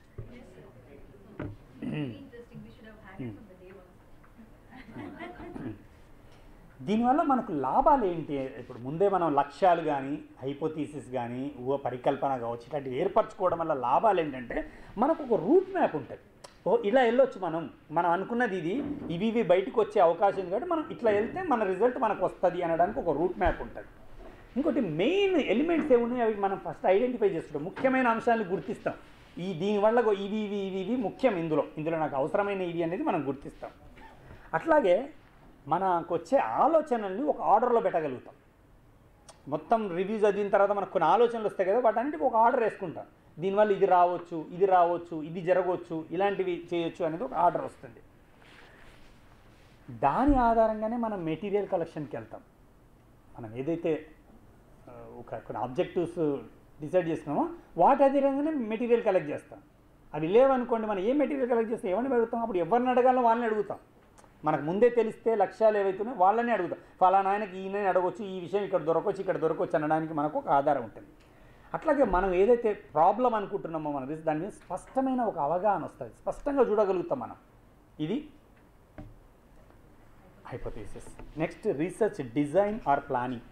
Interesting. We should have had it from the day one.
దీనివల్ల మనకు లాభాలు ఏంటి ఇప్పుడు ముందే మనం లక్ష్యాలు కానీ హైపోథీసిస్ కానీ ఊహ పరికల్పన కావచ్చు ఇట్లాంటివి ఏర్పరచుకోవడం వల్ల లాభాలు ఏంటంటే మనకు ఒక రూట్ మ్యాప్ ఉంటుంది ఓ ఇలా వెళ్ళొచ్చు మనం మనం అనుకున్నది ఇది ఇవి ఇవి బయటకు వచ్చే అవకాశం ఉంది కాబట్టి మనం ఇట్లా వెళ్తే మన రిజల్ట్ మనకు వస్తుంది అనడానికి ఒక రూట్ మ్యాప్ ఉంటుంది ఇంకోటి మెయిన్ ఎలిమెంట్స్ ఏమున్నాయి అవి మనం ఫస్ట్ ఐడెంటిఫై చేసుకుంటాం ముఖ్యమైన అంశాలను గుర్తిస్తాం ఈ దీనివల్ల గో- ఇవి ఇవి ఇవి ఇవి ముఖ్యం ఇందులో ఇందులో నాకు అవసరమైన ఇవి అనేది మనం గుర్తిస్తాం అట్లాగే మనకు వచ్చే ఆలోచనల్ని ఒక ఆర్డర్లో పెట్టగలుగుతాం మొత్తం రివ్యూ చదివిన తర్వాత మనకు కొన్ని ఆలోచనలు వస్తాయి కదా వాటన్నిటికి ఒక ఆర్డర్ వేసుకుంటాం దీనివల్ల ఇది రావచ్చు ఇది రావచ్చు ఇది జరగవచ్చు ఇలాంటివి చేయొచ్చు అనేది ఒక ఆర్డర్ వస్తుంది దాని ఆధారంగానే మనం మెటీరియల్ కలెక్షన్కి వెళ్తాం మనం ఏదైతే ఆ, ఒక కొన్ని ఆబ్జెక్టివ్స్ డిసైడ్ చేసుకున్నామో వాటి అధీనంగానే మెటీరియల్ కలెక్ట్ చేస్తాం అవి లేవనుకోండి మనం ఏ మెటీరియల్ కలెక్ట్ చేస్తే ఎవరిని అడుగుతాం అప్పుడు ఎవరిని అడగాలో వాళ్ళని అడుగుతాం మనకు ముందే తెలిస్తే లక్ష్యాలు ఏవైతున్నాయో వాళ్ళని అడుగుతాం ఫలానా ఆయనకి ఈయన అడగొచ్చు ఈ విషయం ఇక్కడ దొరకవచ్చు ఇక్కడ దొరకవచ్చు అనడానికి మనకు ఒక ఆధారం ఉంటుంది అట్లాగే మనం ఏదైతే ప్రాబ్లం అనుకుంటున్నామో మన రీస్- దాని మీద స్పష్టమైన ఒక అవగాహన వస్తుంది స్పష్టంగా చూడగలుగుతాం మనం ఇది hypothesis next research design or planning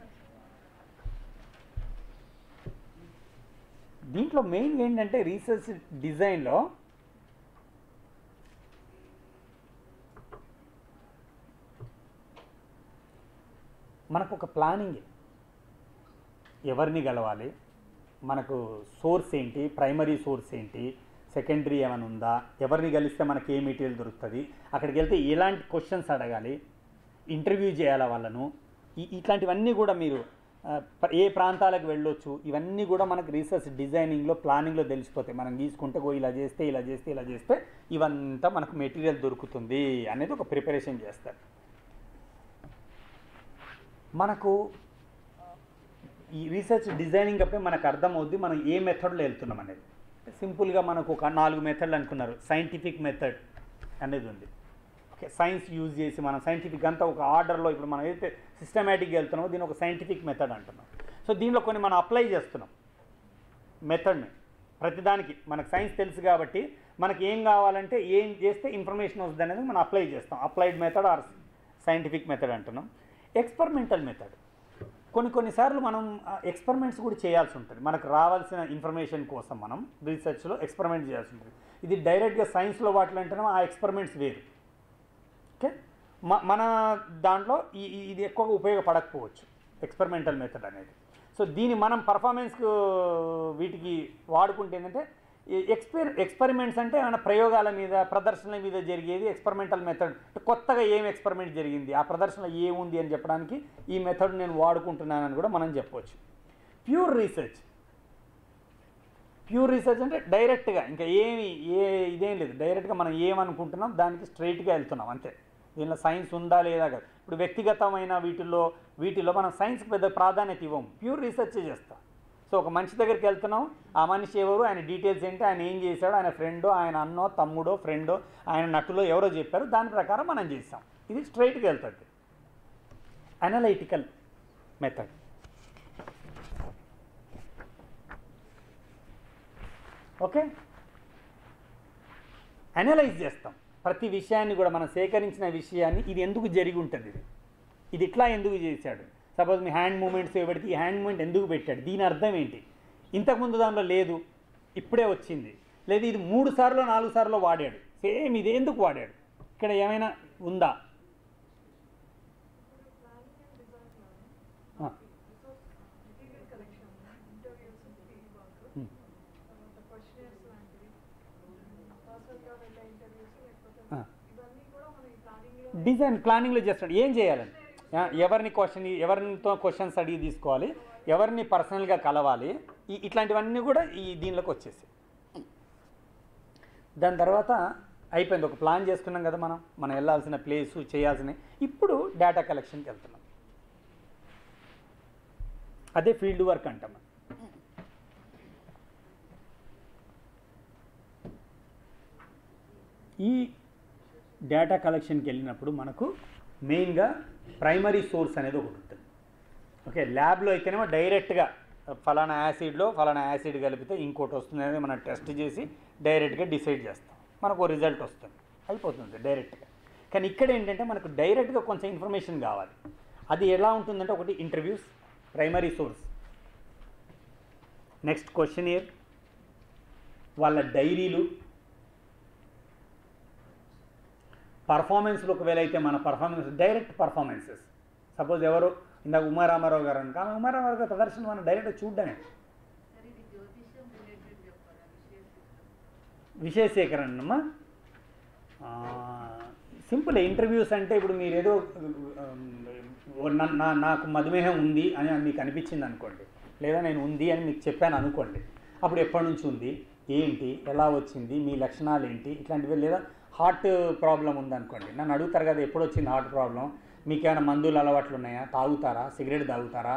దీంట్లో మెయిన్ ఏంటంటే రీసెర్చ్ డిజైన్లో మనకు ఒక ప్లానింగ్ ఎవరిని కలవాలి మనకు సోర్స్ ఏంటి ప్రైమరీ సోర్స్ ఏంటి సెకండరీ ఏమైనా ఉందా ఎవరిని కలిస్తే మనకి ఏ మెటీరియల్ దొరుకుతుంది అక్కడికి వెళ్తే ఎలాంటి క్వశ్చన్స్ అడగాలి ఇంటర్వ్యూ చేయాలా వాళ్ళను ఈ ఇట్లాంటివన్నీ కూడా మీరు ఆ, ప్ర- ఏ ప్రాంతాలకు వెళ్ళొచ్చు ఇవన్నీ కూడా మనకు రీసెర్చ్ డిజైనింగ్లో ప్లానింగ్లో తెలిసిపోతాయి మనం గీసుకుంటే గో ఇలా చేస్తే ఇలా చేస్తే ఇలా చేస్తే ఇవంతా మనకు మెటీరియల్ దొరుకుతుంది అనేది ఒక ప్రిపరేషన్ చేస్తారు మనకు ఈ రీసెర్చ్ డిజైనింగ్ అప్పుడే మనకు అర్థమవుద్ది మనం ఏ మెథడ్లో వెళ్తున్నాం అనేది సింపుల్గా మనకు ఒక నాలుగు మెథడ్లు అనుకున్నారు సైంటిఫిక్ మెథడ్ అనేది ఉంది ఓకే సైన్స్ యూజ్ చేసి మనం సైంటిఫిక్ అంతా ఒక ఆర్డర్లో ఇప్పుడు మనం ఏదైతే సిస్టమేటిక్గా వెళ్తున్నామో దీన్ని ఒక సైంటిఫిక్ మెథడ్ అంటున్నాం సో దీనిలో కొన్ని మనం అప్లై చేస్తున్నాం మెథడ్ని ప్రతిదానికి మనకు సైన్స్ తెలుసు కాబట్టి మనకి ఏం కావాలంటే ఏం చేస్తే ఇన్ఫర్మేషన్ వస్తుంది అనేది మనం అప్లై చేస్తాం applied method or scientific method అంటున్నాం ఎక్స్పెరిమెంటల్ మెథడ్ కొన్ని కొన్నిసార్లు మనం ఎక్స్పెరిమెంట్స్ కూడా చేయాల్సి ఉంటుంది మనకు రావాల్సిన ఇన్ఫర్మేషన్ కోసం మనం రీసెర్చ్లో ఎక్స్పెరిమెంట్ చేయాల్సి ఉంటుంది ఇది డైరెక్ట్గా సైన్స్లో వాటిలో అంటేనేమో ఆ ఎక్స్పెరిమెంట్స్ వేరు ఓకే మ మన దాంట్లో ఈ ఈ- ఇది ఎక్కువగా ఉపయోగపడకపోవచ్చు ఎక్స్పెరిమెంటల్ మెథడ్ అనేది సో దీన్ని మనం పర్ఫార్మెన్స్కు వీటికి వాడుకుంటే ఏంటంటే ఎక్స్పెరి ఎక్స్పెరిమెంట్స్ అంటే ఏమైనా ప్రయోగాల మీద ప్రదర్శనల మీద జరిగేది ఎక్స్పెరిమెంటల్ మెథడ్ కొత్తగా ఏం ఎక్స్పెరిమెంట్ జరిగింది ఆ ప్రదర్శనలో ఏముంది అని చెప్పడానికి ఈ మెథడ్ నేను వాడుకుంటున్నానని కూడా మనం చెప్పవచ్చు ప్యూర్ రీసెర్చ్ ప్యూర్ రీసెర్చ్ అంటే డైరెక్ట్గా ఇంకా ఏమి ఏ ఇదేం లేదు డైరెక్ట్గా మనం ఏమనుకుంటున్నాం దానికి స్ట్రైట్గా వెళ్తున్నాం అంతే దీనిలో సైన్స్ ఉందా లేదా కాదు ఇప్పుడు వ్యక్తిగతమైన వీటిల్లో వీటిలో మనం సైన్స్కి పెద్ద ప్రాధాన్యత ఇవ్వం ప్యూర్ రీసెర్చ్ చేస్తాం సో ఒక మనిషి దగ్గరికి వెళ్తున్నాం ఆ మనిషి ఎవరు ఆయన డీటెయిల్స్ ఏంటి ఆయన ఏం చేశాడో ఆయన ఫ్రెండో ఆయన అన్నో తమ్ముడో ఫ్రెండో ఆయన నటులో ఎవరో చెప్పారు దాని ప్రకారం మనం చేస్తాం ఇది స్ట్రైట్గా వెళ్తుంది అనలైటికల్ మెథడ్ ఓకే అనలైజ్ చేస్తాం ప్రతి విషయాన్ని కూడా మనం సేకరించిన విషయాన్ని ఇది ఎందుకు జరిగి ఉంటుంది ఇది ఇది ఇట్లా ఎందుకు చేశాడు సపోజ్ మీ హ్యాండ్ మూమెంట్స్ పెడితే ఈ హ్యాండ్ మూమెంట్ ఎందుకు పెట్టాడు దీని అర్థం ఏంటి ఇంతకుముందు దానిలో లేదు ఇప్పుడే వచ్చింది లేదు ఇది మూడు సార్లు నాలుగు సార్లు వాడాడు సేమ్ ఇది ఎందుకు వాడాడు ఇక్కడ ఏమైనా ఉందా
ప్లానింగ్ అండ్ డిజైన్
ఆ.
Resource material collection interviews field work
Hmm.
తర్వాత క్వశ్చనర్స్ లాంటివి పర్సనల్గా వెళ్ళే ఇంటర్వ్యూస్ లేకపోతే
ఆ.
ఇవన్నీ కూడా మనం ఈ ప్లానింగ్లో
డిజైన్ ప్లానింగ్లో చేస్తాడు ఏం చేయాలని ఆ, ఎవరిని క్వశ్చన్ ఎవరితో క్వశ్చన్స్ అడిగి తీసుకోవాలి ఎవరిని పర్సనల్గా కలవాలి ఈ ఇట్లాంటివన్నీ కూడా ఈ దీనిలోకి వచ్చేసాయి దాని తర్వాత అయిపోయింది ఒక ప్లాన్ చేసుకున్నాం కదా మనం మనం వెళ్ళాల్సిన ప్లేసు చేయాల్సిన ఇప్పుడు డేటా కలెక్షన్కి వెళ్తున్నాం అదే ఫీల్డ్ వర్క్ అంటాం మనం. ఈ డేటా కలెక్షన్కి వెళ్ళినప్పుడు మనకు మెయిన్గా ప్రైమరీ సోర్స్ అనేది ఒకటి ఉంటుంది ఓకే ల్యాబ్లో అయితేనేమో డైరెక్ట్గా ఫలానా యాసిడ్లో ఫలానా యాసిడ్ కలిపితే ఇంకోటి వస్తుంది అనేది మనం టెస్ట్ చేసి డైరెక్ట్గా డిసైడ్ చేస్తాం మనకు ఓ రిజల్ట్ వస్తుంది అయిపోతుంది డైరెక్ట్గా కానీ ఇక్కడ ఏంటంటే మనకు డైరెక్ట్గా కొంచెం ఇన్ఫర్మేషన్ కావాలి అది ఎలా ఉంటుందంటే ఒకటి interviews primary source next question year వాళ్ళ డైరీలు పర్ఫార్మెన్స్లో ఒకవేళ అయితే మన పర్ఫార్మెన్స్ డైరెక్ట్ పర్ఫార్మెన్సెస్ సపోజ్ ఎవరు ఇందాక ఉమారామారావు గారు అనుకో ఆమె ఉమారామారావు గారి ప్రదర్శన మనం డైరెక్ట్ చూడడమే విషయ సేకరణమ్మా సింపుల్ ఇంటర్వ్యూస్ అంటే ఇప్పుడు మీరు ఏదో ఆ, నా- నా- నాకు మధుమేహం ఉంది అని మీకు అనిపించింది అనుకోండి లేదా నేను ఉంది అని మీకు చెప్పాను అనుకోండి అప్పుడు ఎప్పటి నుంచి ఉంది ఏంటి ఎలా వచ్చింది మీ లక్షణాలు ఏంటి ఇట్లాంటివి లేదా హార్ట్ ప్రాబ్లం ఉందనుకోండి నన్ను అడుగుతారు కదా ఎప్పుడు వచ్చింది హార్ట్ ప్రాబ్లం మీకు ఏమైనా మందులు అలవాట్లు ఉన్నాయా తాగుతారా సిగరెట్ తాగుతారా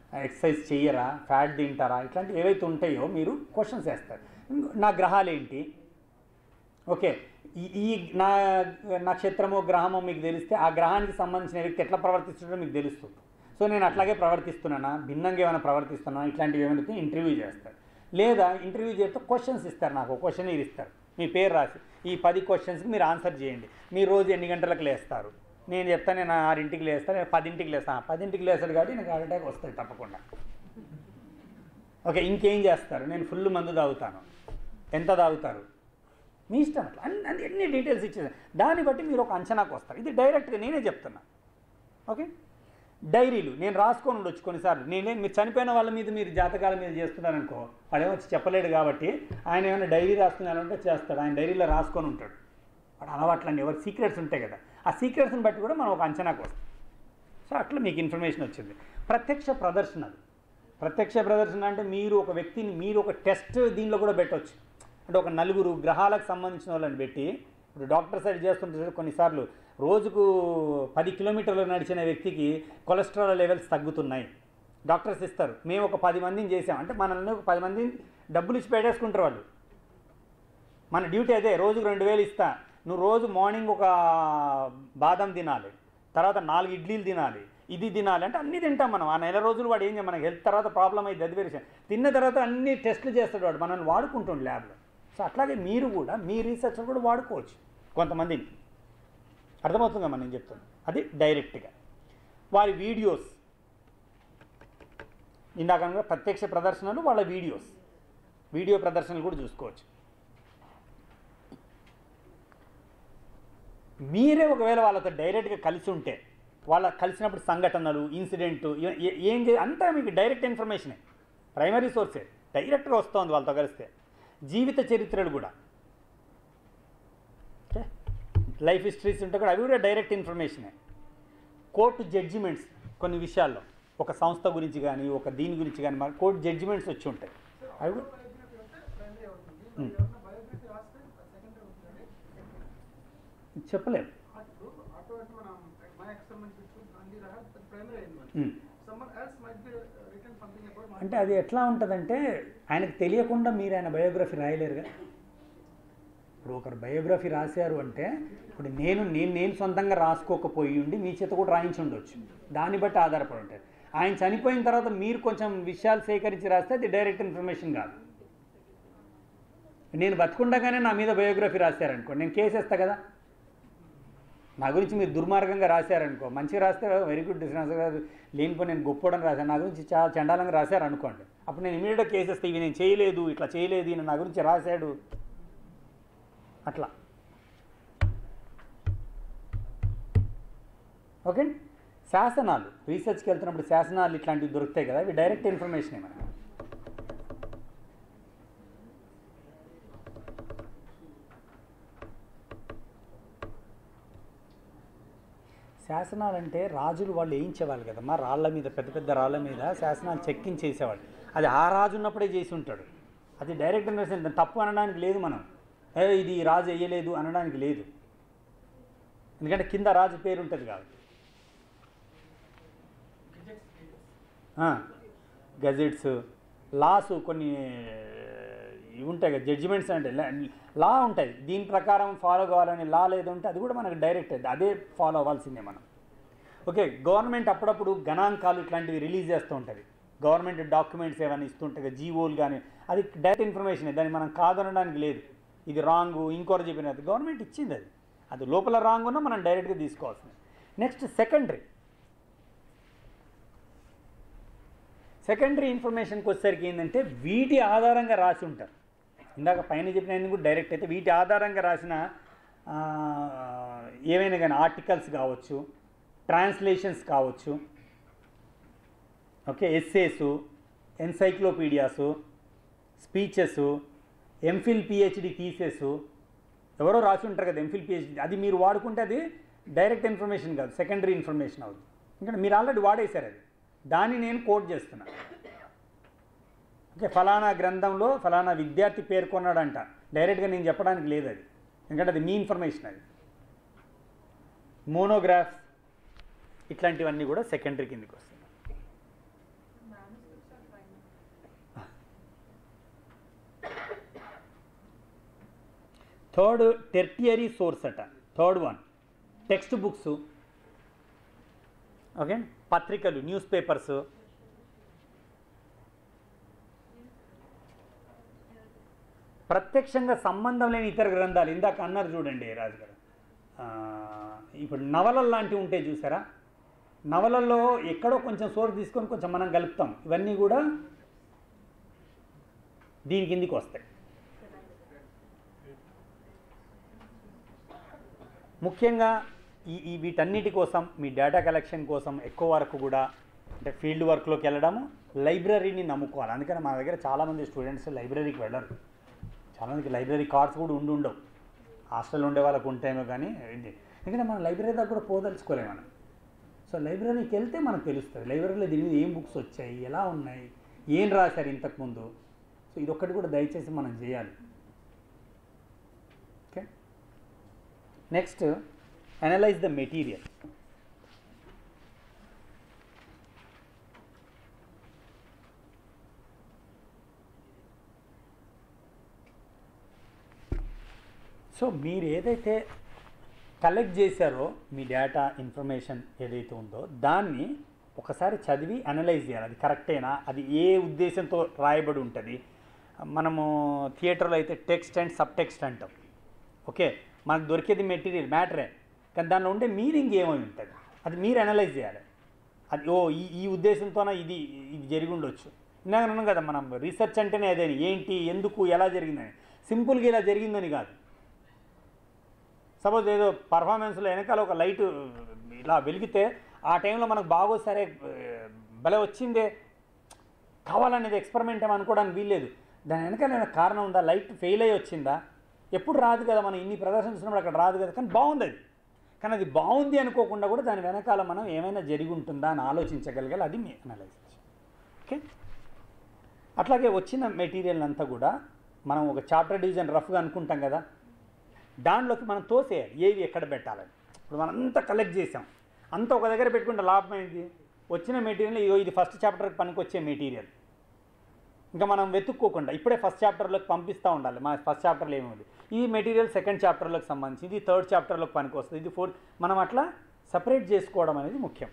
ఎక్సర్సైజ్ చెయ్యరా ఫ్యాట్ తింటారా ఇట్లాంటివి ఏవైతే ఉంటాయో మీరు క్వశ్చన్స్ వేస్తారు నా గ్రహాలు ఏంటి ఓకే ఈ ఈ నా నక్షత్రమో గ్రహమో మీకు తెలిస్తే ఆ గ్రహానికి సంబంధించిన వ్యక్తి ఎట్లా ప్రవర్తిస్తున్నాడో మీకు తెలుస్తుంది సో నేను అట్లాగే ప్రవర్తిస్తున్నానా భిన్నంగా ఏమైనా ప్రవర్తిస్తున్నానా ఇట్లాంటివి ఏమైనా ఇంటర్వ్యూ చేస్తారు లేదా ఇంటర్వ్యూ చేస్తే క్వశ్చన్స్ ఇస్తారు నాకు క్వశ్చన్ ఇస్తారు మీ పేరు రాసి ఈ పది క్వశ్చన్స్కి మీరు ఆన్సర్ చేయండి మీరు రోజు ఎన్ని గంటలకు లేస్తారు నేను చెప్తాను నేను ఆరింటికి లేస్తాను నేను పదింటికి లేస్తాను పదింటికి లేస్తాడు కాబట్టి నాకు హార్ట్ అటాక్ వస్తుంది తప్పకుండా ఓకే ఇంకేం చేస్తారు నేను ఫుల్ మందు తాగుతాను ఎంత తాగుతారు మీ ఇష్టం అట్లా అన్ని అన్ని ఎన్ని డీటెయిల్స్ ఇచ్చేది దాన్ని బట్టి మీరు ఒక అంచనాకు వస్తారు ఇది డైరెక్ట్గా నేనే చెప్తున్నా ఓకే డైరీలు నేను రాసుకొని ఉండొచ్చు కొన్నిసార్లు నేనే మీరు చనిపోయిన వాళ్ళ మీద మీరు జాతకాల మీద చేస్తున్నారనుకో వాడేమో వచ్చి చెప్పలేడు కాబట్టి ఆయన ఏమైనా డైరీ రాసుకున్నారంటే చేస్తాడు ఆయన డైరీలో రాసుకొని ఉంటాడు వాడు అలవాట్లండి ఎవరు సీక్రెట్స్ ఉంటాయి కదా ఆ సీక్రెట్స్ని బట్టి కూడా మనం ఒక అంచనాకు వస్తాం సో అట్లా మీకు ఇన్ఫర్మేషన్ వచ్చింది ప్రత్యక్ష ప్రదర్శనలు ప్రత్యక్ష ప్రదర్శన అంటే మీరు ఒక వ్యక్తిని మీరు ఒక టెస్ట్ దీనిలో కూడా పెట్టవచ్చు అంటే ఒక నలుగురు గ్రహాలకు సంబంధించిన వాళ్ళని పెట్టి ఇప్పుడు డాక్టర్ సైడ్ చేస్తుంటే కొన్నిసార్లు రోజుకు పది కిలోమీటర్లు నడిచిన వ్యక్తికి కొలెస్ట్రాల్ లెవెల్స్ తగ్గుతున్నాయి డాక్టర్స్ ఇస్తారు మేము ఒక పది మందిని చేసాం అంటే మనల్ని ఒక పది మందిని డబ్బులు ఇచ్చి పెట్టేసుకుంటారు వాళ్ళు మన డ్యూటీ అదే రోజుకు రెండు వేలు ఇస్తా నువ్వు రోజు మార్నింగ్ ఒక బాదం తినాలి తర్వాత నాలుగు ఇడ్లీలు తినాలి ఇది తినాలి అంటే అన్నీ తింటాం మనం ఆ నెల రోజులు వాడు ఏం చేయం మనకి హెల్త్ తర్వాత ప్రాబ్లం అయింది అది వేరే విషయం. తిన్న తర్వాత అన్ని టెస్టులు చేస్తాడు వాడు మనల్ని వాడుకుంటుండు ల్యాబ్లో సో అట్లాగే మీరు కూడా మీ రీసెర్చ్లో కూడా వాడుకోవచ్చు కొంతమందిని అర్థమవుతుందా మనం నేను చెప్తాను అది డైరెక్ట్గా వారి వీడియోస్ ఇందాక అన్నగా ప్రత్యక్ష ప్రదర్శనలు వాళ్ళ వీడియోస్ వీడియో ప్రదర్శనలు కూడా చూసుకోవచ్చు మీరే ఒకవేళ వాళ్ళతో డైరెక్ట్గా కలిసి ఉంటే వాళ్ళ కలిసినప్పుడు సంఘటనలు ఇన్సిడెంట్ ఏం చే అంతా మీకు డైరెక్ట్ ఇన్ఫర్మేషనే ప్రైమరీ సోర్సే డైరెక్ట్గా వస్తుంది వాళ్ళతో కలిస్తే జీవిత చరిత్రలు కూడా ఓకే లైఫ్ హిస్టరీస్ ఉంటే కూడా అవి కూడా డైరెక్ట్ ఇన్ఫర్మేషనే కోర్టు జడ్జిమెంట్స్ కొన్ని విషయాల్లో ఒక సంస్థ గురించి కానీ ఒక దీని గురించి కానీ మన కోర్టు జడ్జిమెంట్స్ వచ్చి ఉంటాయి అవి కూడా
ప్రైమరీ అవుతుంది
Hmm.
ఎవరైనా బయోగ్రఫీ రాస్తే సెకండరీ అవుతుందండి
చెప్పలేము
ఇప్పుడు ఆటోమేటిక్ మనం మై ఎక్స్పెరిమెంట్ గాంధీ రహా ప్రైమరీ అయింది
Hmm.
Someone else might be written something about
అంటే అది ఎట్లా ఉంటుందంటే ఆయనకు తెలియకుండా మీరు ఆయన బయోగ్రఫీ రాయలేరుగా ఇప్పుడు ఒకరు బయోగ్రఫీ రాశారు అంటే ఇప్పుడు నేను నేను నేను సొంతంగా రాసుకోకపోయి ఉండి మీ చేత కూడా రాయించి ఉండొచ్చు దాన్ని బట్టి ఆధారపడి ఉంటుంది ఆయన చనిపోయిన తర్వాత మీరు కొంచెం విషయాలు సేకరించి రాస్తే అది డైరెక్ట్ ఇన్ఫర్మేషన్ కాదు నేను బతుకుండగానే నా మీద బయోగ్రఫీ రాశారనుకో నేను కేసు వేస్తా కదా నా గురించి మీరు దుర్మార్గంగా రాశారనుకో మంచిగా రాస్తే వెరీ గుడ్ శ్రీనివాస గారు లేనిపో నేను గొప్పోడని రాశాను నా గురించి చాలా చండాలంగా రాశారు అనుకోండి అప్పుడు నేను ఇమీడియట్గా కేసు వేస్తే ఇవి నేను చేయలేదు ఇట్లా చేయలేదు ఈయన నా గురించి రాశాడు అట్లా ఓకే శాసనాలు రీసెర్చ్కి వెళ్తున్నప్పుడు శాసనాలు ఇట్లాంటివి దొరుకుతాయి కదా ఇవి డైరెక్ట్ ఇన్ఫర్మేషన్ మనకి శాసనాలు అంటే రాజులు వాళ్ళు వేయించేవాళ్ళు కదమ్మా రాళ్ళ మీద పెద్ద పెద్ద రాళ్ళ మీద శాసనాలు చెక్కించేసేవాళ్ళు అది ఆ రాజు ఉన్నప్పుడే చేసి ఉంటాడు అది డైరెక్ట్ ఇన్వెస్ట్మెంట్ తప్పు అనడానికి లేదు మనం ఏ ఇది ఈ రాజు వేయలేదు అనడానికి లేదు ఎందుకంటే కింద రాజు పేరు ఉంటుంది కాబట్టి గజెట్స్ లాస్ కొన్ని ఇవి ఉంటాయి కదా జడ్జిమెంట్స్ అంటే లా ఉంటాయి దీని ప్రకారం ఫాలో కావాలని లా లేదు ఉంటే అది కూడా మనకు డైరెక్ట్ అదే ఫాలో అవ్వాల్సిందే మనం ఓకే గవర్నమెంట్ అప్పుడప్పుడు గణాంకాలు ఇట్లాంటివి రిలీజ్ చేస్తూ ఉంటుంది గవర్నమెంట్ డాక్యుమెంట్స్ ఏమైనా ఇస్తుంటాయి కదా జీవోలు కానీ అది డైరెక్ట్ ఇన్ఫర్మేషన్ దాన్ని మనం కాదనడానికి లేదు ఇది రాంగ్ ఇంకోరు చెప్పినది గవర్నమెంట్ ఇచ్చింది అది అది లోపల రాంగ్ ఉన్నా మనం డైరెక్ట్గా తీసుకోవాల్సింది నెక్స్ట్ సెకండరీ సెకండరీ ఇన్ఫర్మేషన్కి వచ్చేసరికి ఏంటంటే వీటి ఆధారంగా రాసి ఉంటారు ఇందాక పైన చెప్పిన కూడా డైరెక్ట్ అయితే వీటి ఆధారంగా రాసిన ఆ, ఏవైనా కానీ ఆర్టికల్స్ కావచ్చు ట్రాన్స్లేషన్స్ కావచ్చు okay essays encyclopedias speeches MPhil PhD theses ఎవరో రాసి ఉంటారు కదా ఎంఫిల్ పిహెచ్డి అది మీరు వాడుకుంటే అది డైరెక్ట్ ఇన్ఫర్మేషన్ కాదు సెకండరీ ఇన్ఫర్మేషన్ అవుతుంది ఎందుకంటే మీరు ఆల్రెడీ వాడేశారు అది దాన్ని నేను కోట్ చేస్తున్నా ఓకే ఫలానా గ్రంథంలో ఫలానా విద్యార్థి పేర్కొన్నాడంట డైరెక్ట్గా నేను చెప్పడానికి లేదు అది ఎందుకంటే అది మీ ఇన్ఫర్మేషన్ అది మోనోగ్రాఫ్స్ ఇట్లాంటివన్నీ కూడా సెకండరీ కిందకి వస్తాయి
మ్యాథ్స్
థర్డ్ టెర్టియరీ సోర్స్ అట third one text books okay పత్రికలు న్యూస్ పేపర్స్ ప్రత్యక్షంగా సంబంధం లేని ఇతర గ్రంథాలు ఇందాక అన్నారు చూడండి రాజు గారు ఆ, ఇప్పుడు నవలలు లాంటివి ఉంటాయి చూసారా నవలల్లో ఎక్కడో కొంచెం సోర్స్ తీసుకొని కొంచెం మనం కలుపుతాం ఇవన్నీ కూడా దీని కిందికి వస్తాయి ముఖ్యంగా ఈ ఈ వీటన్నిటి కోసం మీ డేటా కలెక్షన్ కోసం ఎక్కువ వరకు కూడా అంటే ఫీల్డ్ వర్క్లోకి వెళ్ళడము లైబ్రరీని నమ్ముకోవాలి అందుకని మన దగ్గర చాలామంది స్టూడెంట్స్ లైబ్రరీకి వెళ్ళరు చాలామందికి లైబ్రరీ కార్డ్స్ కూడా ఉండి ఉండవు హాస్టల్ ఉండే వాళ్ళకు ఉంటాయేమో కానీ ఇది ఎందుకంటే మనం లైబ్రరీ దగ్గర కూడా పోదలుచుకోలేము మనం సో లైబ్రరీకి వెళ్తే మనకు తెలుస్తుంది లైబ్రరీలో దీని మీద ఏం బుక్స్ వచ్చాయి ఎలా ఉన్నాయి ఏం రాశారు ఇంతకుముందు సో ఇదొక్కటి కూడా దయచేసి మనం చేయాలి okay next analyse the material so మీరు ఏదైతే కలెక్ట్ చేశారో మీ డేటా ఇన్ఫర్మేషన్ ఏదైతే ఉందో దాన్ని ఒకసారి చదివి అనలైజ్ చేయాలి అది కరెక్టేనా అది ఏ ఉద్దేశంతో రాయబడి ఉంటుంది మనము థియేటర్లో అయితే టెక్స్ట్ అండ్ సబ్ టెక్స్ట్ అంటాం ఓకే మనకు దొరికేది మెటీరియల్ మ్యాటరే కానీ దానిలో ఉండే మీనింగ్ ఏమై ఉంటుంది అది మీరు అనలైజ్ చేయాలి అది ఓ ఈ ఈ ఉద్దేశంతోన ఇది ఇది జరిగి ఉండొచ్చు ఇందాక అన్నాం కదా మనం రీసెర్చ్ అంటేనే అదే ఏంటి ఎందుకు ఎలా జరిగిందని సింపుల్గా ఇలా జరిగిందని కాదు సపోజ్ ఏదో పర్ఫార్మెన్స్లో వెనకాల ఒక లైట్ ఇలా వెలిగితే ఆ టైంలో మనకు బాగో సరే ఆ, భలే వచ్చిందే కావాలనేది ఎక్స్పెరిమెంట్ ఏమో అనుకోవడానికి వీల్లేదు దాని వెనకాల ఏమైనా కారణం ఉందా లైట్ ఫెయిల్ అయ్యి వచ్చిందా ఎప్పుడు రాదు కదా మనం ఇన్ని ప్రదర్శించినప్పుడు అక్కడ రాదు కదా కానీ బాగుంది అది కానీ అది బాగుంది అనుకోకుండా కూడా దాని వెనకాల మనం ఏమైనా జరిగి ఉంటుందా అని ఆలోచించగలగాలి అది మీ అనలైజ్ ఓకే అట్లాగే వచ్చిన మెటీరియల్ అంతా కూడా మనం ఒక చాప్టర్ డివిజన్ రఫ్గా అనుకుంటాం కదా దానిలోకి మనం తోసేయాలి ఏవి ఎక్కడ పెట్టాలని ఇప్పుడు మనం అంతా కలెక్ట్ చేసాం అంతా ఒక దగ్గర పెట్టుకుంటే లాభం ఏంటి వచ్చిన మెటీరియల్ ఇగో ఇది ఫస్ట్ చాప్టర్కి పనికి వచ్చే మెటీరియల్ ఇంకా మనం వెతుక్కోకుండా ఇప్పుడే ఫస్ట్ చాప్టర్లోకి పంపిస్తూ ఉండాలి మా ఫస్ట్ చాప్టర్లో ఏముంది ఈ మెటీరియల్ సెకండ్ చాప్టర్లోకి సంబంధించి ఇది థర్డ్ చాప్టర్లోకి పనికి వస్తుంది ఇది ఫోర్త్ మనం అట్లా సపరేట్ చేసుకోవడం అనేది ముఖ్యం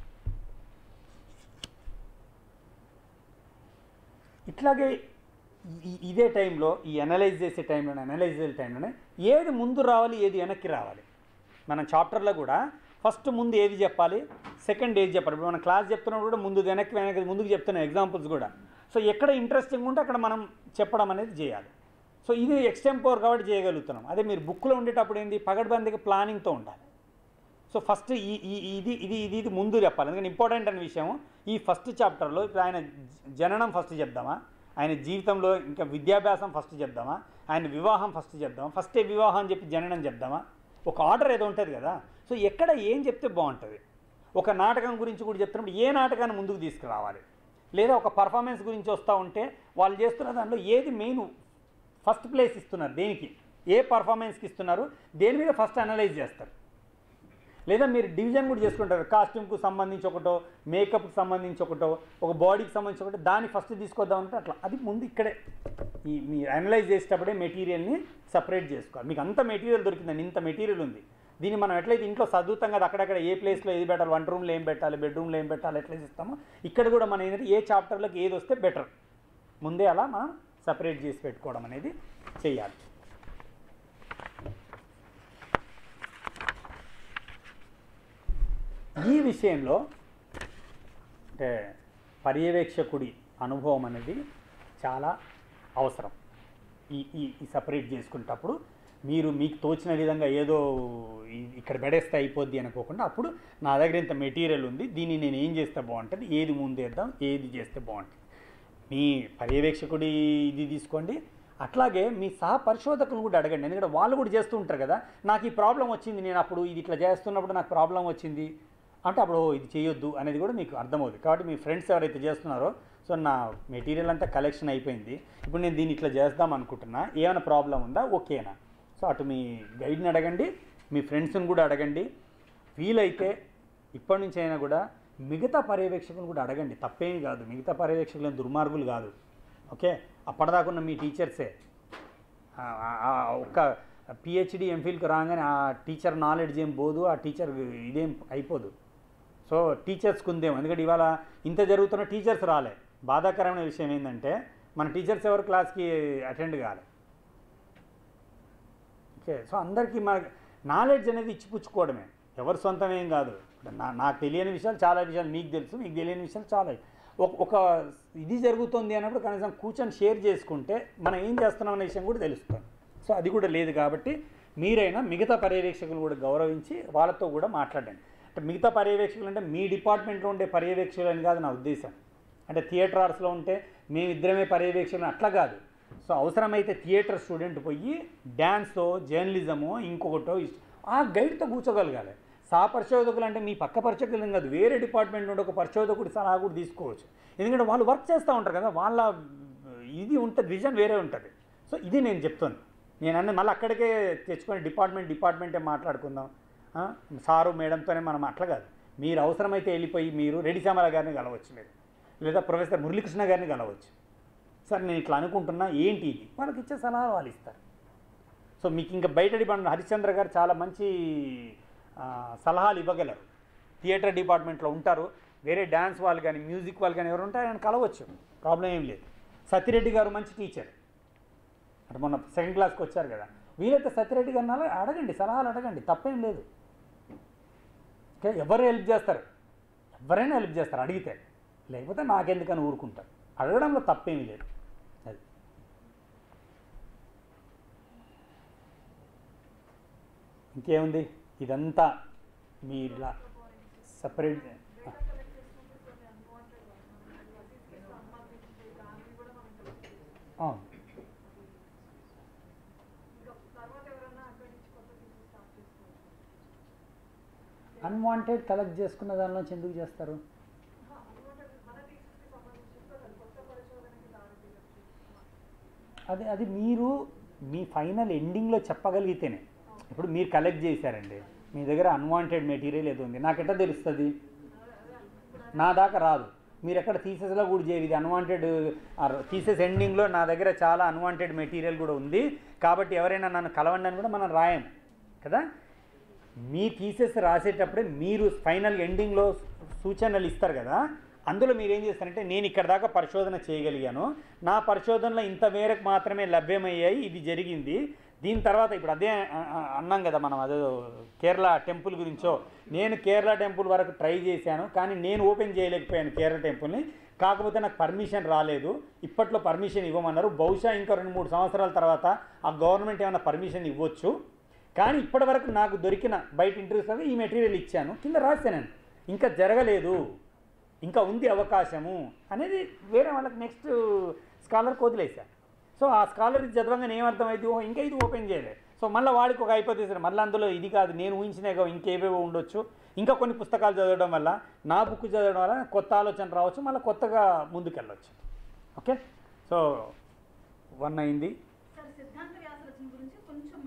ఇట్లాగే ఈ- ఇదే టైంలో ఈ అనలైజ్ చేసే టైంలోనే అనలైజ్ చేసే టైంలోనే ఏది ముందు రావాలి ఏది వెనక్కి రావాలి మన చాప్టర్లో కూడా ఫస్ట్ ముందు ఏది చెప్పాలి సెకండ్ ఏది చెప్పాలి ఇప్పుడు మనం క్లాస్ చెప్తున్నప్పుడు కూడా ముందు వెనక్కి వెనక్కి ముందుకు చెప్తున్నాం ఎగ్జాంపుల్స్ కూడా సో ఎక్కడ ఇంట్రెస్టింగ్ ఉంటే అక్కడ మనం చెప్పడం అనేది చేయాలి సో ఇది ఎక్స్టెంపోర్ కాబట్టి చేయగలుగుతున్నాం అదే మీరు బుక్లో ఉండేటప్పుడు ఏంది పగడ్బందీగా ప్లానింగ్తో ఉండాలి సో ఫస్ట్ ఈ ఈ ఇది ఇది ఇది ఇది ముందు చెప్పాలి ఎందుకంటే ఇంపార్టెంట్ అనే విషయం ఈ ఫస్ట్ చాప్టర్లో ఇప్పుడు ఆయన జ- జననం ఫస్ట్ చెప్దామా ఆయన జీవితంలో ఇంకా విద్యాభ్యాసం ఫస్ట్ చెప్దామా ఆయన వివాహం ఫస్ట్ చెప్దామా ఫస్టే వివాహం అని చెప్పి జననం చెప్దామా ఒక ఆర్డర్ ఏదో ఉంటుంది కదా సో ఎక్కడ ఏం చెప్తే బాగుంటుంది ఒక నాటకం గురించి కూడా చెప్తున్నప్పుడు ఏ నాటకాన్ని ముందుకు తీసుకురావాలి లేదా ఒక పర్ఫార్మెన్స్ గురించి వస్తూ ఉంటే వాళ్ళు చేస్తున్న దాంట్లో ఏది మెయిన్ ఫస్ట్ ప్లేస్ ఇస్తున్నారు దేనికి ఏ పర్ఫార్మెన్స్కి ఇస్తున్నారు దేని మీద ఫస్ట్ అనలైజ్ చేస్తారు లేదా మీరు డివిజన్ కూడా చేసుకుంటారు కాస్ట్యూమ్కు సంబంధించి ఒకటో మేకప్కి సంబంధించి ఒకటో ఒక బాడీకి సంబంధించి ఒకటో దాన్ని ఫస్ట్ తీసుకొద్దామంటే అట్లా అది ముందు ఇక్కడే ఈ మీరు అనలైజ్ చేసేటప్పుడే మెటీరియల్ని సపరేట్ చేసుకోవాలి మీకు అంత మెటీరియల్ దొరికిందండి ఇంత మెటీరియల్ ఉంది దీన్ని మనం ఎట్లయితే ఇంట్లో చదువుతాం కదా అక్కడక్కడ ఏ ప్లేస్లో ఏది పెట్టాలి వంట రూమ్లో ఏం పెట్టాలి బెడ్రూమ్లో ఏం పెట్టాలి ఎట్లా చేస్తామో ఇక్కడ కూడా మనం ఏంటంటే ఏ చాప్టర్లోకి ఏది వస్తే బెటర్ ముందే అలా మనం సపరేట్ చేసి పెట్టుకోవడం అనేది చేయాలి ఈ విషయంలో అంటే పర్యవేక్షకుడి అనుభవం అనేది చాలా అవసరం ఈ ఈ ఈ సపరేట్ చేసుకునేటప్పుడు మీరు మీకు తోచిన విధంగా ఏదో ఈ- ఇక్కడ పెడేస్తే అయిపోద్ది అనుకోకుండా అప్పుడు నా దగ్గర ఇంత మెటీరియల్ ఉంది దీన్ని నేను ఏం చేస్తే బాగుంటుంది ఏది ముందేద్దాం ఏది చేస్తే బాగుంటుంది మీ పర్యవేక్షకుడి ఇది తీసుకోండి అట్లాగే మీ సహ పరిశోధకులు కూడా అడగండి ఎందుకంటే వాళ్ళు కూడా చేస్తూ ఉంటారు కదా నాకు ఈ ప్రాబ్లం వచ్చింది నేను అప్పుడు ఇది ఇట్లా చేస్తున్నప్పుడు నాకు ప్రాబ్లం వచ్చింది అంటే అప్పుడు ఓ, ఇది చేయొద్దు అనేది కూడా మీకు అర్థమవుతుంది కాబట్టి మీ ఫ్రెండ్స్ ఎవరైతే చేస్తున్నారో సో నా మెటీరియల్ అంతా కలెక్షన్ అయిపోయింది ఇప్పుడు నేను దీన్ని ఇట్లా చేద్దాం అనుకుంటున్నా ఏమైనా ప్రాబ్లం ఉందా ఓకేనా సో అటు మీ గైడ్ని అడగండి మీ ఫ్రెండ్స్ని కూడా అడగండి వీలైతే ఇప్పటి నుంచి అయినా కూడా మిగతా పర్యవేక్షకులను కూడా అడగండి తప్పేమి కాదు మిగతా పర్యవేక్షకులు ఏం దుర్మార్గులు కాదు ఓకే అప్పటిదాకున్న మీ టీచర్సే ఆ- ఆ- ఆ ఒక్క పిహెచ్డి ఎంఫిల్కి రాగానే ఆ టీచర్ నాలెడ్జ్ ఏం పోదు ఆ టీచర్ ఇదేం అయిపోదు సో టీచర్స్కి ఉందేమో ఎందుకంటే ఇవాళ ఇంత జరుగుతున్న టీచర్స్ రాలే బాధాకరమైన విషయం ఏంటంటే మన టీచర్స్ ఎవరు క్లాస్కి అటెండ్ కాలే ఓకే సో అందరికీ మన నాలెడ్జ్ అనేది ఇచ్చిపుచ్చుకోవడమే ఎవరు సొంతం ఏం కాదు ఇప్పుడు నా నాకు తెలియని విషయాలు చాలా విషయాలు మీకు తెలుసు మీకు తెలియని విషయాలు చాలా ఒక ఒక ఇది జరుగుతుంది అన్నప్పుడు కనీసం కూర్చొని షేర్ చేసుకుంటే మనం ఏం చేస్తున్నాం అనే విషయం కూడా తెలుస్తుంది సో అది కూడా లేదు కాబట్టి మీరైనా మిగతా పర్యవేక్షకులు కూడా గౌరవించి వాళ్ళతో కూడా మాట్లాడండి అంటే మిగతా పర్యవేక్షకులు అంటే మీ డిపార్ట్మెంట్లో ఉండే పర్యవేక్షకులు అని కాదు నా ఉద్దేశం అంటే థియేటర్ ఆర్ట్స్లో ఉంటే మేమిద్దరమే పర్యవేక్షకులు అట్లా కాదు సో అవసరమైతే థియేటర్ స్టూడెంట్ పోయి డ్యాన్సో జర్నలిజమో ఇంకొకటో ఇష్ట- ఆ గైడ్తో కూర్చోగలగాలి సా పరిశోధకులు అంటే మీ పక్క పరిశోధకులు కాదు వేరే డిపార్ట్మెంట్ నుండి ఒక పరిశోధకుడి సలహా కూడా తీసుకోవచ్చు ఎందుకంటే వాళ్ళు వర్క్ చేస్తూ ఉంటారు కదా వాళ్ళ ఇది ఉంటుంది విజన్ వేరే ఉంటుంది సో ఇది నేను చెప్తాను నేను అన్న మళ్ళీ అక్కడికే తెచ్చుకొని డిపార్ట్మెంట్ డిపార్ట్మెంటే మాట్లాడుకుందాం ఆ, సారు మేడంతోనే మనం అట్లా కాదు మీరు అవసరమైతే వెళ్ళిపోయి మీరు రెడ్డి శ్యామల గారిని కలవచ్చు మీరు లేదా ప్రొఫెసర్ మురళీకృష్ణ గారిని కలవచ్చు సార్ నేను ఇట్లా అనుకుంటున్నా ఏంటి ఇది వాళ్ళకి ఇచ్చే సలహాలు వాళ్ళు ఇస్తారు సో మీకు ఇంకా బయట డిపార్ట్మెంట్ హరిశ్చంద్ర గారు చాలా మంచి ఆ, సలహాలు ఇవ్వగలరు థియేటర్ డిపార్ట్మెంట్లో ఉంటారు వేరే డ్యాన్స్ వాళ్ళు కానీ మ్యూజిక్ వాళ్ళు కానీ ఎవరు ఉంటే ఆయన కలవచ్చు ప్రాబ్లం ఏం లేదు సత్యరెడ్డి గారు మంచి టీచర్ అంటే మొన్న సెకండ్ క్లాస్కి వచ్చారు కదా వీలైతే సత్యరెడ్డి గారిని అలా అడగండి సలహాలు అడగండి తప్పేం లేదు ఓకే ఎవరు హెల్ప్ చేస్తారు ఎవరైనా హెల్ప్ చేస్తారు అడిగితే లేకపోతే నాకెందుకని ఊరుకుంటారు అడగడంలో తప్పేమీ లేదు అది ఇంకేముంది ఇదంతా మీరు ఇలా సపరేట్
డేటా కలెక్ట్ చేసుకుంటే కొన్ని అన్వాంటెడ్ వసీస్కి సంబంధించి దాన్ని కూడా మనం collect చేసుకోవచ్చు.
అవును
ఇంకా తర్వాత ఎవరన్నా అక్కడి నుంచి కొత్త పీసెస్ స్టార్ట్ చేసుకోవచ్చు
అన్వాంటెడ్ కలెక్ట్ చేసుకున్న దానిలోంచి ఎందుకు చేస్తారు
అన్వాంటెడ్ మన టీచర్స్కి సంబంధించి కూడా అది కొత్త పరిశోధనకి దారి తీయచ్చు
అది అది మీరు మీ ఫైనల్ ఎండింగ్లో చెప్పగలిగితేనే ఇప్పుడు మీరు కలెక్ట్ చేశారండి మీ దగ్గర అన్వాంటెడ్ మెటీరియల్ ఏదో ఉంది నాకు ఎట్లా తెలుస్తుంది నా దాకా రాదు మీరు ఎక్కడ థీసెస్లో కూడా చేయరు ఇది అన్వాంటెడ్ థీసెస్ ఎండింగ్లో నా దగ్గర చాలా అన్వాంటెడ్ మెటీరియల్ కూడా ఉంది కాబట్టి ఎవరైనా నన్ను కలవండి అని కూడా మనం రాయం కదా మీ థీసెస్ రాసేటప్పుడే మీరు ఫైనల్ ఎండింగ్లో సూచనలు ఇస్తారు కదా అందులో మీరు ఏం చేస్తారంటే నేను ఇక్కడ దాకా పరిశోధన చేయగలిగాను నా పరిశోధనలో ఇంత మేరకు మాత్రమే లభ్యమయ్యాయి ఇది జరిగింది దీని తర్వాత ఇప్పుడు అదే అ- అ- అన్నాం కదా మనం అదే కేరళ టెంపుల్ గురించో నేను కేరళ టెంపుల్ వరకు ట్రై చేశాను కానీ నేను ఓపెన్ చేయలేకపోయాను కేరళ టెంపుల్ని కాకపోతే నాకు పర్మిషన్ రాలేదు ఇప్పట్లో పర్మిషన్ ఇవ్వమన్నారు బహుశా ఇంకా రెండు మూడు సంవత్సరాల తర్వాత ఆ గవర్నమెంట్ ఏమైనా పర్మిషన్ ఇవ్వచ్చు కానీ ఇప్పటివరకు నాకు దొరికిన బయట ఇంటర్వ్యూస్ ఈ మెటీరియల్ ఇచ్చాను కింద రాశాను ఇంకా జరగలేదు ఇంకా ఉంది అవకాశము అనేది వేరే వాళ్ళకి నెక్స్ట్ స్కాలర్కి వదిలేశాను సో ఆ స్కాలర్ ఇది చదవంగానే ఏమర్థమైంది ఓ ఇంకా ఇది ఓపెన్ చేయలేదు సో మళ్ళీ వాడికి ఒక అయిపోతుంది మళ్ళీ అందులో ఇది కాదు నేను ఊహించినాక ఇంకేవేవో ఉండొచ్చు ఇంకా కొన్ని పుస్తకాలు చదవడం వల్ల నా బుక్ చదవడం వల్ల కొత్త ఆలోచన రావచ్చు మళ్ళీ కొత్తగా ముందుకెళ్ళవచ్చు ఓకే సో వన్ అయింది
సార్ సిద్ధాంత వ్యాస రచన గురించి కొంచెం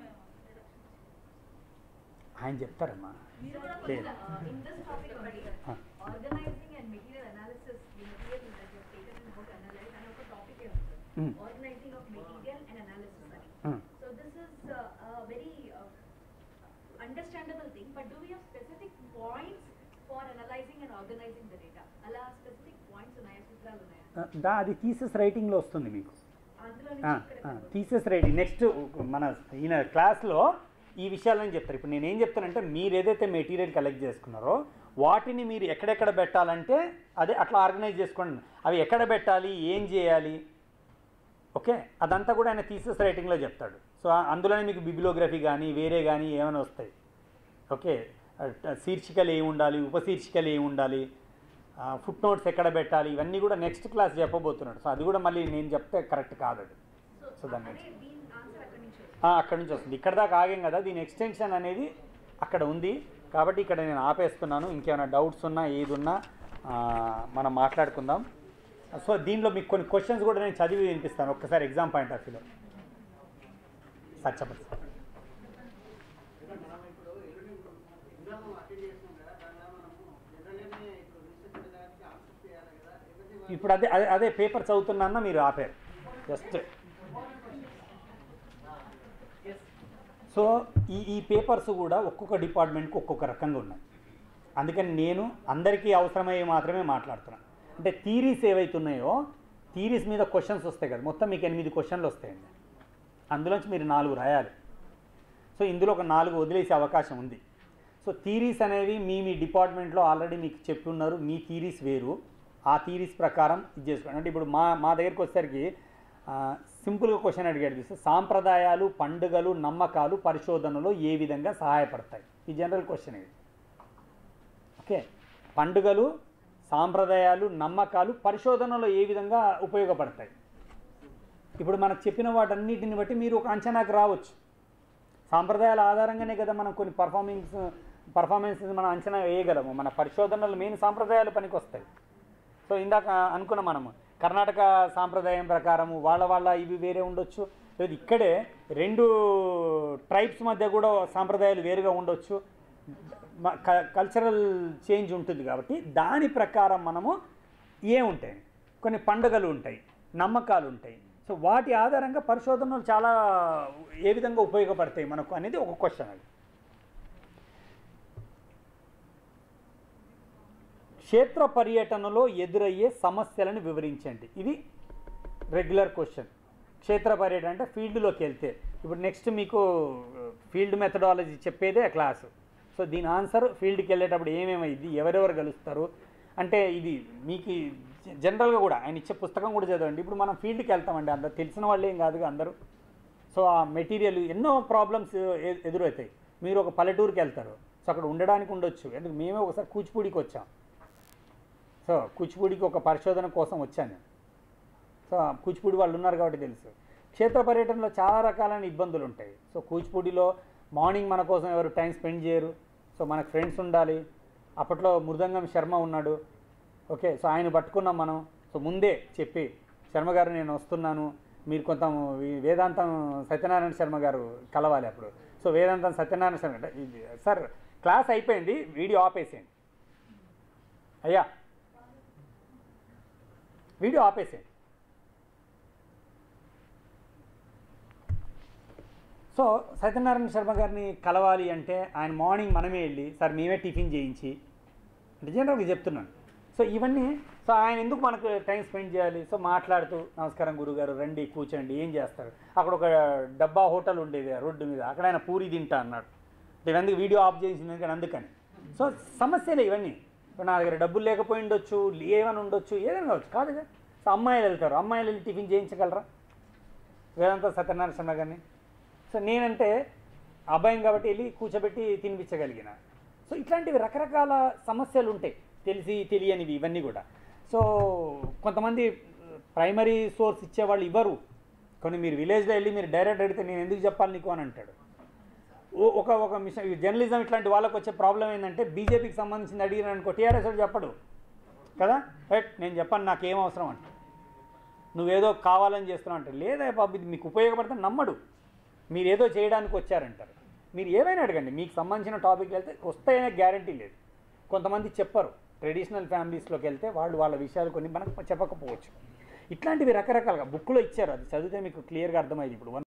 ఆయన చెప్తారమ్మా
మీరు కూడా
లేదు.
కొంచెం ఇన్ దిస్ టాపిక్ ఒకటి
Ah.
Organising and material analysis the material that you taken in book analyse అని ఒక టాపిక్
Mm.
ఉంది organising of material and analysis అని
Mm.
So this is very understandable thing but do we have specific points for analysing and organising the data అలా specific points ఉన్నాయా సూత్రాలు ఉన్నాయా
దా అది theses రైటింగ్లో వస్తుంది మీకు
అందులో నుంచి ఇక్కడ
థీసెస్ రైటింగ్ నెక్స్ట్ మన ఈయన క్లాస్లో ఈ విషయాలని చెప్తారు ఇప్పుడు నేను ఏం చెప్తానంటే మీరు ఏదైతే మెటీరియల్ కలెక్ట్ చేసుకున్నారో వాటిని మీరు ఎక్కడెక్కడ పెట్టాలంటే అదే అట్లా ఆర్గనైజ్ చేసుకోండి అవి ఎక్కడ పెట్టాలి ఏం చేయాలి ఓకే అదంతా కూడా ఆయన థీసెస్ రైటింగ్లో చెప్తాడు సో ఆ- అందులోనే మీకు బిబిలోగ్రఫీ కానీ వేరే కానీ ఏమైనా వస్తాయి ఓకే ఆ, శీర్షికలు ఏమి ఉండాలి ఉపశీర్షికలు ఏమి ఉండాలి ఫుట్ నోట్స్ ఎక్కడ పెట్టాలి ఇవన్నీ కూడా నెక్స్ట్ క్లాస్ చెప్పబోతున్నాడు సో అది కూడా మళ్ళీ నేను చెప్తే కరెక్ట్ కాదు అది
సో
సో దాన్ని
అదే దీని ఆన్సర్ అక్కడి నుంచి వస్తుంది.
ఆ, అక్కడి నుంచి వస్తుంది ఇక్కడ దాకా ఆగాం కదా దీని ఎక్స్టెన్షన్ అనేది అక్కడ ఉంది కాబట్టి ఇక్కడ నేను ఆపేస్తున్నాను ఇంకేమైనా డౌట్స్ ఉన్నా ఏది ఉన్నా ఆ, మనం మాట్లాడుకుందాం సో దీనిలో మీకు కొన్ని క్వశ్చన్స్ కూడా నేను చదివి వినిపిస్తాను ఒక్కసారి ఎగ్జామ్ పాయింట్ ఆఫ్ వ్యూలో సార్ చెప్పండి సార్
మనం ఇప్పుడు ఎల్లుండి ఎగ్జామ్ అటెండ్ చేస్తున్నాం కదా దానిలో మనము జనరల్గానే ఇప్పుడు రీసెర్చ్ దానికి ఆన్సర్ చేయాలి కదా ఎవరిది
ఇప్పుడు అదే అదే అదే పేపర్ చదువుతున్నా మీరు ఆపారు జస్ట్ సో ఈ ఈ పేపర్స్ కూడా ఒక్కొక్క డిపార్ట్మెంట్కి ఒక్కొక్క రకంగా ఉన్నాయి అందుకని నేను అందరికీ అవసరమయ్యే మాత్రమే మాట్లాడుతున్నాను అంటే థీరీస్ ఏవైతున్నాయో థీరీస్ మీద క్వశ్చన్స్ వస్తాయి కదా మొత్తం మీకు ఎనిమిది క్వశ్చన్లు వస్తాయండి అందులోంచి మీరు నాలుగు రాయాలి సో ఇందులో ఒక నాలుగు వదిలేసే అవకాశం ఉంది సో థీరీస్ అనేవి మీ మీ డిపార్ట్మెంట్లో ఆల్రెడీ మీకు చెప్పి ఉన్నారు మీ థీరీస్ వేరు ఆ థీరీస్ ప్రకారం ఇది చేసుకోండి అంటే ఇప్పుడు మా మా దగ్గరికి వచ్చేసరికి ఆ, సింపుల్గా క్వశ్చన్ అడిగాడు చూస్తే సాంప్రదాయాలు పండుగలు నమ్మకాలు పరిశోధనలో ఏ విధంగా సహాయపడతాయి ఈ జనరల్ క్వశ్చన్ ఇది ఓకే పండుగలు సాంప్రదాయాలు నమ్మకాలు పరిశోధనలో ఏ విధంగా ఉపయోగపడతాయి ఇప్పుడు మనకు చెప్పిన వాటన్నిటిని బట్టి మీరు ఒక అంచనాకు రావచ్చు సాంప్రదాయాల ఆధారంగానే కదా మనం కొన్ని పర్ఫార్మెన్స్ పర్ఫార్మెన్స్ మనం అంచనా వేయగలము మన పరిశోధనలు మెయిన్ సాంప్రదాయాలు పనికి వస్తాయి సో ఇందాక అనుకున్నాం మనము కర్ణాటక సాంప్రదాయం ప్రకారము వాళ్ళ వాళ్ళ ఇవి వేరే ఉండొచ్చు లేదు ఇక్కడే రెండు ట్రైబ్స్ మధ్య కూడా సాంప్రదాయాలు వేరుగా ఉండొచ్చు మ- క- కల్చరల్ చేంజ్ ఉంటుంది కాబట్టి దాని ప్రకారం మనము ఏముంటాయి కొన్ని పండుగలు ఉంటాయి నమ్మకాలు ఉంటాయి సో వాటి ఆధారంగా పరిశోధనలు చాలా ఏ విధంగా ఉపయోగపడతాయి మనకు అనేది ఒక క్వశ్చన్ అది క్షేత్ర పర్యటనలో ఎదురయ్యే సమస్యలను వివరించండి ఇది రెగ్యులర్ క్వశ్చన్ క్షేత్ర పర్యటన అంటే ఫీల్డ్లోకి వెళ్తే ఇప్పుడు నెక్స్ట్ మీకు ఫీల్డ్ మెథడాలజీ చెప్పేదే క్లాసు సో దీని ఆన్సర్ ఫీల్డ్కి వెళ్ళేటప్పుడు ఏమేమైంది ఎవరెవరు కలుస్తారు అంటే ఇది మీకు జనరల్గా కూడా ఆయన ఇచ్చే పుస్తకం కూడా చదవండి ఇప్పుడు మనం ఫీల్డ్కి వెళ్తామండి అందరు తెలిసిన వాళ్ళు ఏం కాదుగా అందరూ సో ఆ మెటీరియల్ ఎన్నో ప్రాబ్లమ్స్ ఎదురవుతాయి మీరు ఒక పల్లెటూరుకి వెళ్తారు సో అక్కడ ఉండడానికి ఉండొచ్చు ఎందుకు మేమే ఒకసారి కూచిపూడికి వచ్చాం సో కూచిపూడికి ఒక పరిశోధన కోసం వచ్చాను నేను సో ఆ కూచిపూడి వాళ్ళు ఉన్నారు కాబట్టి తెలుసు క్షేత్ర పర్యటనలో చాలా రకాలైన ఇబ్బందులు ఉంటాయి సో కూచిపూడిలో మార్నింగ్ మన కోసం ఎవరు టైం స్పెండ్ చేయరు సో మనకు ఫ్రెండ్స్ ఉండాలి అప్పట్లో మృదంగం శర్మ ఉన్నాడు ఓకే సో ఆయన పట్టుకున్నాం మనం సో ముందే చెప్పి శర్మ గారు నేను వస్తున్నాను మీరు కొంత ఈ వేదాంతం సత్యనారాయణ శర్మ గారు కలవాలి అప్పుడు సో వేదాంతం సత్యనారాయణ శర్మ అంటే ఇది సార్ క్లాస్ అయిపోయింది వీడియో ఆపేసేయండి అయ్యా వీడియో ఆపేసేయండి సో సత్యనారాయణ శర్మ గారిని కలవాలి అంటే ఆయన మార్నింగ్ మనమే వెళ్ళి సార్ మేమే టిఫిన్ చేయించి అంటే జనరల్గా చెప్తున్నాను సో ఇవన్నీ సో ఆయన ఎందుకు మనకు టైం స్పెండ్ చేయాలి సో మాట్లాడుతూ నమస్కారం గురుగారు రండి కూర్చోండి ఏం చేస్తారు అక్కడ ఒక డబ్బా హోటల్ ఉండేది ఆ రోడ్డు మీద అక్కడ ఆయన పూరి తింటా అన్నాడు నేను అందుకు వీడియో ఆఫ్ చేసింది ఎందుకని అందుకని సో సమస్యలే ఇవన్నీ ఇప్పుడు నా దగ్గర డబ్బులు లేకపోయి ఉండొచ్చు ఏమైనా ఉండొచ్చు ఏదైనా కావచ్చు కాదు కదా సో అమ్మాయిలు వెళ్తారు అమ్మాయిలు వెళ్ళి టిఫిన్ చేయించగలరా వేదాంత సత్యనారాయణ శర్మ గారిని సో నేనంటే అబ్బాయిని కాబట్టి వెళ్ళి కూర్చోబెట్టి తినిపించగలిగిన సో ఇట్లాంటివి రకరకాల సమస్యలు ఉంటాయి తెలిసి తెలియనివి ఇవన్నీ కూడా సో కొంతమంది ప్రైమరీ సోర్స్ ఇచ్చేవాళ్ళు ఇవ్వరు కొన్ని మీరు విలేజ్లో వెళ్ళి మీరు డైరెక్ట్ అడిగితే నేను ఎందుకు చెప్పాలి నీకు అని అంటాడు ఓ- ఒక ఒక మిషన్ ఈ జర్నలిజం ఇట్లాంటి వాళ్ళకి వచ్చే ప్రాబ్లం ఏంటంటే బీజేపీకి సంబంధించింది అడిగిన అనుకో టీఆర్ఎస్ వాడు చెప్పడు కదా రైట్ నేను చెప్పాను నాకేం అవసరం అంట నువ్వేదో కావాలని చేస్తున్నావు అంటే లేదా బాబు ఇది మీకు ఉపయోగపడితే నమ్మడు మీరు ఏదో చేయడానికి వచ్చారంటారు మీరు ఏమైనా అడగండి మీకు సంబంధించిన టాపిక్ వెళ్తే వస్తాయనే గ్యారంటీ లేదు కొంతమంది చెప్పరు ట్రెడిషనల్ ఫ్యామిలీస్లోకి వెళ్తే వాళ్ళు వాళ్ళ విషయాలు కొన్ని మనకు చెప్పకపోవచ్చు ఇట్లాంటివి రకరకాలుగా బుక్లో ఇచ్చారు అది చదివితే మీకు క్లియర్గా అర్థమైంది ఇప్పుడు